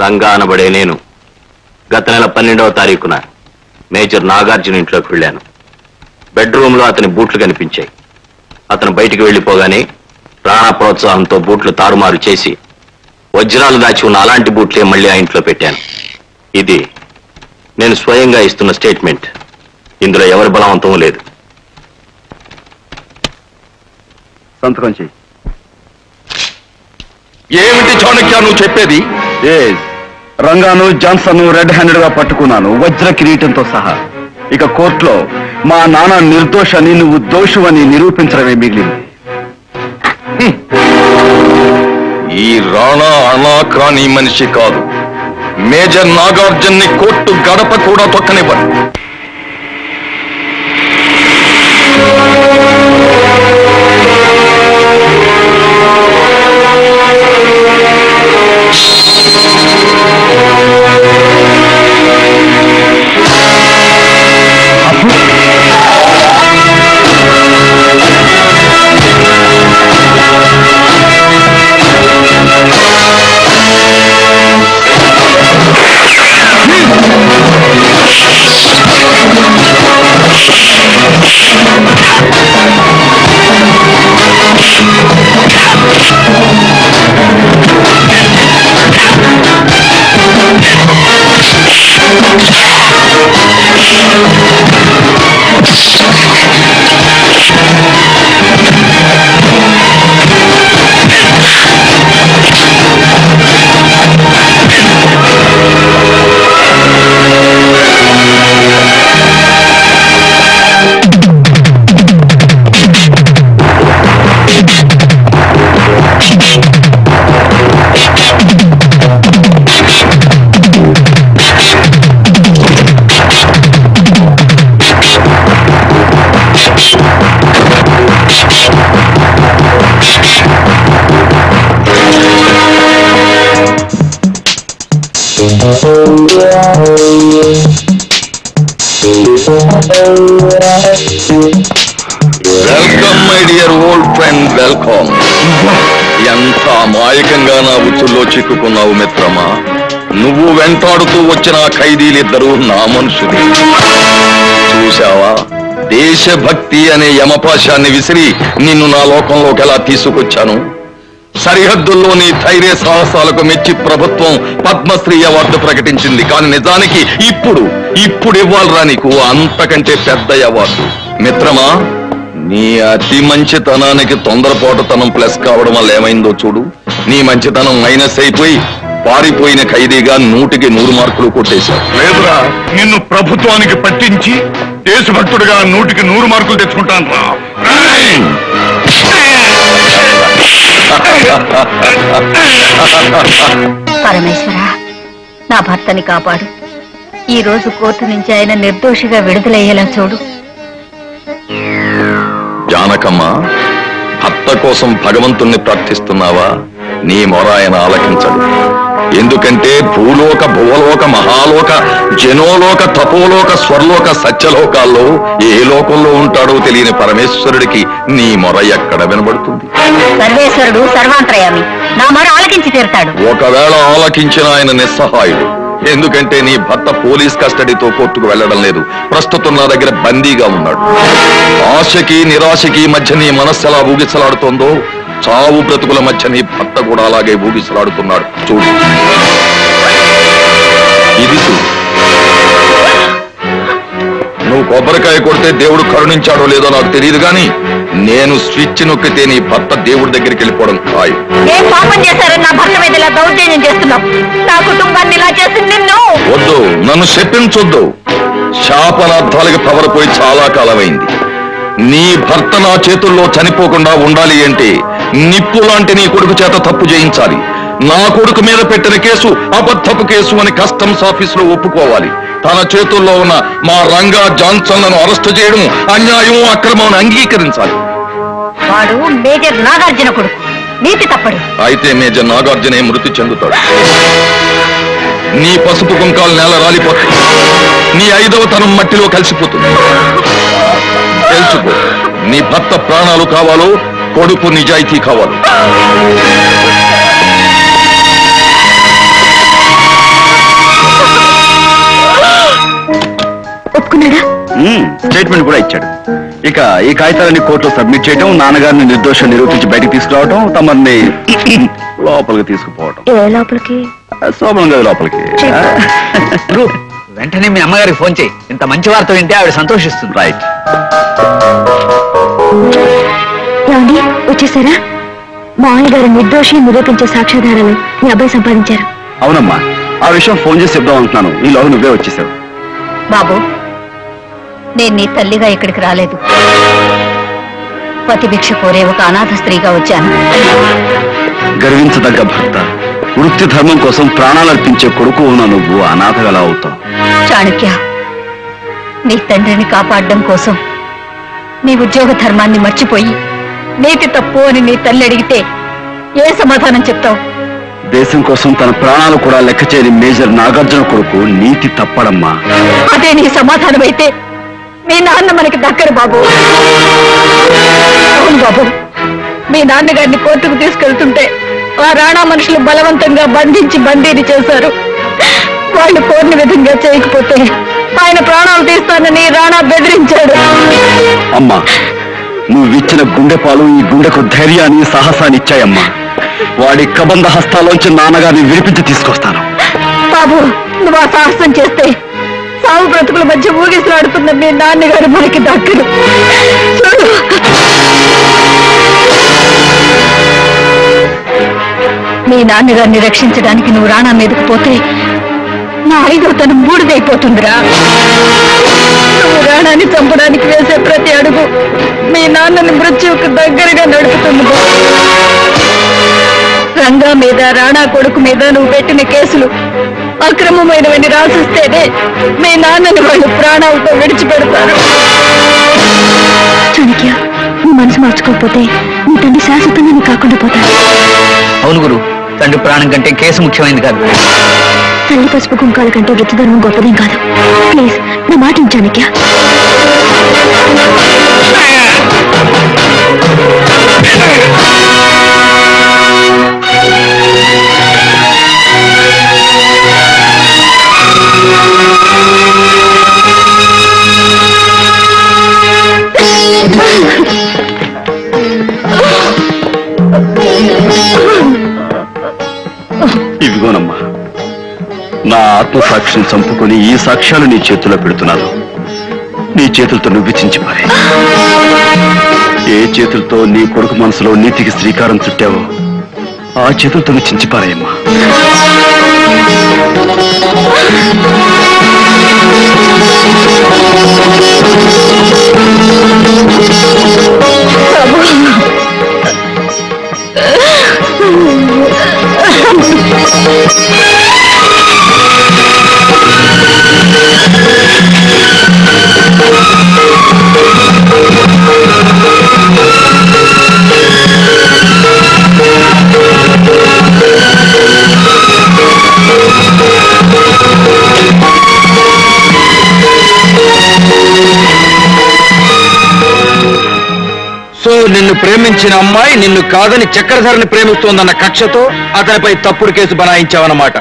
Ranga అనబడే నేను గత నెల పన్నెండవ తారీఖున మేజర్ నాగార్జున ఇంట్లోకి వెళ్ళాను బెడ్రూమ్ లో అతని బూట్లు కనిపించాయి అతను బయటికి వెళ్ళిపోగానే ప్రాణ ప్రోత్సాహంతో బూట్లు తారుమారు చేసి వజ్రాలు దాచి ఉన్న అలాంటి బూట్లే మళ్ళీ ఆ ఇంట్లో పెట్టాను ఇది నేను స్వయంగా ఇస్తున్న స్టేట్మెంట్ ఇందులో ఎవరి బలవంతం లేదు సంతకం చెయ్యి ఏమిటి చాణక్య నువ్వు చెప్పేది రంగాను జాన్సన్ రెడ్ హ్యాండెడ్ గా పట్టుకున్నాను వజ్ర కిరీటంతో సహా ఇక కోర్టులో మా నాన్న నిర్దోషని నువ్వు దోషువని నిరూపించడమే మిగిలింది ఈ రాణా అనాకాని మనిషి కాదు మేజర్ నాగార్జున్ ని కోర్టు గడప కూడా తొక్కనివ్వరు welcome my dear old friend welcome ఎంత అమాయకంగా నా ఉచ్చుల్లో చిక్కుకున్నావు మిత్రమా నువ్వు వెంటాడుతూ వచ్చిన ఆ ఖైదీలిద్దరూ నా మనుషులు చూశావా దేశభక్తి అనే యమపాశాన్ని విసిరి నిన్ను నా లోకంలోకి ఎలా తీసుకొచ్చాను సరిహద్దుల్లో నీ ధైర్య సాహసాలకు మెచ్చి ప్రభుత్వం పద్మశ్రీ అవార్డు ప్రకటించింది కానీ నిజానికి ఇప్పుడు ఇప్పుడు ఇవ్వాలరా నీకు అంతకంటే పెద్ద అవార్డు మిత్రమా నీ అతి మంచితనానికి తొందరపాటుతనం ప్లస్ కావడం వల్ల ఏమైందో చూడు నీ మంచితనం మైనస్ అయిపోయి పారిపోయిన ఖైదీగా నూటికి నూరు మార్కులు కొట్టేశావు లేదురా నిన్ను ప్రభుత్వానికి పట్టించి దేశభక్తుడిగా నూటికి నూరు మార్కులు తెచ్చుకుంటాను రా పరమేశ్వర నా భర్తని కాపాడు ఈ రోజు కోర్టు నుంచి ఆయన నిర్దోషిగా విడుదలయ్యేలా చూడు జానకమ్మ భర్త కోసం భగవంతుణ్ణి ప్రార్థిస్తున్నావా నీ మొర ఆయన ఆలకించడు ఎందుకంటే భూలోక భువలోక మహాలోక జనోలోక తపోలోక స్వర్లోక సత్యలోకాల్లో ఏ లోకంలో ఉంటాడో తెలియని పరమేశ్వరుడికి నీ మొర ఎక్కడ వినబడుతుంది సర్వేశ్వరుడు సర్వాంతరయామి నా మొర ఆలకించి తీరుతాడు ఒకవేళ ఆలకించిన ఆయన నిస్సహాయుడు ఎందుకంటే నీ భర్త పోలీస్ కస్టడీతో కోర్టుకు వెళ్ళడం లేదు ప్రస్తుతం నా దగ్గర బందీగా ఉన్నాడు ఆశకి నిరాశకి మధ్య నీ మనస్సు ఎలా ఊగిసలాడుతోందో చావు బ్రతుకుల మధ్య నీ భర్త కూడా అలాగే ఊగిసలాడుతున్నాడు చూడు ఇది చూడు నువ్వు కొబ్బరికాయ కొడితే దేవుడు కరుణించాడో లేదో నాకు తెలియదు కానీ నేను స్విచ్ నొక్కితే నీ భర్త దేవుడి దగ్గరికి వెళ్ళిపోవడం ఖాయం ఏం పాపం చేశారని నా భర్త మీద ఇలా దౌర్జన్యం చేస్తున్నావు నా కుటుంబాన్ని ఇలా చేసింది నిన్ను వద్దు నన్ను శపించొద్దు శాపనార్థాలకి పవర్ పోయి చాలా కాలమైంది నీ భర్త నా చేతుల్లో చనిపోకుండా ఉండాలి అంటే నిప్పు లాంటి నీ కొడుకు చేత తప్పు చేయించాలి నా కొడుకు మీద పెట్టిన కేసు అబద్ధపు కేసు అని కస్టమ్స్ ఆఫీస్ లో ఒప్పుకోవాలి తన చేతుల్లో ఉన్న మా రంగా జాన్సన్లను అరెస్ట్ చేయడం అన్యాయం అక్రమం అంగీకరించాలి వాడు మేజర్ నాగార్జున కొడుకు నీతి తప్పడు అయితే మేజర్ నాగార్జునే మృతి చెందుతాడు నీ పసుపు కుంకాలు నేల రాలిపోతాయి నీ ఐదవ తనం మట్టిలో కలిసిపోతుంది తెలుసుకో నీ భర్త ప్రాణాలు కావాలో కొడుకు నిజాయితీ కావాలో స్టేట్మెంట్ కూడా ఇచ్చాడు ఇక ఈ కాగితాలన్నీ కోర్టులో సబ్మిట్ చేయడం నాన్నగారిని నిర్దోషం నిరూపించి బయటికి తీసుకురావడం తమని లోపలికి తీసుకుపోవడం ఏ లోపలికి శోభనం గది లోపలికి గురు వెంటనే మీ అమ్మగారికి ఫోన్ చేయి ఇంత మంచి వార్త వింటే ఆవిడ సంతోషిస్తుంది రైట్ ఏమండి వచ్చేసారా మామయ్య గారు నిర్దోషి నిరూపించే సాక్ష్యాధారాలు మీ అబ్బాయి సంపాదించారు అవునమ్మా ఆ విషయం ఫోన్ చేసి చెప్దాం అనుకున్నాను ఈ లోగా నువ్వే వచ్చేసావు బాబు నేను నీ తల్లిగా ఇక్కడికి రాలేదు పతిభిక్ష కోరే ఒక అనాథ స్త్రీగా వచ్చాను గర్వించదగ్గ భర్త వృత్తి ధర్మం కోసం ప్రాణాలర్పించే కొడుకు ఉన్న నువ్వు అనాథగలా అవుతావు చాణక్య నీ తండ్రిని కాపాడడం కోసం నీ ఉద్యోగ ధర్మాన్ని మర్చిపోయి నీతి తప్పు అని నీ తల్లి అడిగితే ఏ సమాధానం చెప్తావు దేశం కోసం తన ప్రాణాలు కూడా లెక్క చేయని మేజర్ నాగార్జున కొడుకు నీతి తప్పడమ్మా అదే నీ సమాధానం అయితే మీ నాన్న మనకి దక్కరు బాబు అవును బాబు మీ నాన్నగారిని కోర్టుకు తీసుకెళ్తుంటే ఆ రాణా మనుషులు బలవంతంగా బంధించి బందీని చేశారు వాళ్ళు కోరిన విధంగా చేయకపోతే ఆయన ప్రాణాలు తీస్తానని రాణా బెదిరించాడు అమ్మా నువ్విచ్చిన గుండె పాలు ఈ గుండెకు ధైర్యాన్ని సాహసాన్ని ఇచ్చాయమ్మా వాడి కబంధ హస్తాలోంచి నాన్నగారిని విడిపించి తీసుకొస్తాను బాబు నువ్వు ఆ సాహసం చేస్తే సాగు బ్రతుకుల మధ్య ఊగిసలాడుతున్న మీ నాన్నగారు మనకి దక్కరు చూడు మీ నాన్నగారిని రక్షించడానికి నువ్వు రాణా మీదకు పోతే నా ఐదో తను బూడిదైపోతుందిరా నువ్వు రాణాన్ని చంపడానికి వేసే ప్రతి అడుగు మీ నాన్నని మృత్యువుకు దగ్గరగా నడుపుతుంది బాబు. రంగా మీద రాణా కొడుకు మీద నువ్వు పెట్టిన కేసులు అక్రమమైనవని రాసిస్తేనే మీ నాన్నని వాళ్ళు ప్రాణాలతో విడిచిపెడతారు చాణక్య నీ మనసు మార్చుకోకపోతే నీ తండ్రి శాశ్వతంగా నీ కాకుండా పోతాడు అవును గురు తండ్రి ప్రాణం కంటే కేసు ముఖ్యమైనది కాదు తల్లి పసుపు కుంకాల కంటే వృత్తిధర్మం గొప్పదేం కాదు ప్లీజ్ నా మాట విను, చాణక్య ఇవిగోనమ్మా నా ఆత్మసాక్షిని చంపుకొని ఈ సాక్ష్యాలు నీ చేతిలో పెడుతున్నాను నీ చేతులతో నువ్విచించి పారే ఏ చేతులతో నీ కొడుకు మనసులో నీతికి శ్రీకారం చుట్టావో ఆ చేతులతో నువ్వు చించిపారాయమ్మా సో నిన్ను ప్రేమించిన అమ్మాయి నిన్ను కాదని చక్రధరని ప్రేమిస్తోందన్న కక్షతో అతనిపై తప్పుడు కేసు బనాయించావన్నమాట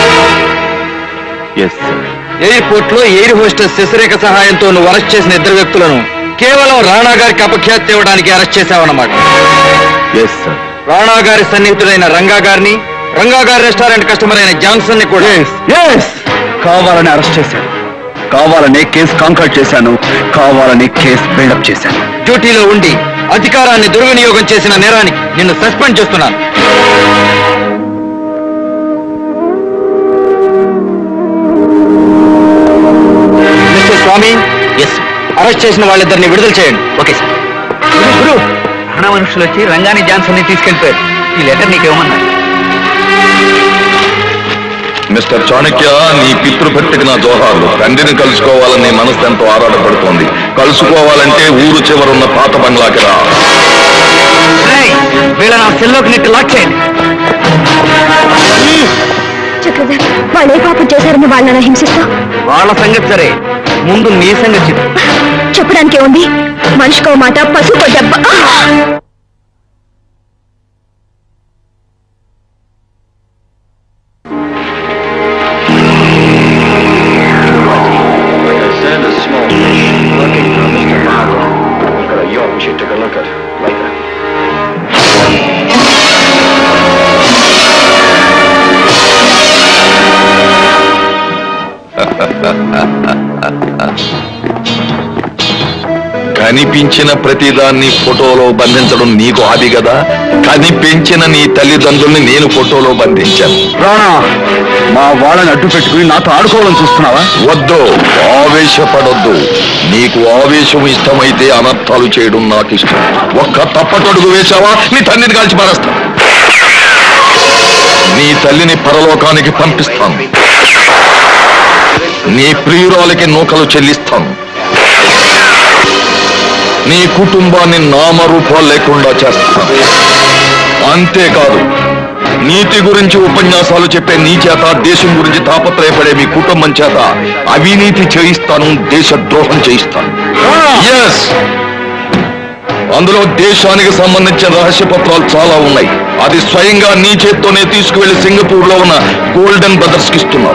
ఎస్ ఎయిర్పోర్ట్ లో ఎయిర్ హోస్టెస్ శశిరేఖ సహాయంతో నువ్వు అరెస్ట్ చేసిన ఇద్దరు వ్యక్తులను కేవలం రాణా గారికి అపఖ్యాతి ఇవ్వడానికి అరెస్ట్ చేశావన్నమాట ఎస్ సార్ రాణా గారి సన్నిహితుడైన రంగా గారిని రంగా గారి రెస్టారెంట్ కస్టమర్ అయిన జాన్సన్ ని కూడా ఎస్ కావాలని అరెస్ట్ చేశాను కావాలనే కేసు కాంకాట్ చేశాను కావాలని కేసు బిల్డప్ చేశాను డ్యూటీలో ఉండి అధికారాన్ని దుర్వినియోగం చేసిన నేరానికి నిన్ను సస్పెండ్ చేస్తున్నాను మిస్టర్ స్వామి ఎస్ అరెస్ట్ చేసిన వాళ్ళిద్దరిని విడుదల చేయండి ఓకే సార్ గురు గురు ప్రాణ మనుషులు వచ్చి రంగాని జాన్సన్ ని తీసుకెళ్ళిపోయారు ఈ లెటర్ నీకేమన్నారు మిస్టర్ చాణక్య నీ పితృభక్తికి నా జోహార్లు తండ్రిని కలుసుకోవాలని మనసు ఎంతో ఆరాటపడుతోంది కలుసుకోవాలంటే ఊరు చివరున్న పాత బంగ్లాకి రా వీళ్ళ నా సెల్లోకి నెట్టి లాక్ చేయండి చక్రధర్ వాళ్ళు ఏ పాపం చేశారని వాళ్ళని అలా హింసిస్తా వాళ్ళ సంగతి సరే ముందు నీ సంగతి చెప్పు చెప్పడానికి ఏముంది మనిషికో మాట పశువుకో దెబ్బ ఆ! కనిపించిన ప్రతిదాన్ని ఫోటోలో బంధించడం నీకు హాబీ కదా కనిపించిన నీ తల్లిదండ్రుల్ని నేను ఫోటోలో బంధించాను రాణా మా వాళ్ళని అడ్డు పెట్టుకుని నాతో ఆడుకోవాలని చూస్తున్నావా వద్దు ఆవేశపడొద్దు నీకు ఆవేశం ఇష్టమైతే అనర్థాలు చేయడం నాకు ఇష్టం ఒక్క తప్పటడుగు వేశావా నీ తల్లిని కాల్చి పారేస్తా నీ తల్లిని పరలోకానికి పంపిస్తాను నీ ప్రియురాలకి నూకలు చెల్లిస్తాను నీ కుటుంబాన్ని నామరూపాలు లేకుండా చేస్తాను అంతేకాదు నీతి గురించి ఉపన్యాసాలు చెప్పే నీ చేత దేశం గురించి తాపత్రయపడే మీ కుటుంబం చేత అవినీతి చేయిస్తాను దేశ ద్రోహం చేయిస్తాను Yes! అందులో దేశానికి సంబంధించిన రహస్య పత్రాలు చాలా ఉన్నాయి అది స్వయంగా నీ చేత్తోనే తీసుకువెళ్లి సింగపూర్ లో ఉన్న గోల్డెన్ బ్రదర్స్ కి ఇస్తున్నావు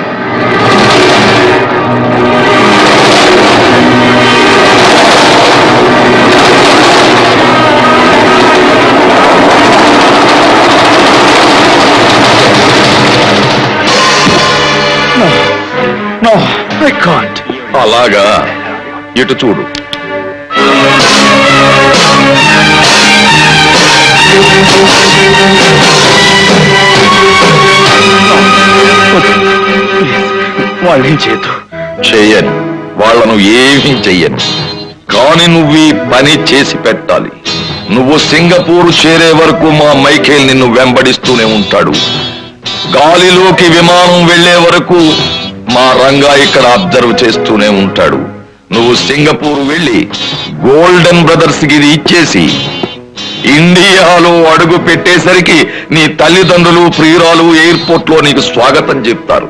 నో ఐ కాంట్ అలాగా ఇటు చూడు వాళ్ళేం చేయొద్దు చేయను వాళ్ళను ఏమీ చెయ్యను కానీ నువ్వు ఈ పని చేసి పెట్టాలి నువ్వు సింగపూర్ చేరే వరకు మా మైఖేల్ నిన్ను వెంబడిస్తూనే ఉంటాడు గాలిలోకి విమానం వెళ్లే వరకు మా రంగా ఇక్కడ అబ్జర్వ్ చేస్తూనే ఉంటాడు నువ్వు సింగపూర్ వెళ్ళి గోల్డెన్ బ్రదర్స్ కి ఇది ఇచ్చేసి ఇండియాలో అడుగు పెట్టేసరికి నీ తల్లిదండ్రులు ప్రియురాలు ఎయిర్పోర్ట్ లో నీకు స్వాగతం చెప్తారు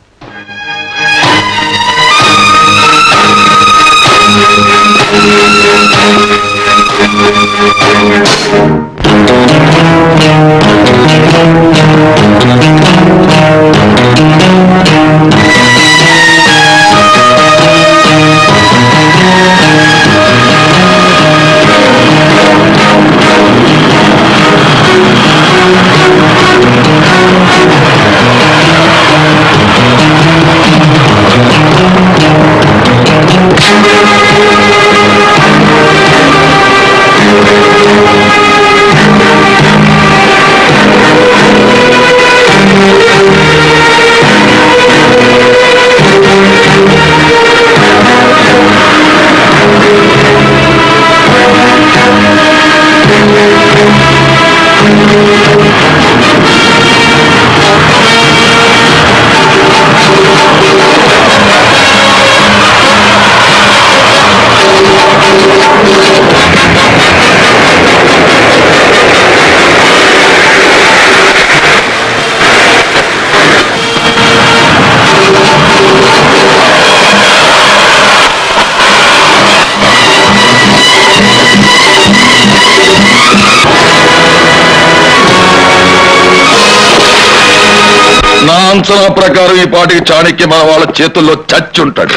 నా అంచనా ప్రకారం ఈ పాటికి చాణక్య మన వాళ్ళ చేతుల్లో చచ్చుంటాడు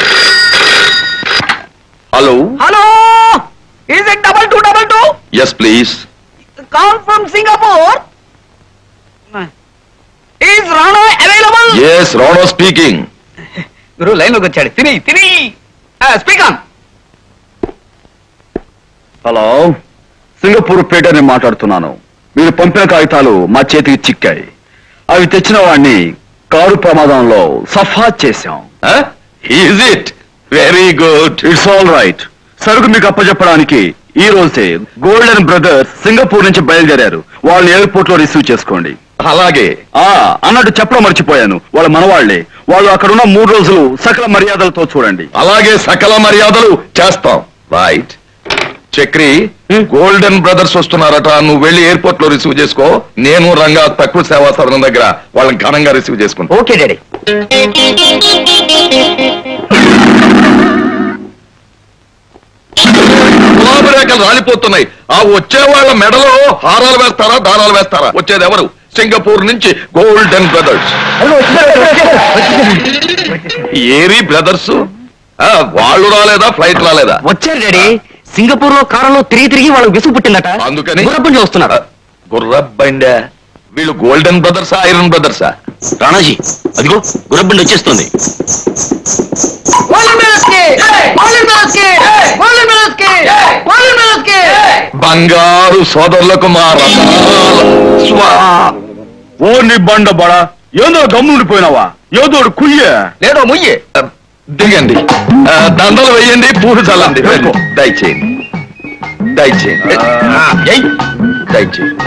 hello hello is it double two double two yes please call from Singapore is Rana available yes Rana speaking గురు లైన్ లోకి వచ్చాడు తిని తిని స్పీక్ ఆన్ హలో సింగపూర్ పేటని మాట్లాడుతున్నాను మీరు పంపిన కాగితాలు మా చేతికి చిక్కాయి అవి తెచ్చిన వాడిని కారు ప్రమాదంలో సఫా చేశాం is it very good it's all right సరుకు మీకు అప్పచెప్పడానికి ఈ రోజే గోల్డెన్ బ్రదర్స్ సింగపూర్ నుంచి బయలుదేరారు వాళ్ళని ఎయిర్పోర్ట్ లో రిసీవ్ చేసుకోండి అలాగే ఆ అన్నట్టు చెప్పడం మర్చిపోయాను వాళ్ళ మనవాళ్లే వాళ్ళు అక్కడున్న మూడు రోజులు సకల మర్యాదలతో చూడండి అలాగే సకల మర్యాదలు చేస్తాం రైట్ చక్రి గోల్డెన్ బ్రదర్స్ వస్తున్నారట నువ్వు వెళ్ళి ఎయిర్పోర్ట్ లో రిసీవ్ చేసుకో నేను రంగా తక్కువ సేవా సదనం దగ్గర వాళ్ళని ఘనంగా రిసీవ్ చేసుకుంటా ఓకే డాడీ గులాబీ రేఖలు రాలిపోతున్నాయి ఆ వచ్చే వాళ్ళ మెడలో హారాలు వేస్తారా దారాలు వేస్తారా వచ్చేది ఎవరు సింగపూర్ నుంచి గోల్డెన్ బ్రదర్స్ ఏరి బ్రదర్స్ వాళ్ళు రాలేదా ఫ్లైట్ రాలేదా వచ్చారు డాడీ సింగపూర్ లో కారంలో తిరిగి తిరిగి వాళ్ళకి విసుగు పుట్టిందట అందుకని గుర్రపుంజి వస్తున్నారు గుర్రబ్బండా వీళ్ళు గోల్డెన్ బ్రదర్సా ఐరన్ బ్రదర్సా రాణాజీ అదిగో గురబండి వచ్చేస్తుంది గోల్డెన్ బ్రదర్స్ కి గోల్డెన్ బ్రదర్స్ కి గోల్డెన్ బ్రదర్స్ కి బంగారు సోదరులకు మా రథాల స్వా ఓ నీ బండ బడా ఏదో గమ్ముండిపోయినావా ఏదో ఒకటి కుయ్యే లేదో ముయ్యే దిగండి ఆ, దండలు వేయండి పూలు చల్లండి వెళ్ళి. దయచేయండి దయచేయండి ఆ, ఎయ్. దయచేయండి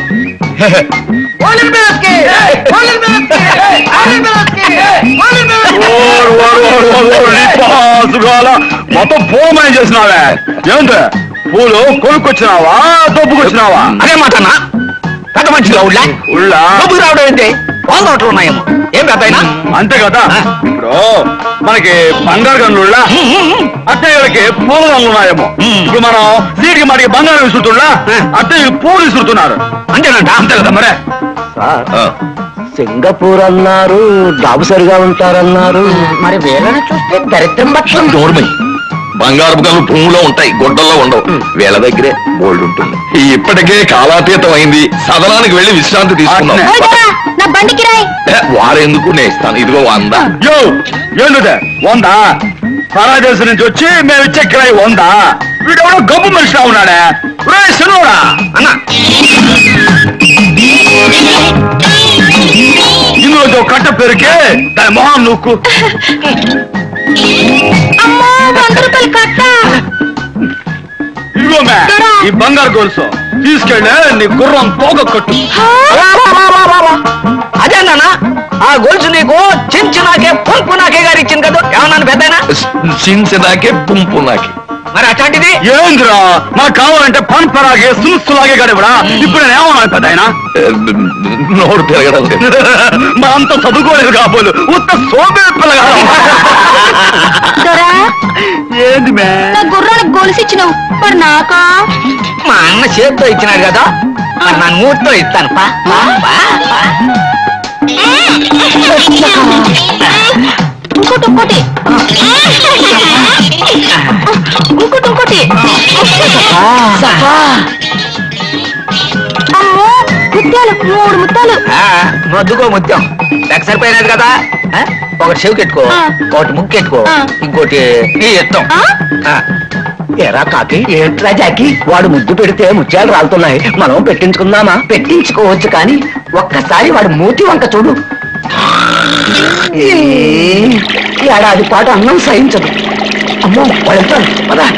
ఓరు, ఓరు, ఓరు, ఓరు, ఓరు, నీ పాసుగాల. మొత్తం పూలమయం చేసినావే ఏంటి పూలు కొనుక్కొచ్చినావా దొబ్బుకొచ్చినావా అదే మాటన్నా పెద్ద మనిషిగా ఉళ్ళా ఉళ్ళా డబ్బులు రావడం ఏంటి వాళ్ళ నోట్లు ఉన్నాయేమో ఏం పెద్ద అయినా అంతే కదా ఇప్పుడు మనకి బంగారు గనులుళ్ళా అత్తయ్యలకి పూల గనులు ఉన్నాయేమో ఇప్పుడు మనం సీటికి మాటికి బంగారం విసురుతున్నా అత్తయ్య పూలు విసురుతున్నారు అంతేనంట అంతే కదా మరే సింగపూర్ అన్నారు డాబు సరిగా ఉంటారన్నారు మరి వీళ్ళని చూస్తే దరిద్రం పక్షం నోర్మై బంగారు గలు భూమిలో ఉంటాయి గుడ్డల్లో ఉండవు వీళ్ళ దగ్గరే గోల్డ్ ఉంటుంది ఇప్పటికే కాలాతీతం అయింది సదనానికి వెళ్ళి విశ్రాంతి తీసుకున్నాం నా బండికి రాయ్ ఏ, వారెందుకు నేను ఇస్తాను ఇదిగో వంద యో ఏంటిదే వందా పరాదేశం నుంచి వచ్చి మేము ఇచ్చే కిరాయి వందా వీడెవడో గబ్బు మనిషిలా ఉన్నాడే రే శనుడా అన్న ఇందులో ఒక కట్ట పెరిగి దాని మొహం నూక్కు అమ్మో వంద రూపాయలు కట్ట ఇదిగో మే ఈ బంగారు గొలుసు తీసుకెళ్ళి నీ గుర్రం తోగ కట్టు అదే నాన్న ఆ గొలుసు నీకు చించి నాకే పుంపు నాకే గారు ఇచ్చింది కదా ఏమన్నాను పెద్దయినా చించదాకే పుంపు నాకే మరి అట్లాంటిది ఏంద్రా నాకు కావాలంటే పన్ పరాగే సులుసులాగే గడివడా ఇప్పుడు నేను ఏమన్నా పెద్ద ఆయన నోరు తిరగడం లేదు మా అంత చదువుకోలేదు కాబోలు ఉత్త సోమే పిల్లగా దొరా ఏంది మే నా గుర్రానికి గొలుసు ఇచ్చినావు మరి నాకా మా అన్న చేతితో ఇచ్చినాడు కదా మరి నా నూటితో ఇస్తాను పా పా, పా, పా. ఇంకోటి ఇంకోటి ఇంకోటి ఇంకోటి అమ్మో ముత్యాలు మూడు ముత్యాలు ఆ, మొద్దుకో ముత్యం లెక్క సరిపోయినది కదా ఆ? ఒకటి చెవికి ఎట్టుకో ఆ. ఒకటి ముక్కు ఎట్టుకో ఆ. ఇంకోటి నీ ఇష్టం ఆ? ఎరా కాకి ఏంట్రా జాకి వాడు ముద్దు పెడితే ముత్యాలు రాలుతున్నాయి మనం పెట్టించుకుందామా పెట్టించుకోవచ్చు కానీ ఒక్కసారి వాడు మూతి వంక చూడు ఈ ఏడాది పాటు అన్నం సహించదు అమ్మో వాడు వెళ్తాడు పదా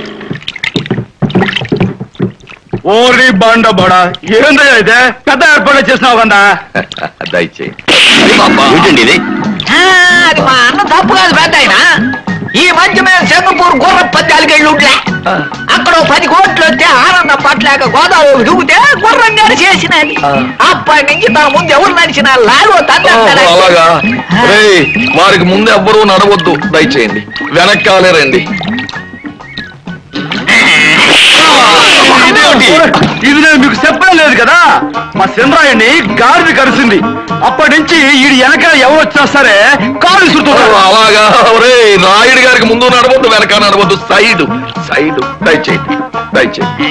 ఓరి బండ బడా ఏందయ్యా ఇదే పెద్ద ఏర్పాటు చేసినావు కదా దయచేయండి ఏంటండి ఇది ఆ, అది మా అన్న తప్పు కాదు పెద్ద ఆయన ఈ మధ్య మేము సింగపూర్ గుర్ర పద్యాలకి వెళ్ళి ఉంటే అక్కడ ఓ పది కోట్లు వస్తే ఆనందం పట్టలేక గోదావరి దూకితే గుర్రం గారు చేసినది అప్పటి నుంచి తన ముందు ఎవరు నడిచినా లాగో ఓహో, అలాగా రేయ్, వారికి ముందు ఎవ్వరూ నడవద్దు దయచేయండి వెనక్కాలే రండి ఇదేమిటి? ఇది నేను మీకు చెప్పడం లేదు కదా మా చంద్రాయణ్ణి గాడిది కరిసింది అప్పటి నుంచి ఈ వెనక ఎవరు వచ్చినా సరే కాలు ఓ, విసురుతున్నారు అలాగా రే రాయుడు గారికి ముందు నడవద్దు వెనక నడవద్దు సైడ్ సైడ్ దయచేయండి దయచేయండి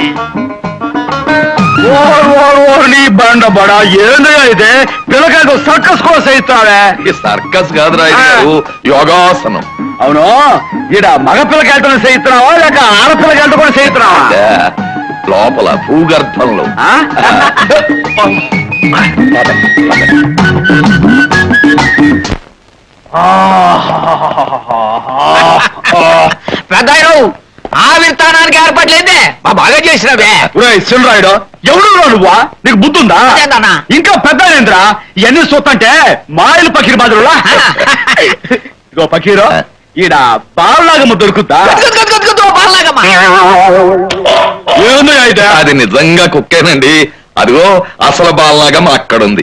ఓరు, ఓరు, ఓరు, నీ బండ బడా ఏందయ్యా ఇదే పిల్లకాయకు సర్కస్ కూడా సహిస్తావే ఈ సర్కస్ కాదు రాయుడు గారు యోగాసనం అవును ఈడ మగ పిల్లకాయలతో సహిస్తున్నావా లేక ఆడపిల్లకాయలతో కూడా సహిస్తున్నావా అదే, లోపల భూగర్భంలో ఆ? పెద్ద ఆవిర్తానానికి ఏర్పడలేదే మా బాగా చేసినవే ఒరేయ్ చిల్లరాయుడు ఎవడు రా నువ్వా నీకు బుద్ధుందా అదేందన్నా? ఇంకా పెద్ద ఏంద్రా ఇవన్నీ చూస్తుంటే మాయలు పకీర్ బాదురులా ఇగో పకీరు ఈడ బాలనాగమ్మ దొరుకుతా ఏందో అయితే అది నిజంగా కుక్కేనండి అదిగో అసలు బాలనాగం అక్కడుంది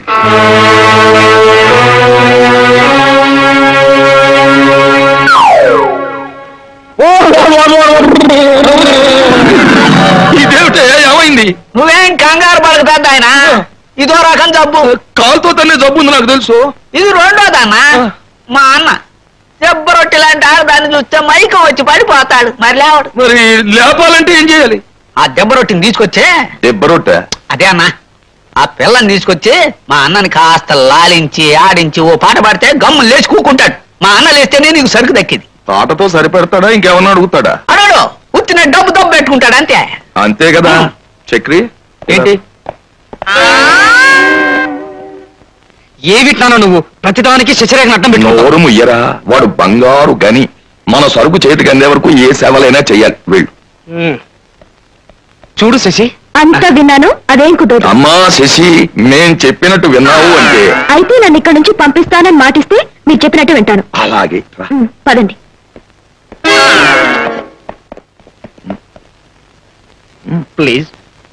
ఇదేమిటే ఏమైంది నువ్వేం కంగారు పడక పెద్ద ఆయన ఇదో రకం జబ్బు కాలుతో తన్నే జబ్బు ఉంది నాకు తెలుసు ఇది రెండోదన్న మా అన్న దెబ్బ రొట్టె లాంటి ఆడదాన్ని చూస్తే మైకం వచ్చి పడిపోతాడు మరి లేవడు మరి లేపాలంటే ఏం చేయాలి ఆ దెబ్బ రొట్టెని తీసుకొచ్చే దెబ్బరొట్ట అదే అన్న ఆ పిల్లని తీసుకొచ్చి మా అన్నని కాస్త లాలించి ఆడించి ఓ పాట పాడితే గమ్ము లేచి కూకుంటాడు మా అన్న లేస్తేనే నీకు సరుకు దక్కింది తాటతో సరిపెడతాడా ఇంకేమన్నా అడుగుతాడా అడడు ఉత్తిన డబ్బు దబ్బు పెట్టుకుంటాడు అంతే అంతే కదా చక్రి ఏంటి ఏమిట్లానో నువ్వు ప్రతిదానికి శశిరేఖ అడ్డం పెట్టుకుంటావు నోరు ముయ్యరా వాడు బంగారు గని మన సరుకు చేతికి అందే వరకు ఏ సేవలైనా చెయ్యాలి వీళ్ళు ఉమ్. చూడు శశి అంతా విన్నాను అదేం కుదరదు అమ్మా శశి మేం చెప్పినట్టు విన్నావు అంటే అయితే నన్ను ఇక్కడ నుంచి పంపిస్తానని మాటిస్తే మీరు చెప్పినట్టు వింటాను అలాగే రా. ఉమ్, పదండి ప్లీజ్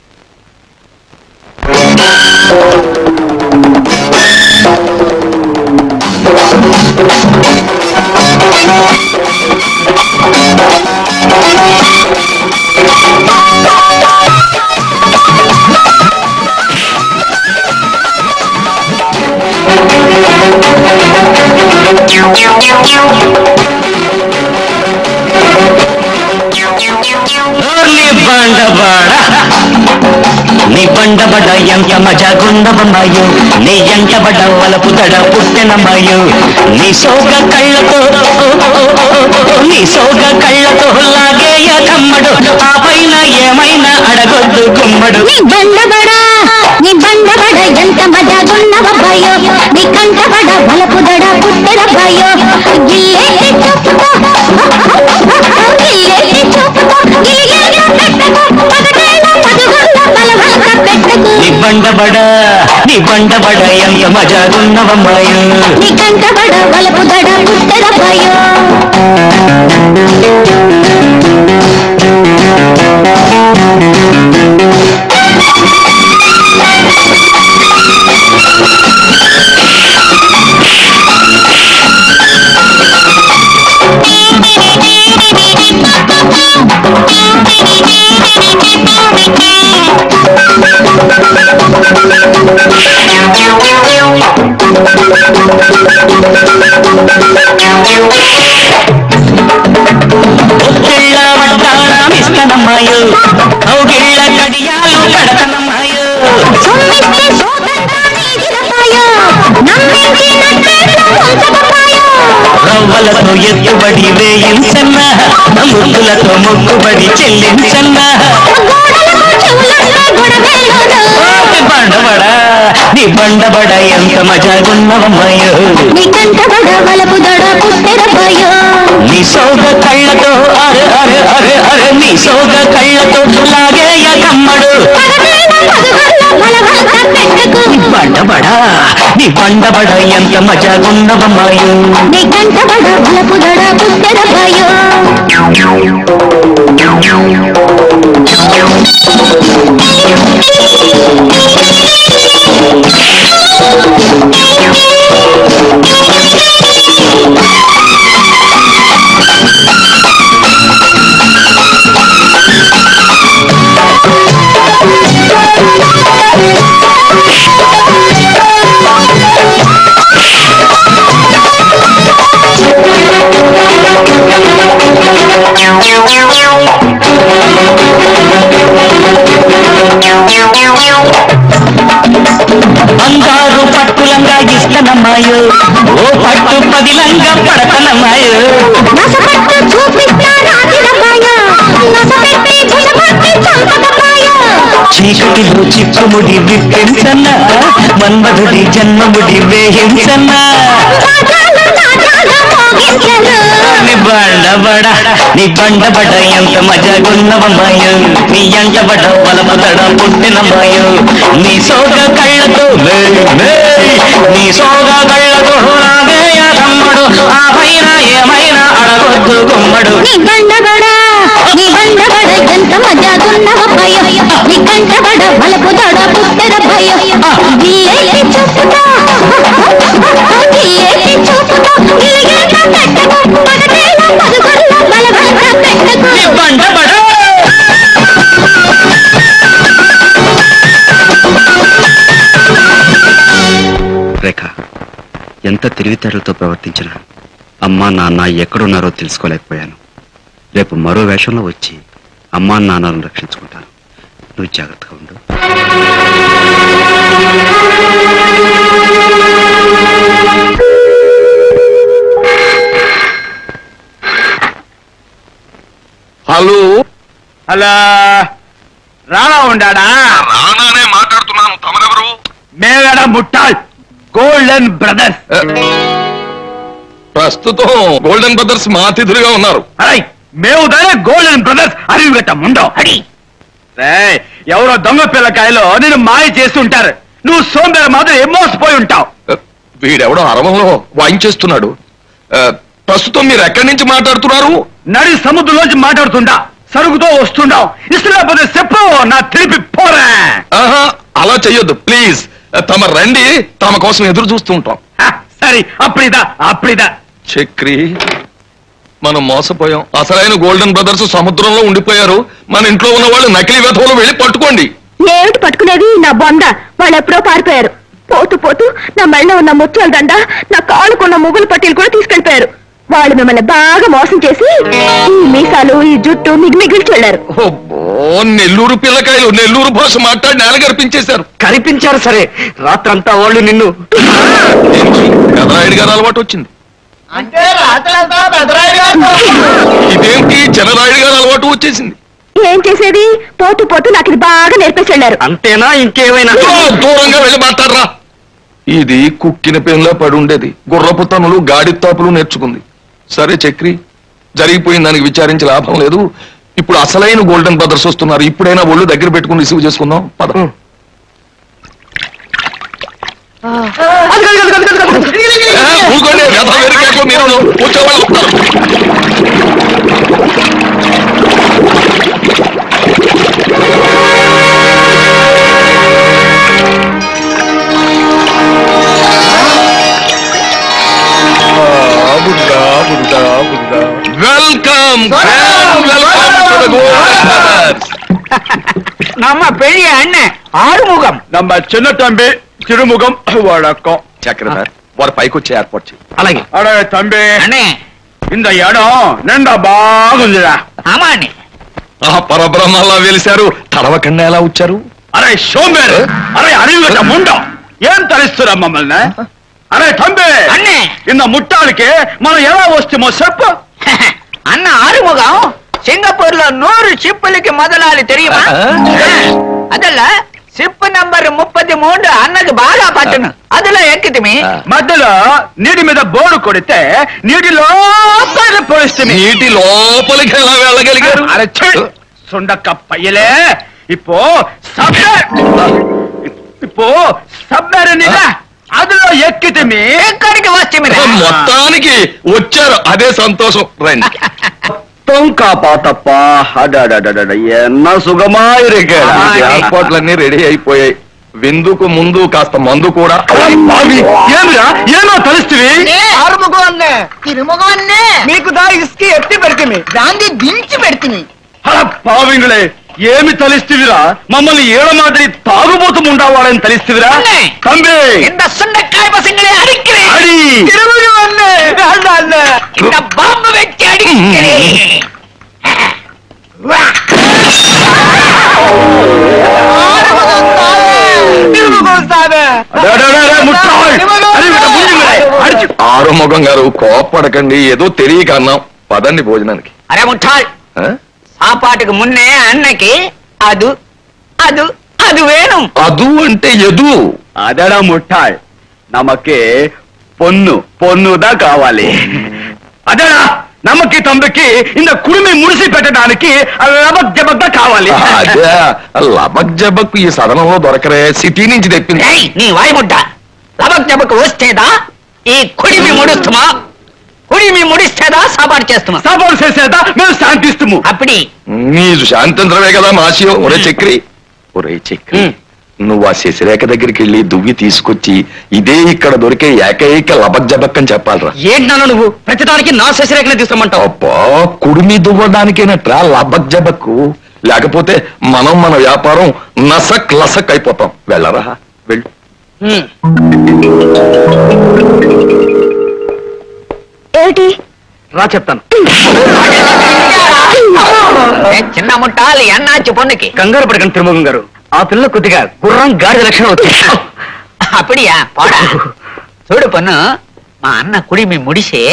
ఓర్లి బండబాడ నీ బండబడ ఎంత మజాగుండబమ్మాయో నీ ఎంటబడ వలపు తడ పుట్టెనమ్మాయో నీ సోగ కళ్ళతో నీ సోగ కళ్ళతో లాగేయ కమ్మడు ఆ పైన ఏమైనా అడగొద్దు గుమ్మడు నీ బండబడా నీ బండబడ ఎంత మజాగున్నవబ్బాయో నీ కంటబడ బలపుదడ పుట్టెరబ్బాయో గిల్లేసి చూపుతో గిల్లేసి చూపుతో గిలిగిలిగా పెట్టకు పగటేల పదుగుల్ల బలవంత పెట్టకు నీ బండబడ నీ బండబడ ఎంత మజాగున్నవమ్మాయో నీ కంటబడ బలపుదడ పుట్టెరబ్బాయో ఒత్తిళ్ళ వడ్డాణమిస్తనమ్మాయో కౌగిళ్ళ కడియాలు కడతనమ్మాయో సొమ్మిస్తే సోదండాన్ని గిరపాయో నమ్మించి నట్టేట్లో ఉంచబోపాయో రవ్వలతో ఎత్తుబడి వేయించన్న ముద్దులతో మొక్కుబడి చెల్లించన్న నీ బండబడ నీ బండబడ ఎంత మజాగున్నవమ్మాయో నీ కంటబడ బలపుదడ పుట్టెరబ్బాయో నీ సోగ కళ్ళతో అరే అరే అరే అరే నీ సోగ కళ్ళతో లాగేయ కమ్మడు నీ బండబడ నీ బండబడ ఎంత మజాగున్నవమ్మాయో నీ కంటబడ బలపుదడ పుట్టెరబ్బాయో బంగారు పట్టులంగా ఇస్తనమ్మాయో ఓ పట్టు పదిలంగా పడతనమ్మాయో నసపట్టు చూపిస్తా రాతిరబ్బాయో నసపెట్టి భుజపట్టి చంపకబ్బాయో చీకటిలో చిక్కుముడి విప్పించన్న మన్మధుడి జన్మముడి వేహించన్న నీ బండబడ నీ బండబడ ఎంత మజాగున్నవమ్మాయో నీ ఎంటబడ బలపదడ పుట్టినమ్మాయో నీ సోగ కళ్ళతో మేయ్, మేయ్, నీ సోగ కళ్ళతో నాగేయ తమ్ముడు ఆ పైన ఏమైనా అడగొద్దు గుమ్మడు నీ బండబడ నీ బండబడ ఎంత మజాగున్నవబ్బాయో నీ కంటబడ బలపుదడ పుట్టెరబ్బాయో గిల్లేసి చూపుతో గిల్లేసి చూపుతో గిలిగిలిగా పెట్టకు పగటేల పదుగుల్ల బలవంత పెట్టకు నీ బండబడ రేఖ ఎంత తెలివితేటలతో ప్రవర్తించినా అమ్మా నాన్న ఎక్కడున్నారో తెలుసుకోలేకపోయాను రేపు మరో వేషంలో వచ్చి అమ్మా నాన్నలను రక్షించుకుంటాను నువ్వు జాగ్రత్తగా ఉండు హలో హలో రానా ఉండాడా రానానే మాట్లాడుతున్నాను తమరెవరు మేవేడ ముట్టాల్ గోల్డెన్ బ్రదర్స్ ప్రస్తుతం గోల్డెన్ బ్రదర్స్ మా అతిథులుగా ఉన్నారు అరై మేము దానే గోల్డెన్ బ్రదర్స్ అరివి గట్ట ముండం అడి రేయ్, ఎవరో దొంగ పిల్లకాయలో నేను మాయ చేస్తుంటారు నువ్వు సోంబేర మాత్రం ఏం మోసపోయి ఉంటావు వీడెవడో అరవంలో వాయించేస్తున్నాడు ఆ, ప్రస్తుతం మీరు ఎక్కడి నుంచి మాట్లాడుతున్నారు నడి సముద్రంలోంచి మాట్లాడుతుండా సరుగుతో వస్తుండావు ఇష్టం లేకపోతే చెప్పు నా తెలిపి పోరా ఆహా అలా చెయ్యొద్దు ప్లీజ్ తమ రండి తమ కోసం ఎదురు చూస్తూ ఉంటాం సరే అప్పుడిదా అప్పుడిదా చక్రి మనం మోసపోయాం అసలైన గోల్డెన్ బ్రదర్స్ సముద్రంలో ఉండిపోయారు మన ఇంట్లో ఉన్న వాళ్ళు నకిలీ వెధవలు వెళ్ళి పట్టుకోండి ఏమిటి పట్టుకునేది నా బొంద వాళ్ళు ఎప్పుడో పారిపోయారు పోతూ పోతూ నా మెళ్ళ ఉన్న ముత్యాల దండ నా కాలుకున్న ముగ్గులు పట్టీలు కూడా తీసుకెళ్లిపోయారు వాళ్ళు మిమ్మల్ని బాగా మోసం చేసి ఈ మీసాలు ఈ జుట్టు మీకు మిగిల్చి వెళ్ళారు ఓ నెల్లూరు పిల్లకాయలు నెల్లూరు భాష మాట్లాడి నేల గర్పించేశారు కనిపించారు సరే రాత్రంతా వాళ్ళు నిన్ను గదరాయుడు గారు అలవాటు వచ్చింది అంటే రాత్రంతా పెద్దరాయుడు గారు ఇదేంటి చిన్నరాయుడు గారు అలవాటు వచ్చేసింది ఏం చేసేది పోతూ పోతూ నాకు ఇది బాగా నేర్పేసి వెళ్ళారు అంతేనా ఇంకేమైనా ఓ, దూరంగా వెళ్ళి మాట్లాడరా ఇది కుక్కిన పెన్లా పడి ఉండేది గుర్రపు తనులు గాడి తాపులు నేర్చుకుంది సరే చక్రి జరిగిపోయిన దానికి విచారించి లాభం లేదు ఇప్పుడు అసలైన గోల్డెన్ బ్రదర్స్ వస్తున్నారు ఇప్పుడైనా ఒళ్ళు దగ్గర పెట్టుకుని రిసీవ్ చేసుకుందాం పద ఏ, ఊరుకోండి గత వేరుకేకో మీరు కూర్చోవాళ్ళు వస్తారు వెల్కమ్ వెల్కమ్ நம்ம பெரிய அண்ணன் ஆறுமுகம் நம்ம சின்ன தம்பி திருமுகம் வழக்கம் చక్రధర్ వారు పైకి వచ్చి ఏర్పాటు చేయి అలాగే అరే తంబి అண்ணே ఇంత ఎడం నిండా బాగుందిరా ఆమా అண்ணే ఆ పరబ్రహ్మల్లా వెలిశారు తడవకన్నా ఎలా వచ్చారు అరే సోంబేరు అరే అరివిగట్ట ముండం ఏం తలిస్తురా మమ్మల్ని అరే తంబి అண்ணே ఇంత ముట్టాలకి మనం ఎలా వస్తామో చెప్పు అన్న ఆறுமுகம் సింగపూర్ లో నూరు షిప్పులకి మొదలాలి தெரியுமா ಅದಲ್ಲ షిప్ నంబర్ ముప్పది మూడు అన్నకు బాగా పట్టును అదిలో ఎక్కితిమి మధ్యలో నీటి మీద బోర్డు కొడితే నీటి లోపల పొడిస్తుంది నీటి లోపలికి ఎలా వెళ్ళగలిగారు అరే ఛీ! సుండక్క పయ్యలే ఇప్పో సబ్బే ఇప్పో సబ్బేరనిల అదిలో ఎక్కితిమి ఎక్కడికి వచ్చిమి మొత్తానికి వచ్చారు అదే సంతోషం రండి మొత్తం కాపాతప్పా అడడడడడ ఎన్న సుగమాయిరికేడా ఏర్పాట్లన్నీ రెడీ అయిపోయాయి విందుకు ముందు కాస్త మందు కూడా ఏమిరా ఏమో తలుస్తుంది ఆరుముఖం అన్నే తిరుముఖం అన్నే మీకు దా ఇసుకి ఎత్తి పెడితే దాన్ని దించి పెడితే పావింగులే ఏమి తలిస్తువిరా మమ్మల్ని ఏడ మాదిరి తాగుబోతు ఉండవాలని తలిస్తువిరా అన్నే. తంబి இந்த சுண்டைக்காய் பசங்களை அடிக்கிறேன் అడి తిరుముఖం అన్నే అన్న అన్నే இந்த பாம்பு வச்சு அடிக்கிறேன் తిరుముఖం సాబే అడడడడ ముట్టాయ్. అది వీడ ముందుకులే. అడిచి ఆరుముఖం గారు కోప్పడకండి ఏదో తెలియక అన్నాం పదండి భోజనానికి அரே முட்டாள் ఆ? சாப்பாட்டுக்கு முன்னே அன்னைக்கு அது அது அது வேணும் అదు అంటే ఎదు అదడా ముట్టాయ్ నమకే పొన్ను పొన్నుదా కావాలి అదేనా నమ్మకి తమ్మికి ఇంత కుడిమి ముడిసి పెట్టడానికి లబద్దెబద్ద కావాలి అదే లబక్ జబక్ ఈ సదనంలో దొరకరే సిటీ నుంచి తెప్పింది ఏయ్, నీ వాయి ముట్ట లబక్ జబక్ వస్తేదా ఈ కుడిమి ముడుస్తుమా కుడిమి ముడిస్తేదా సాపాటు చేస్తుమా సపోర్ట్ చేసేదా మేము శాంతిస్తాము అప్పటి నీదు శాంతించడమే కదా మాసియో ఒరే చక్రి ఒరే చక్రి నువ్వు ఆ శశిరేఖ దగ్గరికి వెళ్ళి దువ్వి తీసుకొచ్చి ఇదే ఇక్కడ దొరికే ఏకైక లబక్ జబక్ అని చెప్పాలరా ఏంటన్నా నువ్వు ప్రతిదానికి నా శశిరేఖనే తీసుకోమంటావు అబ్బా కుడిమి దువ్వడానికేనట్రా లబక్ జబక్ లేకపోతే మనం మన వ్యాపారం నసక్ లసక్ అయిపోతాం వెళ్ళరా వెళ్ళు ఏమిటి రా చెప్తాను ఏ, చిన్న ముట్టాలి ఎన్నాచి పొన్నుకి కంగారు పడకండి తిరుమగం గారు ఆ పిల్ల కొద్దిగా గుర్రం గాడిద లక్షణం వచ్చింది அப்படியா போடா చూడు పొన్ను మా అన్న కుడిమి ముడిసే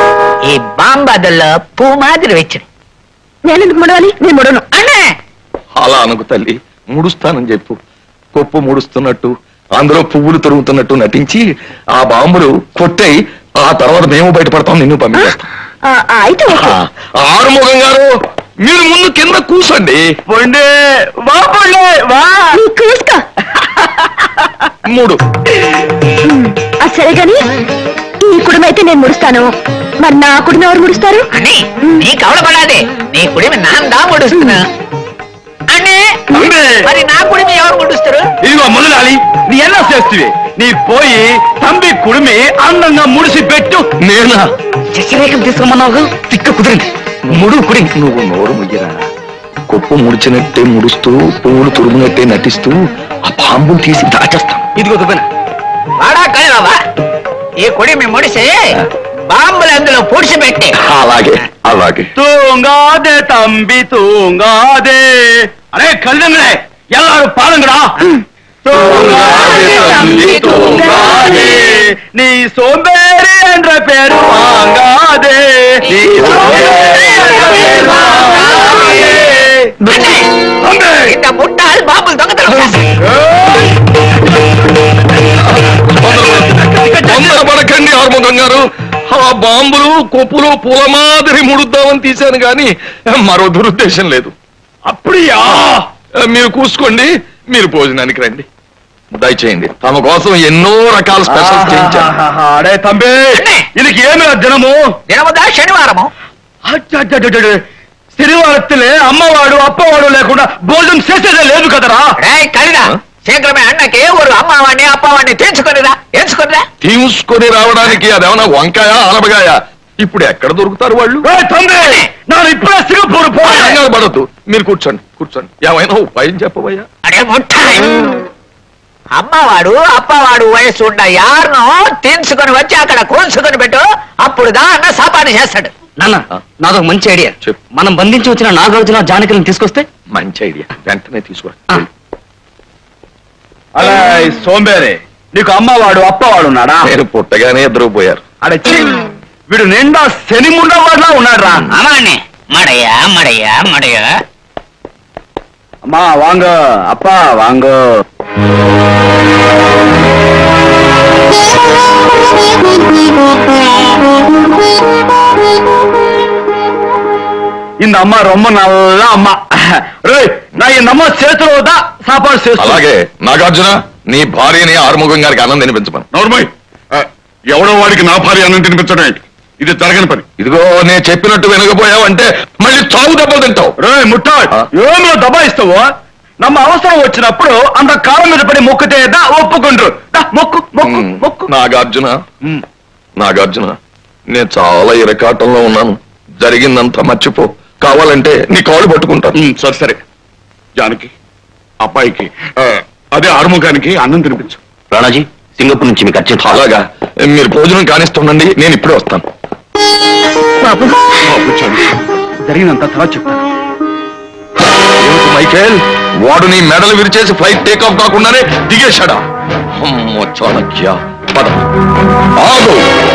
ఈ బాంబదల్లో పూ మాదిరి వెచ్చడు నేను ఎందుకు ముడవాలి నేను ముడను అண்ணే అలా అనుకు తల్లి ముడుస్తానని చెప్పు కొప్పు ముడుస్తున్నట్టు అందులో పువ్వులు తరుగుతున్నట్టు నటించి ఆ బాంబులు కొట్టాయి ఆ తర్వాత మేము బయటపడతాం నిన్ను పంపించేస్తాం అయితే ఆ, ఆరుముఖం గారు మీరు ముందు కింద కూసండి పొండే వా పొండే వా కూసుకో మూడు అది సరే గాని ఈ కుటుంబం అయితే నేను ముడుస్తాను మరి నా కుటుంబం ఎవరు ముడుస్తారు అని నీ కవలపడాదే నీ కుడిమి నాందా ముడుస్తున్నా అనే మరి నా కుడిమి ఎవరు ముడుస్తారు ఇదిగో మొదలాలి నీ ఎలా చేస్తువి నీ పోయి తంబి కుడిమి అందంగా ముడిసి పెట్టు నేనా శశిరేఖం తీసుకోమన్నావు తిక్క కుదిరింది ముడు కుడి నువ్వు నోరు ముయ్యరా కొప్పు ముడిచినట్టే ముడుస్తూ పువ్వులు తురుమునట్టే నటిస్తూ ఆ బాంబులు తీసి దాచేస్తాం ఇదిగో దుబ్బన వాడా కలివా ఈ కుడిమి ముడిసి బాంబులు అందులో పూడ్చిపెట్టి అలాగే అలాగే தூங்காதே தம்பி தூங்காதே அடே கல்லுங்களே எல்லாரும் பாருங்கடா தூங்காதே தம்பி தூங்காதே நீ சோம்பேறி என்ற பேர் வாங்காதே நீ சோம்பேறி என்ற பேர் வாங்காதே இந்த முட்டாள் பாம்புలు దొంగతనం తొందరపడకండి ఆర్ముఖం గారు ఆ బాంబులు కొప్పులు పూల మాదిరి ముడుద్దామని తీశాను గాని మరో దురుద్దేశం లేదు అప్పుడియా మీరు కూసుకోండి మీరు భోజనానికి రండి దయచేయండి తమ కోసం ఎన్నో రకాల స్పెషల్స్ చేయించాను అడే తంబి ఇది ఏమి దినము దినముదా శనివారము అచ్చచ్చచ్చచ్చ. శనివారத்திலே అమ్మవాడు అప్పవాడు లేకుండా భోజనం చేసేదే లేదు కదరా రేయ్ కలిదా శీఘ్రమే అన్నకి ஒரு అమ్మవాడిని అప్పవాడిని తెచ్చుకొనిరా ఎంచుకొనిరా తీసుకొని రావడానికి అదేమన్నా వంకాయ ఆలబగాయ ఇప్పుడు ఎక్కడ దొరుకుతారు వాళ్ళు ನಾನು ಇಪ್ಪೇ సింగపూర్ కంగారు పడద్దు మీరు కూర్చోండి కూర్చోండి ఏమైనా ఉపాయం చెప్పబోయా అడే ముట్టాయి అమ్మవాడు అప్పవాడు వయసు ఉన్న యారును తెంచుకొని వచ్చి అక్కడ కోల్చుకొని పెట్టు అప్పుడు దా అన్న సాపాటు చేస్తాడు నాన్న నాదొక మంచి ఐడియా మనం బంధించి వచ్చిన నాగార్జున జానకిని తీసుకొస్తే మంచి ఐడియా వెంటనే తీసుకురా అలా ఈ సోంబేరే నీకు అమ్మవాడు అప్పవాడు ఉన్నాడా నేను పుట్టగానే ఇద్దరు పోయారు అడే ఛీ! వీడు నిండా శని ముండవాడులా ఉన్నాడు రా అమ్మాన్ని మడయ్యా మడయ్యా మడయ్యా అమ్మా వాంగ అప్ప వాంగ இந்த அம்மா ரொம்ப நல்ல அம்மா రేయ్ నా ఈ నమ్మ చేతిలో వద్దా సాపాడు చేస్తు అలాగే నాగార్జున నీ భార్యని ఆరుముఖం గారికి అన్నం తినిపించమను నోర్మయ్ ఎవడో వాడికి నా భార్య అన్నం తినిపించడం ఏంటి ఇది జరగని పని ఇదిగో నేను చెప్పినట్టు వినకపోయావంటే మళ్ళీ చావు దెబ్బలు తింటావు రే ముట్టా ఏమో దబాయిస్తావు నమ్మ అవసరం వచ్చినప్పుడు అంత కాలం మీద పడి మొక్కుతే దా ఒప్పుకుండ్రు దా, మొక్కు మొక్కు మొక్కు నాగార్జున నాగార్జున నేను చాలా ఇరకాటంలో ఉన్నాను జరిగిందంతా మర్చిపో కావాలంటే నీ కాళ్ళు పట్టుకుంటాను సరే సరే జానకి అబ్బాయికి ఆ, అదే ఆరుముఖానికి అన్నం తినిపించు రాణాజీ సింగపూర్ నుంచి మీకు అర్జెంట్ అలాగా మీరు భోజనం కానిస్తుండండి నేను ఇప్పుడే వస్తాను బాబు జరిగినంత తర్వాత చెప్తాను ఏమిటి మైకేల్ వాడు నీ మెడలు విరిచేసి ఫ్లైట్ టేక్ ఆఫ్ కాకుండానే దిగేశాడా అమ్మో చాణక్య పద ఆగు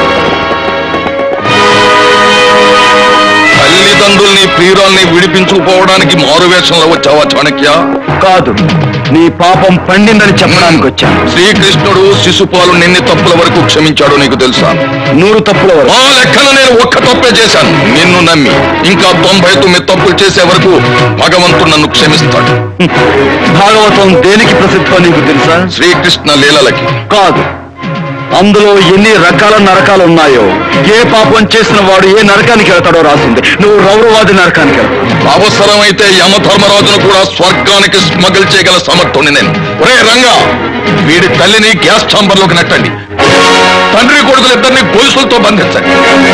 తల్లిదండ్రుల్ని ప్రియురాల్ని విడిపించుకుపోవడానికి మారు వేషంలో వచ్చావా చాణక్య కాదు నీ పాపం పండిందని చెప్పడానికి వచ్చాను శ్రీకృష్ణుడు శిశుపాలు నిన్ని తప్పుల వరకు క్షమించాడు నీకు తెలుసా నూరు తప్పుల వరకు ఆ లెక్కన నేను ఒక్క తప్పే చేశాను నిన్ను నమ్మి ఇంకా తొంభై తొమ్మిది తప్పులు చేసే వరకు భగవంతుడు నన్ను క్షమిస్తాడు భాగవతం దేనికి ప్రసిద్ధో నీకు తెలుసా శ్రీకృష్ణ లీలలకి కాదు అందులో ఎన్ని రకాల నరకాలు ఉన్నాయో ఏ పాపం చేసిన వాడు ఏ నరకానికి వెళ్తాడో రాసింది నువ్వు రౌరవాది నరకానికి వెళ్తావు అవసరమైతే యమధర్మరాజును కూడా స్వర్గానికి స్మగిల్ చేయగల సమర్థుని నేను ఒరే రంగా వీడి తల్లిని గ్యాస్ ఛాంబర్లోకి నెట్టండి తండ్రి కొడుకులిద్దరిని గొలుసులతో బంధించండి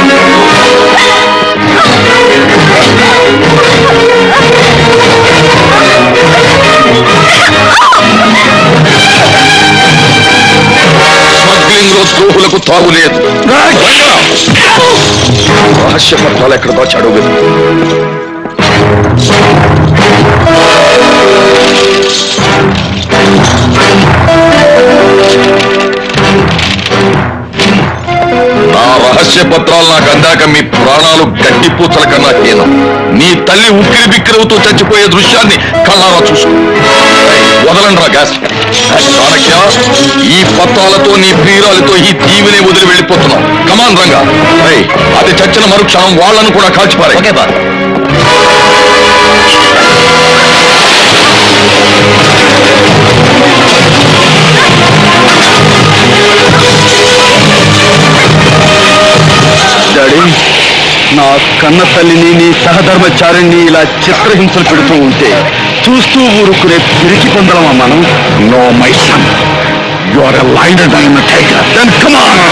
స్మగ్లింగ్ లో ద్రోహులకు తాగులేదు రంగా! రహస్య పత్రాలు ఎక్కడ దాచాడు వెతుకు నా రహస్య పత్రాలు నాకు అందాక మీ ప్రాణాలు గడ్డి పూచల కన్నా హీనం నీ తల్లి ఉక్కిరి బిక్కిరవుతూ చచ్చిపోయే దృశ్యాన్ని కళ్ళారా చూసుకో వదలండి రా గ్యాస్ చాణక్య ఈ పత్రాలతో నీ ప్రియురాలతో ఈ దీవిని వదిలి వెళ్ళిపోతున్నావు కమాన్ రంగా రేయ్, అది చచ్చిన మరుక్షణం వాళ్ళను కూడా కాల్చిపారే ఓకే బా డాడీ నా కన్న తల్లిని నీ సహధర్మచారిని ఇలా చిత్రహింసలు పెడుతూ ఉంటే చూస్తూ ఊరుకునే పిరికి పొందలమా మనం no my son you are a lion and I'm tiger then come on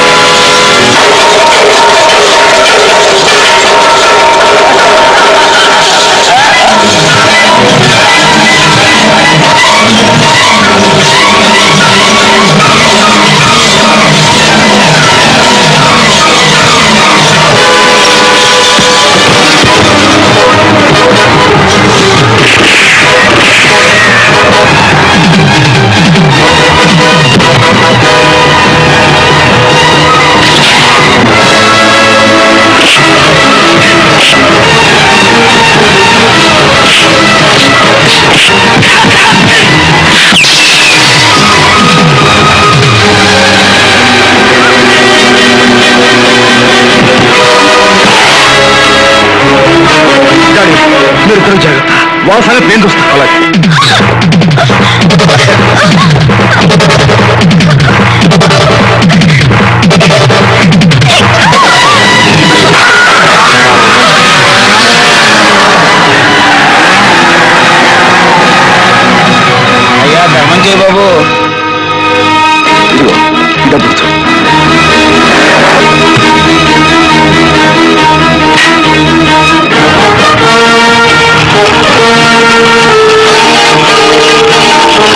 daddy మీరు ఇద్దరు జాగ్రత్త వాళ్ళ సంగతి నేను చూస్తాను అలాగే అయ్యా ధర్మం చేయ బాబు ఇదిగో డబ్బులు చూడు.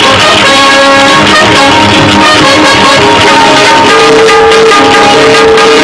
ఆ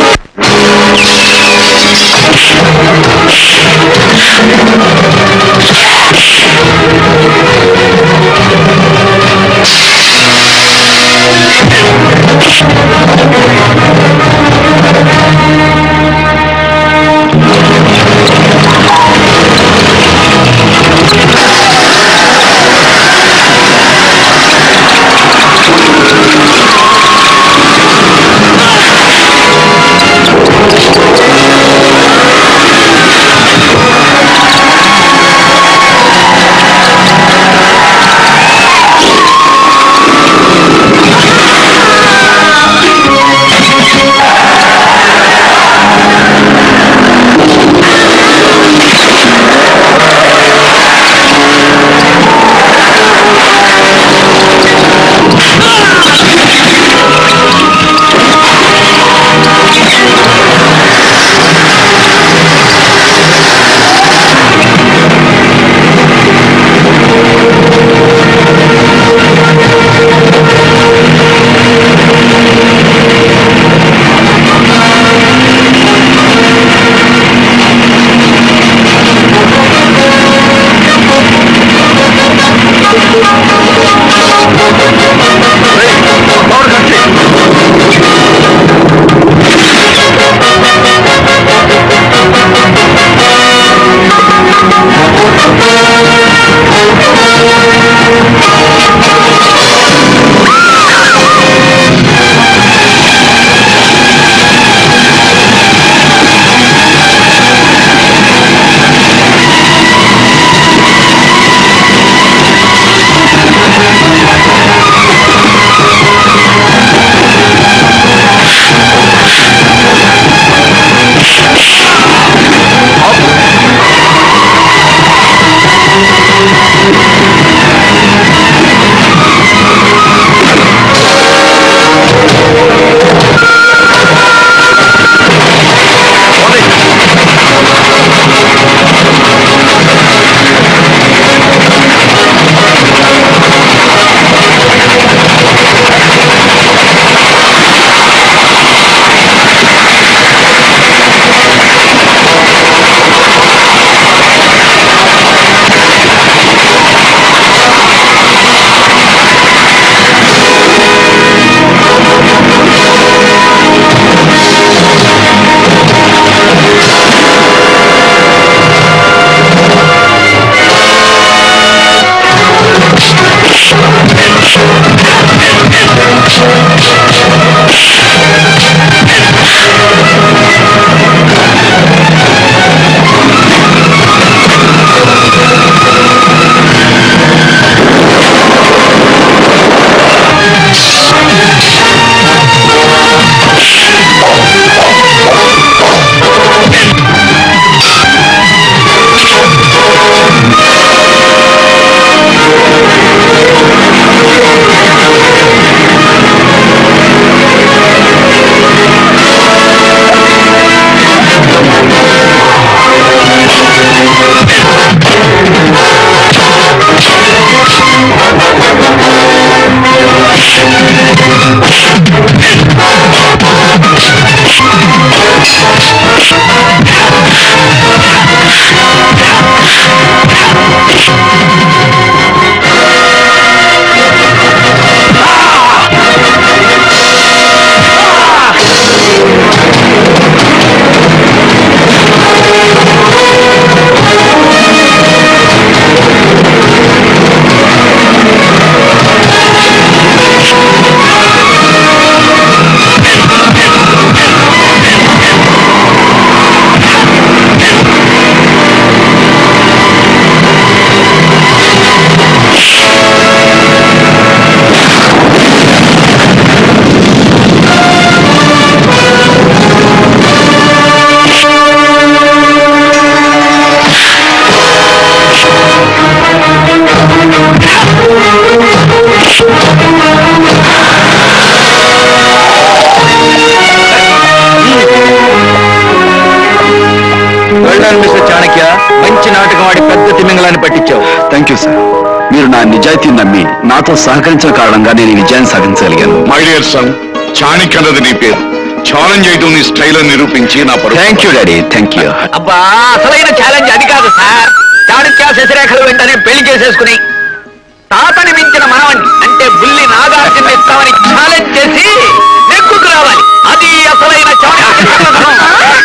తిమింగలాన్ని పట్టించావు థ్యాంక్ యూ సార్ మీరు నా నిజాయితీని నమ్మి నాతో సహకరించిన కారణంగా నేను ఈ విజయాన్ని సాధించగలిగాను మై డియర్ సన్ చాణక్య అన్నది నీ పేరు ఛాలెంజ్ చేయడం నీ స్టైల్ అని నిరూపించి నా పరువు thank you daddy thank you అబ్బా అసలైన ఛాలెంజ్ అది కాదు సార్ చాణక్య శశిరేఖలు వెంటనే పెళ్లి చేసేసుకుని తాతని మించిన మనవణ్ణి అంటే బుల్లి నాగార్జున ఇస్తామని ఛాలెంజ్ చేసి నెక్కుకు రావాలి అది అసలైన చాణక్య కథనం.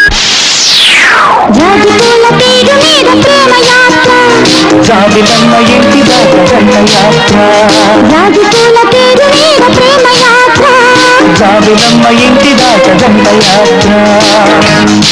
జాజిపూల తీగ మీద ప్రేమ యాత్ర జాబిలమ్మ ఇంటి దాకా దండయాత్ర జాజిపూల తీగ మీద ప్రేమ యాత్ర జాబిలమ్మ ఇంటి దాకా దండయాత్ర